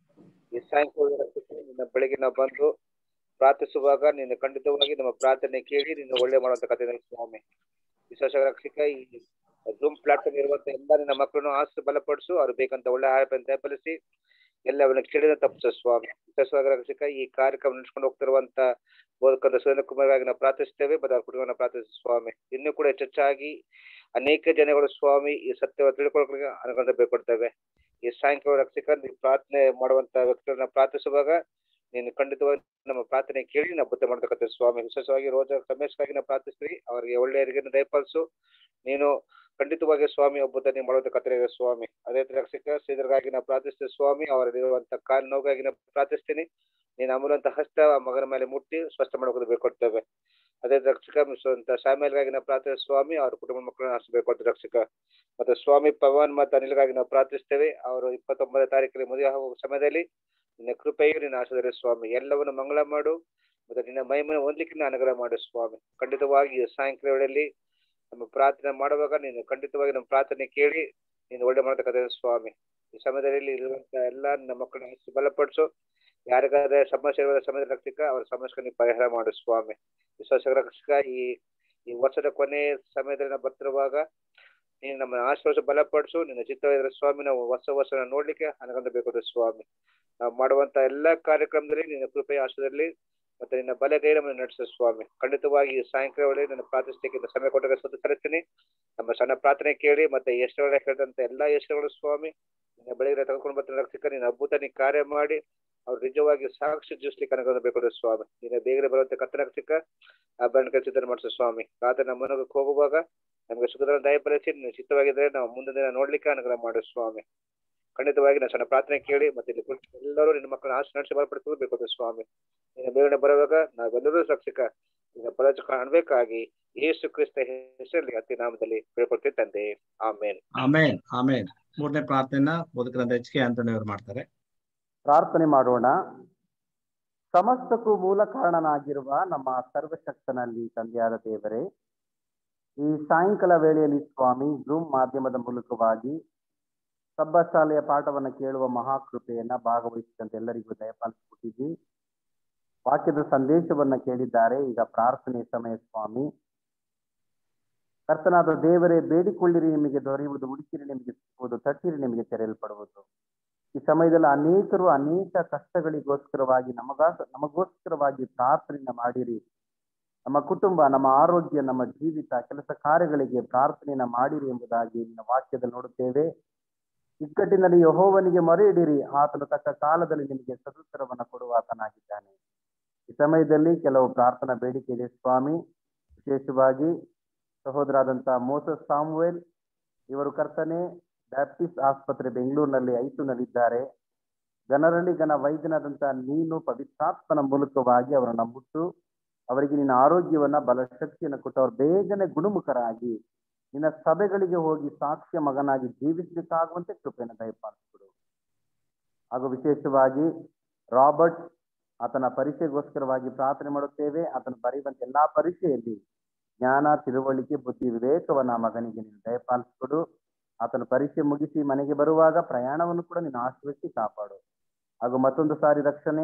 [SPEAKER 18] ಈ ಸಾಯಂಕಾಲ ರಕ್ಷಕ ನಿನ್ನ ಬೆಳಿಗ್ಗೆ ನಾವು ಬಂದು ಪ್ರಾರ್ಥಿಸುವಾಗ ನೀನು ಖಂಡಿತವಾಗಿ ನಮ್ಮ ಪ್ರಾರ್ಥನೆ ಕೇಳಿ ನೀನು ಒಳ್ಳೆ ಮಾಡುವಂತ ಕಥೆ ಸ್ವಾಮಿ ವಿಶ್ವಾಸ ರಕ್ಷಕ ಈ ಜೂಮ್ ಪ್ಲಾಟ್ಫಾರ್ಮ್ ಇರುವಂತ ಎಲ್ಲ ನಿನ್ನ ಮಕ್ಕಳನ್ನು ಆಸ್ತಿ ಬಲಪಡಿಸು ಅವ್ರು ಬೇಕಂತ ಒಳ್ಳೆ ಆಹಾರ ದಯಪಾಲಿಸಿ ಎಲ್ಲವನ್ನ ಕೇಳಿದ ತಪ್ಪಿಸು ಸ್ವಾಮಿ ವಿಶ್ವಾಸ ರಕ್ಷಕ ಈ ಕಾರ್ಯಕ್ರಮ ನಡೆಸ್ಕೊಂಡು ಹೋಗ್ತಿರುವಂತ ಬೋಧಕಂತ ಸುರೇಂದ್ರ ಕುಮಾರ್ಗಾಗಿ ನಾವು ಪ್ರಾರ್ಥಿಸ್ತೇವೆ ಮತ್ತು ಅವ್ರ ಕುಟುಂಬನ ಪ್ರಾರ್ಥಿಸಿ ಸ್ವಾಮಿ ಇನ್ನೂ ಕೂಡ ಹೆಚ್ಚೆಚ್ಚಾಗಿ ಅನೇಕ ಜನಗಳು ಸ್ವಾಮಿ ಈ ಸತ್ಯವ ತಿಳ್ಕೊಳ್ಳೋಕೆ ಅನುಕೂಲ ಬೇಕೊಡ್ತೇವೆ ಈ ಸಾಯಂಕಾಲ ರಕ್ಷಕ ನೀವು ಪ್ರಾರ್ಥನೆ ಮಾಡುವಂತ ವ್ಯಕ್ತಿಗಳನ್ನ ಪ್ರಾರ್ಥಿಸುವಾಗ ನೀನು ಖಂಡಿತವಾಗಿ ನಮ್ಮ ಪ್ರಾರ್ಥನೆ ಕೇಳಿ ನಾವು ಬುದ್ಧ ಮಾಡ್ತಕ್ಕಂಥ ಸ್ವಾಮಿ ವಿಶೇಷವಾಗಿ ರೋಜ ರಮೇಶ್ಗಾಗಿ ನಾವು ಪ್ರಾರ್ಥಿಸ್ತೀವಿ ಅವರಿಗೆ ಒಳ್ಳೆಯವರಿಗೆ ದಯಪಾಲಿಸು ನೀನು ಖಂಡಿತವಾಗಿ ಸ್ವಾಮಿ ಒಬ್ಬ ನೀವು ಮಾಡುವಂತ ಕತ್ತರಿದೆ ಸ್ವಾಮಿ ಅದೇ ರೀತಿ ರಕ್ಷಕ ಶ್ರೀಧರ್ಗಾಗಿ ನಾವು ಪ್ರಾರ್ಥಿಸ್ತೀವಿ ಸ್ವಾಮಿ ಅವರಲ್ಲಿರುವಂತ ಕಾಲು ನೋವಾಗಿ ನಾವು ಪ್ರಾರ್ಥಿಸ್ತೀನಿ ನೀನು ಅಮೂಲಂತ ಹಸ್ತ ಆ ಮಗನ ಮೇಲೆ ಮುಟ್ಟಿ ಸ್ವಸ್ಥ ಮಾಡೋದು ಬೇಕೊಡ್ತೇವೆ ಅದೇ ರಕ್ಷಕ ಅಂತ ಶಾಮಿಲ್ಗಾಗಿ ನಾವು ಪ್ರಾರ್ಥಿಸ ಸ್ವಾಮಿ ಅವ್ರ ಕುಟುಂಬ ಮಕ್ಕಳನ್ನ ಆರಿಸಬೇಕು ರಕ್ಷಕ ಮತ್ತೆ ಸ್ವಾಮಿ ಪವನ್ ಮತ್ತು ಅನಿಲ್ಗಾಗಿ ನಾವು ಪ್ರಾರ್ಥಿಸ್ತೇವೆ ಅವರು ಇಪ್ಪತ್ತೊಂಬತ್ತನೇ ತಾರೀಕಲ್ಲಿ ಮದುವೆ ಆಗುವ ಸಮಯದಲ್ಲಿ ನಿನ್ನ ಕೃಪೆಯು ನಿನ್ನ ಆಶೀರ್ವಾದ ಸ್ವಾಮಿ ಎಲ್ಲವನ್ನು ಮಂಗಳ ಮಾಡು ಮತ್ತೆ ನಿನ್ನ ಮಹಿಮನ ಹೊಂದಲಿಕ್ಕೆ ಅನುಗ್ರಹ ಮಾಡು ಸ್ವಾಮಿ ಖಂಡಿತವಾಗಿ ಈ ಸಾಯಂಕಾಲ ವೇಳೆಯಲ್ಲಿ ನಮ್ಮ ಪ್ರಾರ್ಥನೆ ಮಾಡುವಾಗ ನೀನು ಖಂಡಿತವಾಗಿ ನಮ್ಮ ಪ್ರಾರ್ಥನೆ ಕೇಳಿ ನೀನು ಒಳ್ಳೆ ಮಾಡತಕ್ಕಂಥ ಸ್ವಾಮಿ ಈ ಸಮಯದಲ್ಲಿ ಇರುವಂತ ಎಲ್ಲ ನಮ್ಮ ಮಕ್ಕಳನ್ನ ಹೆಚ್ಚು ಬಲಪಡಿಸು ಯಾರಿಗಾದ್ರೆ ಸಮಸ್ಯೆ ಇರುವ ಸಮಯದ ರಕ್ಷಕ ಅವರ ಸಮಸ್ಯೆ ನೀವು ಪರಿಹಾರ ಮಾಡು ಸ್ವಾಮಿ ವಿಶ್ವಾಸ ರಕ್ಷಕ ಈ ಈ ವರ್ಷದ ಕೊನೆ ಸಮಯದಲ್ಲಿ ನಾವು ಬರ್ತಿರುವಾಗ ನೀನು ನಮ್ಮ ಆಶ್ವಾಸ ಬಲಪಡಿಸು ನಿನ್ನ ಚಿತ್ತವಿದ್ರೆ ಸ್ವಾಮಿ ನಾವು ಹೊಸ ವರ್ಷನ ನೋಡ್ಲಿಕ್ಕೆ ಅನುಗಂಧ ಬೇಕು ಸ್ವಾಮಿ ನಾವು ಮಾಡುವಂತ ಎಲ್ಲಾ ಕಾರ್ಯಕ್ರಮದಲ್ಲಿ ನಿನ್ನ ಕೃಪೆಯ ಆಶ್ರಯದಲ್ಲಿ ಮತ್ತೆ ನಿನ್ನ ಬಲಗೈ ನಮ್ಮನ್ನು ನಡೆಸು ಸ್ವಾಮಿ ಖಂಡಿತವಾಗಿ ಈ ಸಾಯಂಕಾಲ ವೇಳೆ ನನ್ನ ಪ್ರಾರ್ಥಿಸಲಿಕ್ಕೆ ಸಮಯ ಕೊಟ್ಟಾಗ ಸ್ವತಃ ಕರೆಸ್ತೀನಿ ನಮ್ಮ ಸಣ್ಣ ಪ್ರಾರ್ಥನೆ ಕೇಳಿ ಮತ್ತೆ ಎಷ್ಟೊಳಗೆ ಹೇಳಿದಂತ ಎಲ್ಲಾ ಎಷ್ಟುಗಳು ಸ್ವಾಮಿ ನಿನ್ನ ಬೆಳಗ್ಗೆ ತೆಗೆದುಕೊಂಡು ಬರ್ತಾನೆ ರಕ್ಷಕ ನೀನು ಅದ್ಭುತ ನೀ ಕಾರ್ಯ ಮಾಡಿ ಅವ್ರು ನಿಜವಾಗಿ ಸಾಕ್ಷಿ ಜೀವಿಸ್ಲಿಕ್ಕೆ ಅನುಗ್ರಹ ಬೇಕು ಸ್ವಾಮಿ ನಿನ್ನ ಬೇಗನೆ ಬರುವಂತ ಕತ್ತನ ರಕ್ಷಕ ಆ ಬಣ್ಣ ಕೆಲಸ ಮಾಡಿಸು ಸ್ವಾಮಿ ರಾತ್ರಿ ನಮ್ಮ ಮನಗಕ್ಕೆ ಹೋಗುವಾಗ ನಮಗೆ ಸುಖದ ದಯಪಡಿಸಿ ನೀನು ಚಿತ್ತವಾಗಿದ್ರೆ ನಾವು ಮುಂದಿನ ದಿನ ನೋಡ್ಲಿಕ್ಕೆ ಅನುಗ್ರಹ ಮಾಡು ಸ್ವಾಮಿ ಖಂಡಿತವಾಗಿ ನಾನು ಸಣ್ಣ ಪ್ರಾರ್ಥನೆ ಕೇಳಿ ಮತ್ತೆ ಇಲ್ಲಿ ಕುಳಿತು ಎಲ್ಲರೂ ನಿನ್ನ ಮಕ್ಕಳನ್ನ ಆಶೆ ನಡೆಸಿ ಬಲಪಡಿಸಲು ಬೇಕು ಸ್ವಾಮಿ ನಿನ್ನ ಬೇಗನೆ ಬರುವಾಗ ನಾವೆಲ್ಲರೂ ರಕ್ಷಕ ನಿನ್ನ ಪದ ಕಾಣಬೇಕಾಗಿ ಯೇಸು ಕ್ರಿಸ್ತ ಹೆಸರಲ್ಲಿ ಅತಿ ನಾಮದಲ್ಲಿ ಬೇಡ್ಕೊಳ್ತೇವೆ ತಂದೆ ಆಮೇನ್
[SPEAKER 1] ಆಮೇನ್ ಆಮೇನ್ ಮೂರನೇ ಪ್ರಾರ್ಥನೆಯನ್ನ ಬೋಧಕರಂತ ಎಚ್ ಕೆ ಆಂಟೋನಿ ಅವರು ಮಾಡ್ತಾರೆ
[SPEAKER 4] ಪ್ರಾರ್ಥನೆ ಮಾಡೋಣ ಸಮಸ್ತಕ್ಕೂ ಮೂಲ ಕಾರಣನಾಗಿರುವ ನಮ್ಮ ಸರ್ವಶಕ್ತನಲ್ಲಿ ತಂದೆಯಾದ ದೇವರೇ ಈ ಸಾಯಂಕಾಲ ವೇಳೆಯಲ್ಲಿ ಸ್ವಾಮಿ ಜೂಮ್ ಮಾಧ್ಯಮದ ಮೂಲಕವಾಗಿ ಸಬ್ಬ ಶಾಲೆಯ ಪಾಠವನ್ನ ಕೇಳುವ ಮಹಾಕೃಪೆಯನ್ನ ಭಾಗವಹಿಸಿದಂತ ಎಲ್ಲರಿಗೂ ದಯಪಾಲಿಸಿಕೊಟ್ಟಿದ್ದಿ ವಾಕ್ಯದ ಸಂದೇಶವನ್ನ ಕೇಳಿದ್ದಾರೆ ಈಗ ಪ್ರಾರ್ಥನೆ ಸಮಯ ಸ್ವಾಮಿ ಕರ್ತನಾದ ದೇವರೇ ಬೇಡಿಕೊಳ್ಳಿರಿ ನಿಮಗೆ ದೊರೆಯುವುದು ಹುಡುಕಿರಿ ನಿಮಗೆ ಸಿಗುವುದು ತಟ್ಟಿರಿ ನಿಮಗೆ ತೆರೆಯಲ್ಪಡುವುದು ಈ ಸಮಯದಲ್ಲಿ ಅನೇಕರು ಅನೇಕ ಕಷ್ಟಗಳಿಗೋಸ್ಕರವಾಗಿ ನಮಗ ನಮಗೋಸ್ಕರವಾಗಿ ಪ್ರಾರ್ಥನೆಯನ್ನ ಮಾಡಿರಿ ನಮ್ಮ ಕುಟುಂಬ ನಮ್ಮ ಆರೋಗ್ಯ ನಮ್ಮ ಜೀವಿತ ಕೆಲಸ ಕಾರ್ಯಗಳಿಗೆ ಪ್ರಾರ್ಥನೆಯನ್ನ ಮಾಡಿರಿ ಎಂಬುದಾಗಿ ನಿನ್ನ ವಾಕ್ಯದಲ್ಲಿ ನೋಡುತ್ತೇವೆ ಇಕ್ಕಟ್ಟಿನಲ್ಲಿ ಯಹೋವನಿಗೆ ಮೊರೆ ಇಡಿರಿ ಆತನು ತಕ್ಕ ಕಾಲದಲ್ಲಿ ನಿಮಗೆ ಸದುತ್ತರವನ್ನ ಕೊಡುವ ಆತನಾಗಿದ್ದಾನೆ ಈ ಸಮಯದಲ್ಲಿ ಕೆಲವು ಪ್ರಾರ್ಥನಾ ಬೇಡಿಕೆ ಇದೆ ಸ್ವಾಮಿ ವಿಶೇಷವಾಗಿ ಸಹೋದರಾದಂತ ಮೋಸಸ್ ಸಾಮುವೆಲ್ ಇವರು ಕರ್ತನೆ ಬ್ಯಾಪ್ಟಿಸ್ಟ್ ಆಸ್ಪತ್ರೆ ಬೆಂಗಳೂರಿನಲ್ಲಿ ಐಸಿಯುನಲ್ಲಿದ್ದಾರೆ ಗನರಳ್ಳಿ ಗನ ವೈದ್ಯನಾದಂತ ನೀನು ಪವಿತ್ರಾತ್ಮನ ಮೂಲಕವಾಗಿ ಅವರನ್ನ ಮುಟ್ಟು ಅವರಿಗೆ ನಿನ್ನ ಆರೋಗ್ಯವನ್ನ ಬಲಶಕ್ತಿಯನ್ನು ಕೊಟ್ಟು ಅವ್ರು ಬೇಗನೆ ಗುಣಮುಖರಾಗಿ ನಿನ್ನ ಸಭೆಗಳಿಗೆ ಹೋಗಿ ಸಾಕ್ಷ್ಯ ಮಗನಾಗಿ ಜೀವಿಸಲಿಕ್ಕಾಗುವಂತೆ ಕೃಪೆಯನ್ನು ದಯಪಾಲಿಸಿಕೊಡು ಹಾಗೂ ವಿಶೇಷವಾಗಿ ರಾಬರ್ಟ್ ಆತನ ಪರೀಕ್ಷೆಗೋಸ್ಕರವಾಗಿ ಪ್ರಾರ್ಥನೆ ಮಾಡುತ್ತೇವೆ ಆತನ ಬರೆಯುವಂತ ಎಲ್ಲಾ ಪರೀಕ್ಷೆಯಲ್ಲಿ ಜ್ಞಾನ ತಿಳುವಳಿಕೆ ಬುದ್ಧಿ ವಿವೇಕವನ್ನ ಆ ಮಗನಿಗೆ ನೀನು ದಯಪಾಲಿಸಿಕೊಡು ಆತನ ಪರೀಕ್ಷೆ ಮುಗಿಸಿ ಮನೆಗೆ ಬರುವಾಗ ಪ್ರಯಾಣವನ್ನು ಕೂಡ ನೀನು ಆಶ್ರಯಿಸಿ ಕಾಪಾಡು ಹಾಗೂ ಮತ್ತೊಂದು ಸಾರಿ ರಕ್ಷಣೆ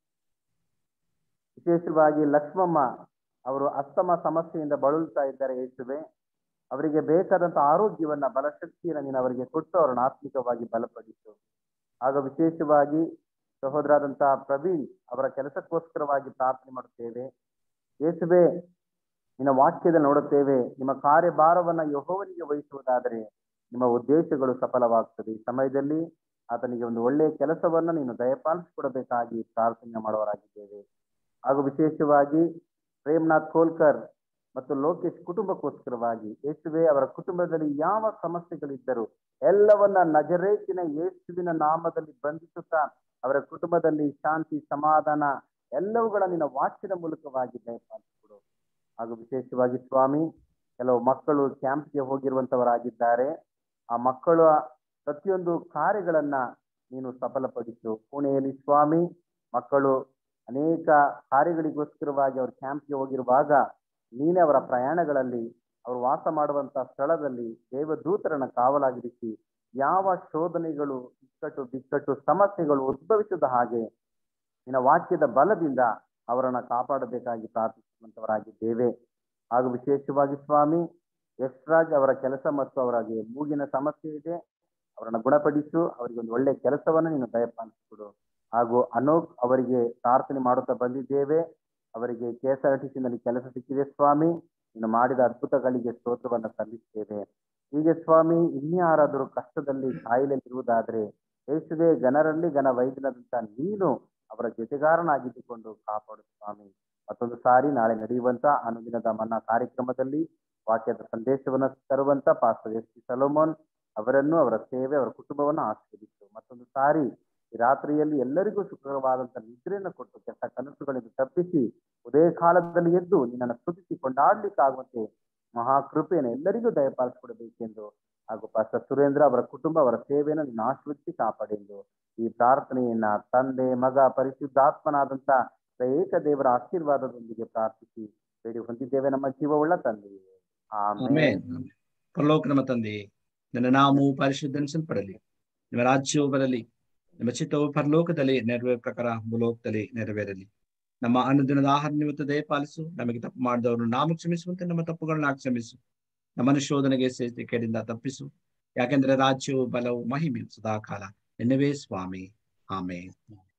[SPEAKER 4] ವಿಶೇಷವಾಗಿ ಲಕ್ಷ್ಮಮ್ಮ ಅವರು ಅಸ್ತಮ ಸಮಸ್ಯೆಯಿಂದ ಬಳಲ್ತಾ ಇದ್ದಾರೆ ಯೇಸುವೆ ಅವರಿಗೆ ಬೇಕಾದಂತ ಆರೋಗ್ಯವನ್ನ ಬಲಶಕ್ತಿಯನ್ನ ನೀನು ಅವರಿಗೆ ಕೊಟ್ಟು ಅವರನ್ನು ಆತ್ಮಿಕವಾಗಿ ಬಲಪಡಿಸು ಆಗ ವಿಶೇಷವಾಗಿ ಸಹೋದರಾದಂತಹ ಪ್ರವೀಣ್ ಅವರ ಕೆಲಸಕ್ಕೋಸ್ಕರವಾಗಿ ಪ್ರಾರ್ಥನೆ ಮಾಡುತ್ತೇವೆ ಯೇಸುವೆ ನಿನ್ನ ವಾಕ್ಯದಲ್ಲಿ ನೋಡುತ್ತೇವೆ ನಿಮ್ಮ ಕಾರ್ಯಭಾರವನ್ನ ಯಹೋವನಿಗೆ ವಹಿಸುವುದಾದರೆ ನಿಮ್ಮ ಉದ್ದೇಶಗಳು ಸಫಲವಾಗ್ತದೆ ಈ ಸಮಯದಲ್ಲಿ ಆತನಿಗೆ ಒಂದು ಒಳ್ಳೆಯ ಕೆಲಸವನ್ನ ನೀನು ದಯಪಾಲಿಸಿಕೊಡಬೇಕಾಗಿ ಪ್ರಾರ್ಥನೆ ಮಾಡುವವರಾಗಿದ್ದೇವೆ ಹಾಗೂ ವಿಶೇಷವಾಗಿ ಪ್ರೇಮ್ನಾಥ್ ಕೋಲ್ಕರ್ ಮತ್ತು ಲೋಕೇಶ್ ಕುಟುಂಬಕ್ಕೋಸ್ಕರವಾಗಿ ಯೇಸುವೆ ಅವರ ಕುಟುಂಬದಲ್ಲಿ ಯಾವ ಸಮಸ್ಯೆಗಳಿದ್ದರೂ ಎಲ್ಲವನ್ನ ನಜರೇತಿನ ಯೇಸುವಿನ ನಾಮದಲ್ಲಿ ಬಂಧಿಸುತ್ತಾ ಅವರ ಕುಟುಂಬದಲ್ಲಿ ಶಾಂತಿ ಸಮಾಧಾನ ಎಲ್ಲವುಗಳ ನಿನ್ನ ವಾಕ್ಯದ ಮೂಲಕವಾಗಿ ದಯಪಾಲಿಸಿಕೊಡು ಹಾಗೂ ವಿಶೇಷವಾಗಿ ಸ್ವಾಮಿ ಕೆಲವು ಮಕ್ಕಳು ಕ್ಯಾಂಪ್ಗೆ ಹೋಗಿರುವಂತವರಾಗಿದ್ದಾರೆ ಆ ಮಕ್ಕಳ ಪ್ರತಿಯೊಂದು ಕಾರ್ಯಗಳನ್ನ ನೀನು ಸಫಲಪಡಿಸು ಪುಣೆಯಲ್ಲಿ ಸ್ವಾಮಿ ಮಕ್ಕಳು ಅನೇಕ ಕಾರ್ಯಗಳಿಗೋಸ್ಕರವಾಗಿ ಅವರು ಕ್ಯಾಂಪ್ಗೆ ಹೋಗಿರುವಾಗ ನೀನೇ ಅವರ ಪ್ರಯಾಣಗಳಲ್ಲಿ ಅವರು ವಾಸ ಮಾಡುವಂತ ಸ್ಥಳದಲ್ಲಿ ದೇವದೂತರನ್ನ ಕಾವಲಾಗಿರಿಸಿ ಯಾವ ಶೋಧನೆಗಳು ಇಕ್ಕಟ್ಟು ಬಿಕ್ಕಟ್ಟು ಸಮಸ್ಯೆಗಳು ಉದ್ಭವಿಸದ ಹಾಗೆ ನಿನ್ನ ವಾಕ್ಯದ ಬಲದಿಂದ ಅವರನ್ನ ಕಾಪಾಡಬೇಕಾಗಿ ಪ್ರಾರ್ಥಿಸುವಂತವರಾಗಿದ್ದೇವೆ ಹಾಗೂ ವಿಶೇಷವಾಗಿ ಸ್ವಾಮಿ ಯಶ್ರಾಜ್ ಅವರ ಕೆಲಸ ಮತ್ತು ಅವರಿಗೆ ಮೂಗಿನ ಸಮಸ್ಯೆ ಇದೆ ಅವರನ್ನ ಗುಣಪಡಿಸು ಅವರಿಗೆ ಒಂದು ಒಳ್ಳೆಯ ಕೆಲಸವನ್ನ ನೀನು ದಯಪಾಲಿಸಿಕೊಡು ಹಾಗೂ ಅನೋಕ್ ಅವರಿಗೆ ಪ್ರಾರ್ಥನೆ ಮಾಡುತ್ತಾ ಬಂದಿದ್ದೇವೆ ಅವರಿಗೆ ಕೆ ಎಸ್ ಆರ್ ಟಿ ನಲ್ಲಿ ಕೆಲಸ ಸಿಕ್ಕಿದೆ ಸ್ವಾಮಿ ನೀನು ಮಾಡಿದ ಅದ್ಭುತಗಳಿಗೆ ಸ್ತೋತ್ರವನ್ನ ಸಲ್ಲಿಸ್ತೇವೆ ಹೀಗೆ ಸ್ವಾಮಿ ಇನ್ಯಾರಾದರೂ ಕಷ್ಟದಲ್ಲಿ ಕಾಯಿಲೆಯಲ್ಲಿರುವುದಾದ್ರೆ ಯೇಸುವೆ ಜನರಲ್ಲಿ ಘನ ವೈದ್ಯನಾದಂತ ನೀನು ಅವರ ಜೊತೆಗಾರನಾಗಿದ್ದುಕೊಂಡು ಕಾಪಾಡು ಸ್ವಾಮಿ ಮತ್ತೊಂದು ಸಾರಿ ನಾಳೆ ನಡೆಯುವಂತ ಅನುದಿನದ ಮನ್ನಾ ಕಾರ್ಯಕ್ರಮದಲ್ಲಿ ವಾಕ್ಯದ ಸಂದೇಶವನ್ನು ತರುವಂತ ಪಾಸ್ಟರ್ ಎಸ್ ಪಿ ಸಲೋಮೋನ್ ಅವರನ್ನು ಅವರ ಸೇವೆ ಅವರ ಕುಟುಂಬವನ್ನು ಆಶೀರ್ವದಿಸು ಮತ್ತೊಂದು ಸಾರಿ ಈ ರಾತ್ರಿಯಲ್ಲಿ ಎಲ್ಲರಿಗೂ ಸುಖವಾದಂತ ನಿದ್ರೆಯನ್ನು ಕೊಟ್ಟು ಕೆಟ್ಟ ಕನಸುಗಳಿಂದ ತಪ್ಪಿಸಿ ಉದಯ ಕಾಲದಲ್ಲಿ ಎದ್ದು ನಿನ್ನನ್ನು ಸ್ತುತಿಸಿ ಕೊಂಡಾಡ್ಲಿಕ್ಕಾಗುವಂತೆ ಮಹಾಕೃಪೆಯನ್ನು ಎಲ್ಲರಿಗೂ ದಯಪಾಲಿಸಿಕೊಡಬೇಕೆಂದು ಹಾಗೂ ಪಾಸ್ಟರ್ ಸುರೇಂದ್ರ ಅವರ ಕುಟುಂಬ ಅವರ ಸೇವೆಯನ್ನು ನಿನ್ನ ಆಶೀರ್ವದಿಸಿ ಕಾಪಾಡೆಂದು ಈ ಪ್ರಾರ್ಥನೆಯನ್ನ ತಂದೆ ಮಗ ಪರಿಶುದ್ಧಾತ್ಮನಾದಂತ ಏಕ ದೇವರ ಆಶೀರ್ವಾದದೊಂದಿಗೆ ಪ್ರಾರ್ಥಿಸಿ ಬೇಡಿ ಹೊಂದಿದ್ದೇವೆ ನಮ್ಮ ಜೀವವುಳ್ಳ ತಂದೆಯೇ ಆಮೇಲೆ
[SPEAKER 1] ಆಮೇನ್ ಪರಲೋಕ ನಮ್ಮ ತಂದೆ ನನ್ನ ನಾಮವು ಪರಿಶುದ್ಧನಿಸಲ್ಪಡಲಿ ನಿಮ್ಮ ರಾಜ್ಯವು ಬರಲಿ ನಿಮ್ಮ ಚಿತ್ತವು ಪರಲೋಕದಲ್ಲಿ ನೆರವೇರ ಪ್ರಕಾರ ಭೂಲೋಕದಲ್ಲಿ ನೆರವೇರಲಿ ನಮ್ಮ ಅನುದಿನದ ಆಹಾರ ನಿಮಿತ್ತ ದಯಪಾಲಿಸು ನಮಗೆ ತಪ್ಪು ಮಾಡಿದವರು ನಾವು ಕ್ಷಮಿಸುವಂತೆ ನಮ್ಮ ತಪ್ಪುಗಳನ್ನ ಕ್ಷಮಿಸು ನಮ್ಮನ್ನು ಶೋಧನೆಗೆ ಸೇರಿಸಿ ಕೇಡಿಂದ ತಪ್ಪಿಸು ಯಾಕೆಂದ್ರೆ ರಾಜ್ಯವು ಬಲವು ಮಹಿಮೆಯು ಸದಾಕಾಲ ಎನ್ನವೇ ಸ್ವಾಮಿ ಆಮೇನ್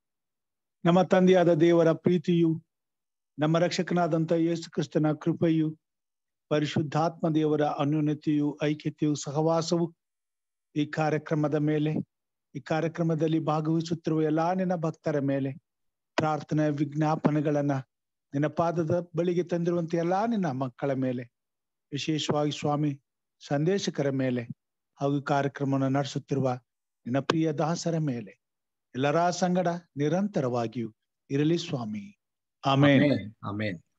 [SPEAKER 8] ನಮ್ಮ ತಂದೆಯಾದ ದೇವರ ಪ್ರೀತಿಯು ನಮ್ಮ ರಕ್ಷಕನಾದಂತ ಯೇಸು ಕ್ರಿಸ್ತನ ಕೃಪೆಯು ಪರಿಶುದ್ಧಾತ್ಮ ದೇವರ ಅನ್ಯೋನ್ಯತೆಯು ಐಕ್ಯತೆಯು ಸಹವಾಸವು ಈ ಕಾರ್ಯಕ್ರಮದ ಮೇಲೆ ಈ ಕಾರ್ಯಕ್ರಮದಲ್ಲಿ ಭಾಗವಹಿಸುತ್ತಿರುವ ಎಲ್ಲಾ ನಿನ್ನ ಭಕ್ತರ ಮೇಲೆ ಪ್ರಾರ್ಥನೆ ವಿಜ್ಞಾಪನೆಗಳನ್ನ ನಿನ್ನ ಪಾದದ ಬಳಿಗೆ ತಂದಿರುವಂತ ಎಲ್ಲಾ ನಿನ್ನ ಮಕ್ಕಳ ಮೇಲೆ ವಿಶೇಷವಾಗಿ ಸ್ವಾಮಿ ಸಂದೇಶಕರ ಮೇಲೆ ಹಾಗೂ ಕಾರ್ಯಕ್ರಮವನ್ನು ನಡೆಸುತ್ತಿರುವ ನಿನ್ನ ಪ್ರಿಯ ದಾಸರ ಮೇಲೆ ಎಲ್ಲರ ಸಂಗಡ ನಿರಂತರವಾಗಿಯೂ ಇರಲಿ ಸ್ವಾಮಿ ಆಮೇನ್
[SPEAKER 1] ಆಮೇನ್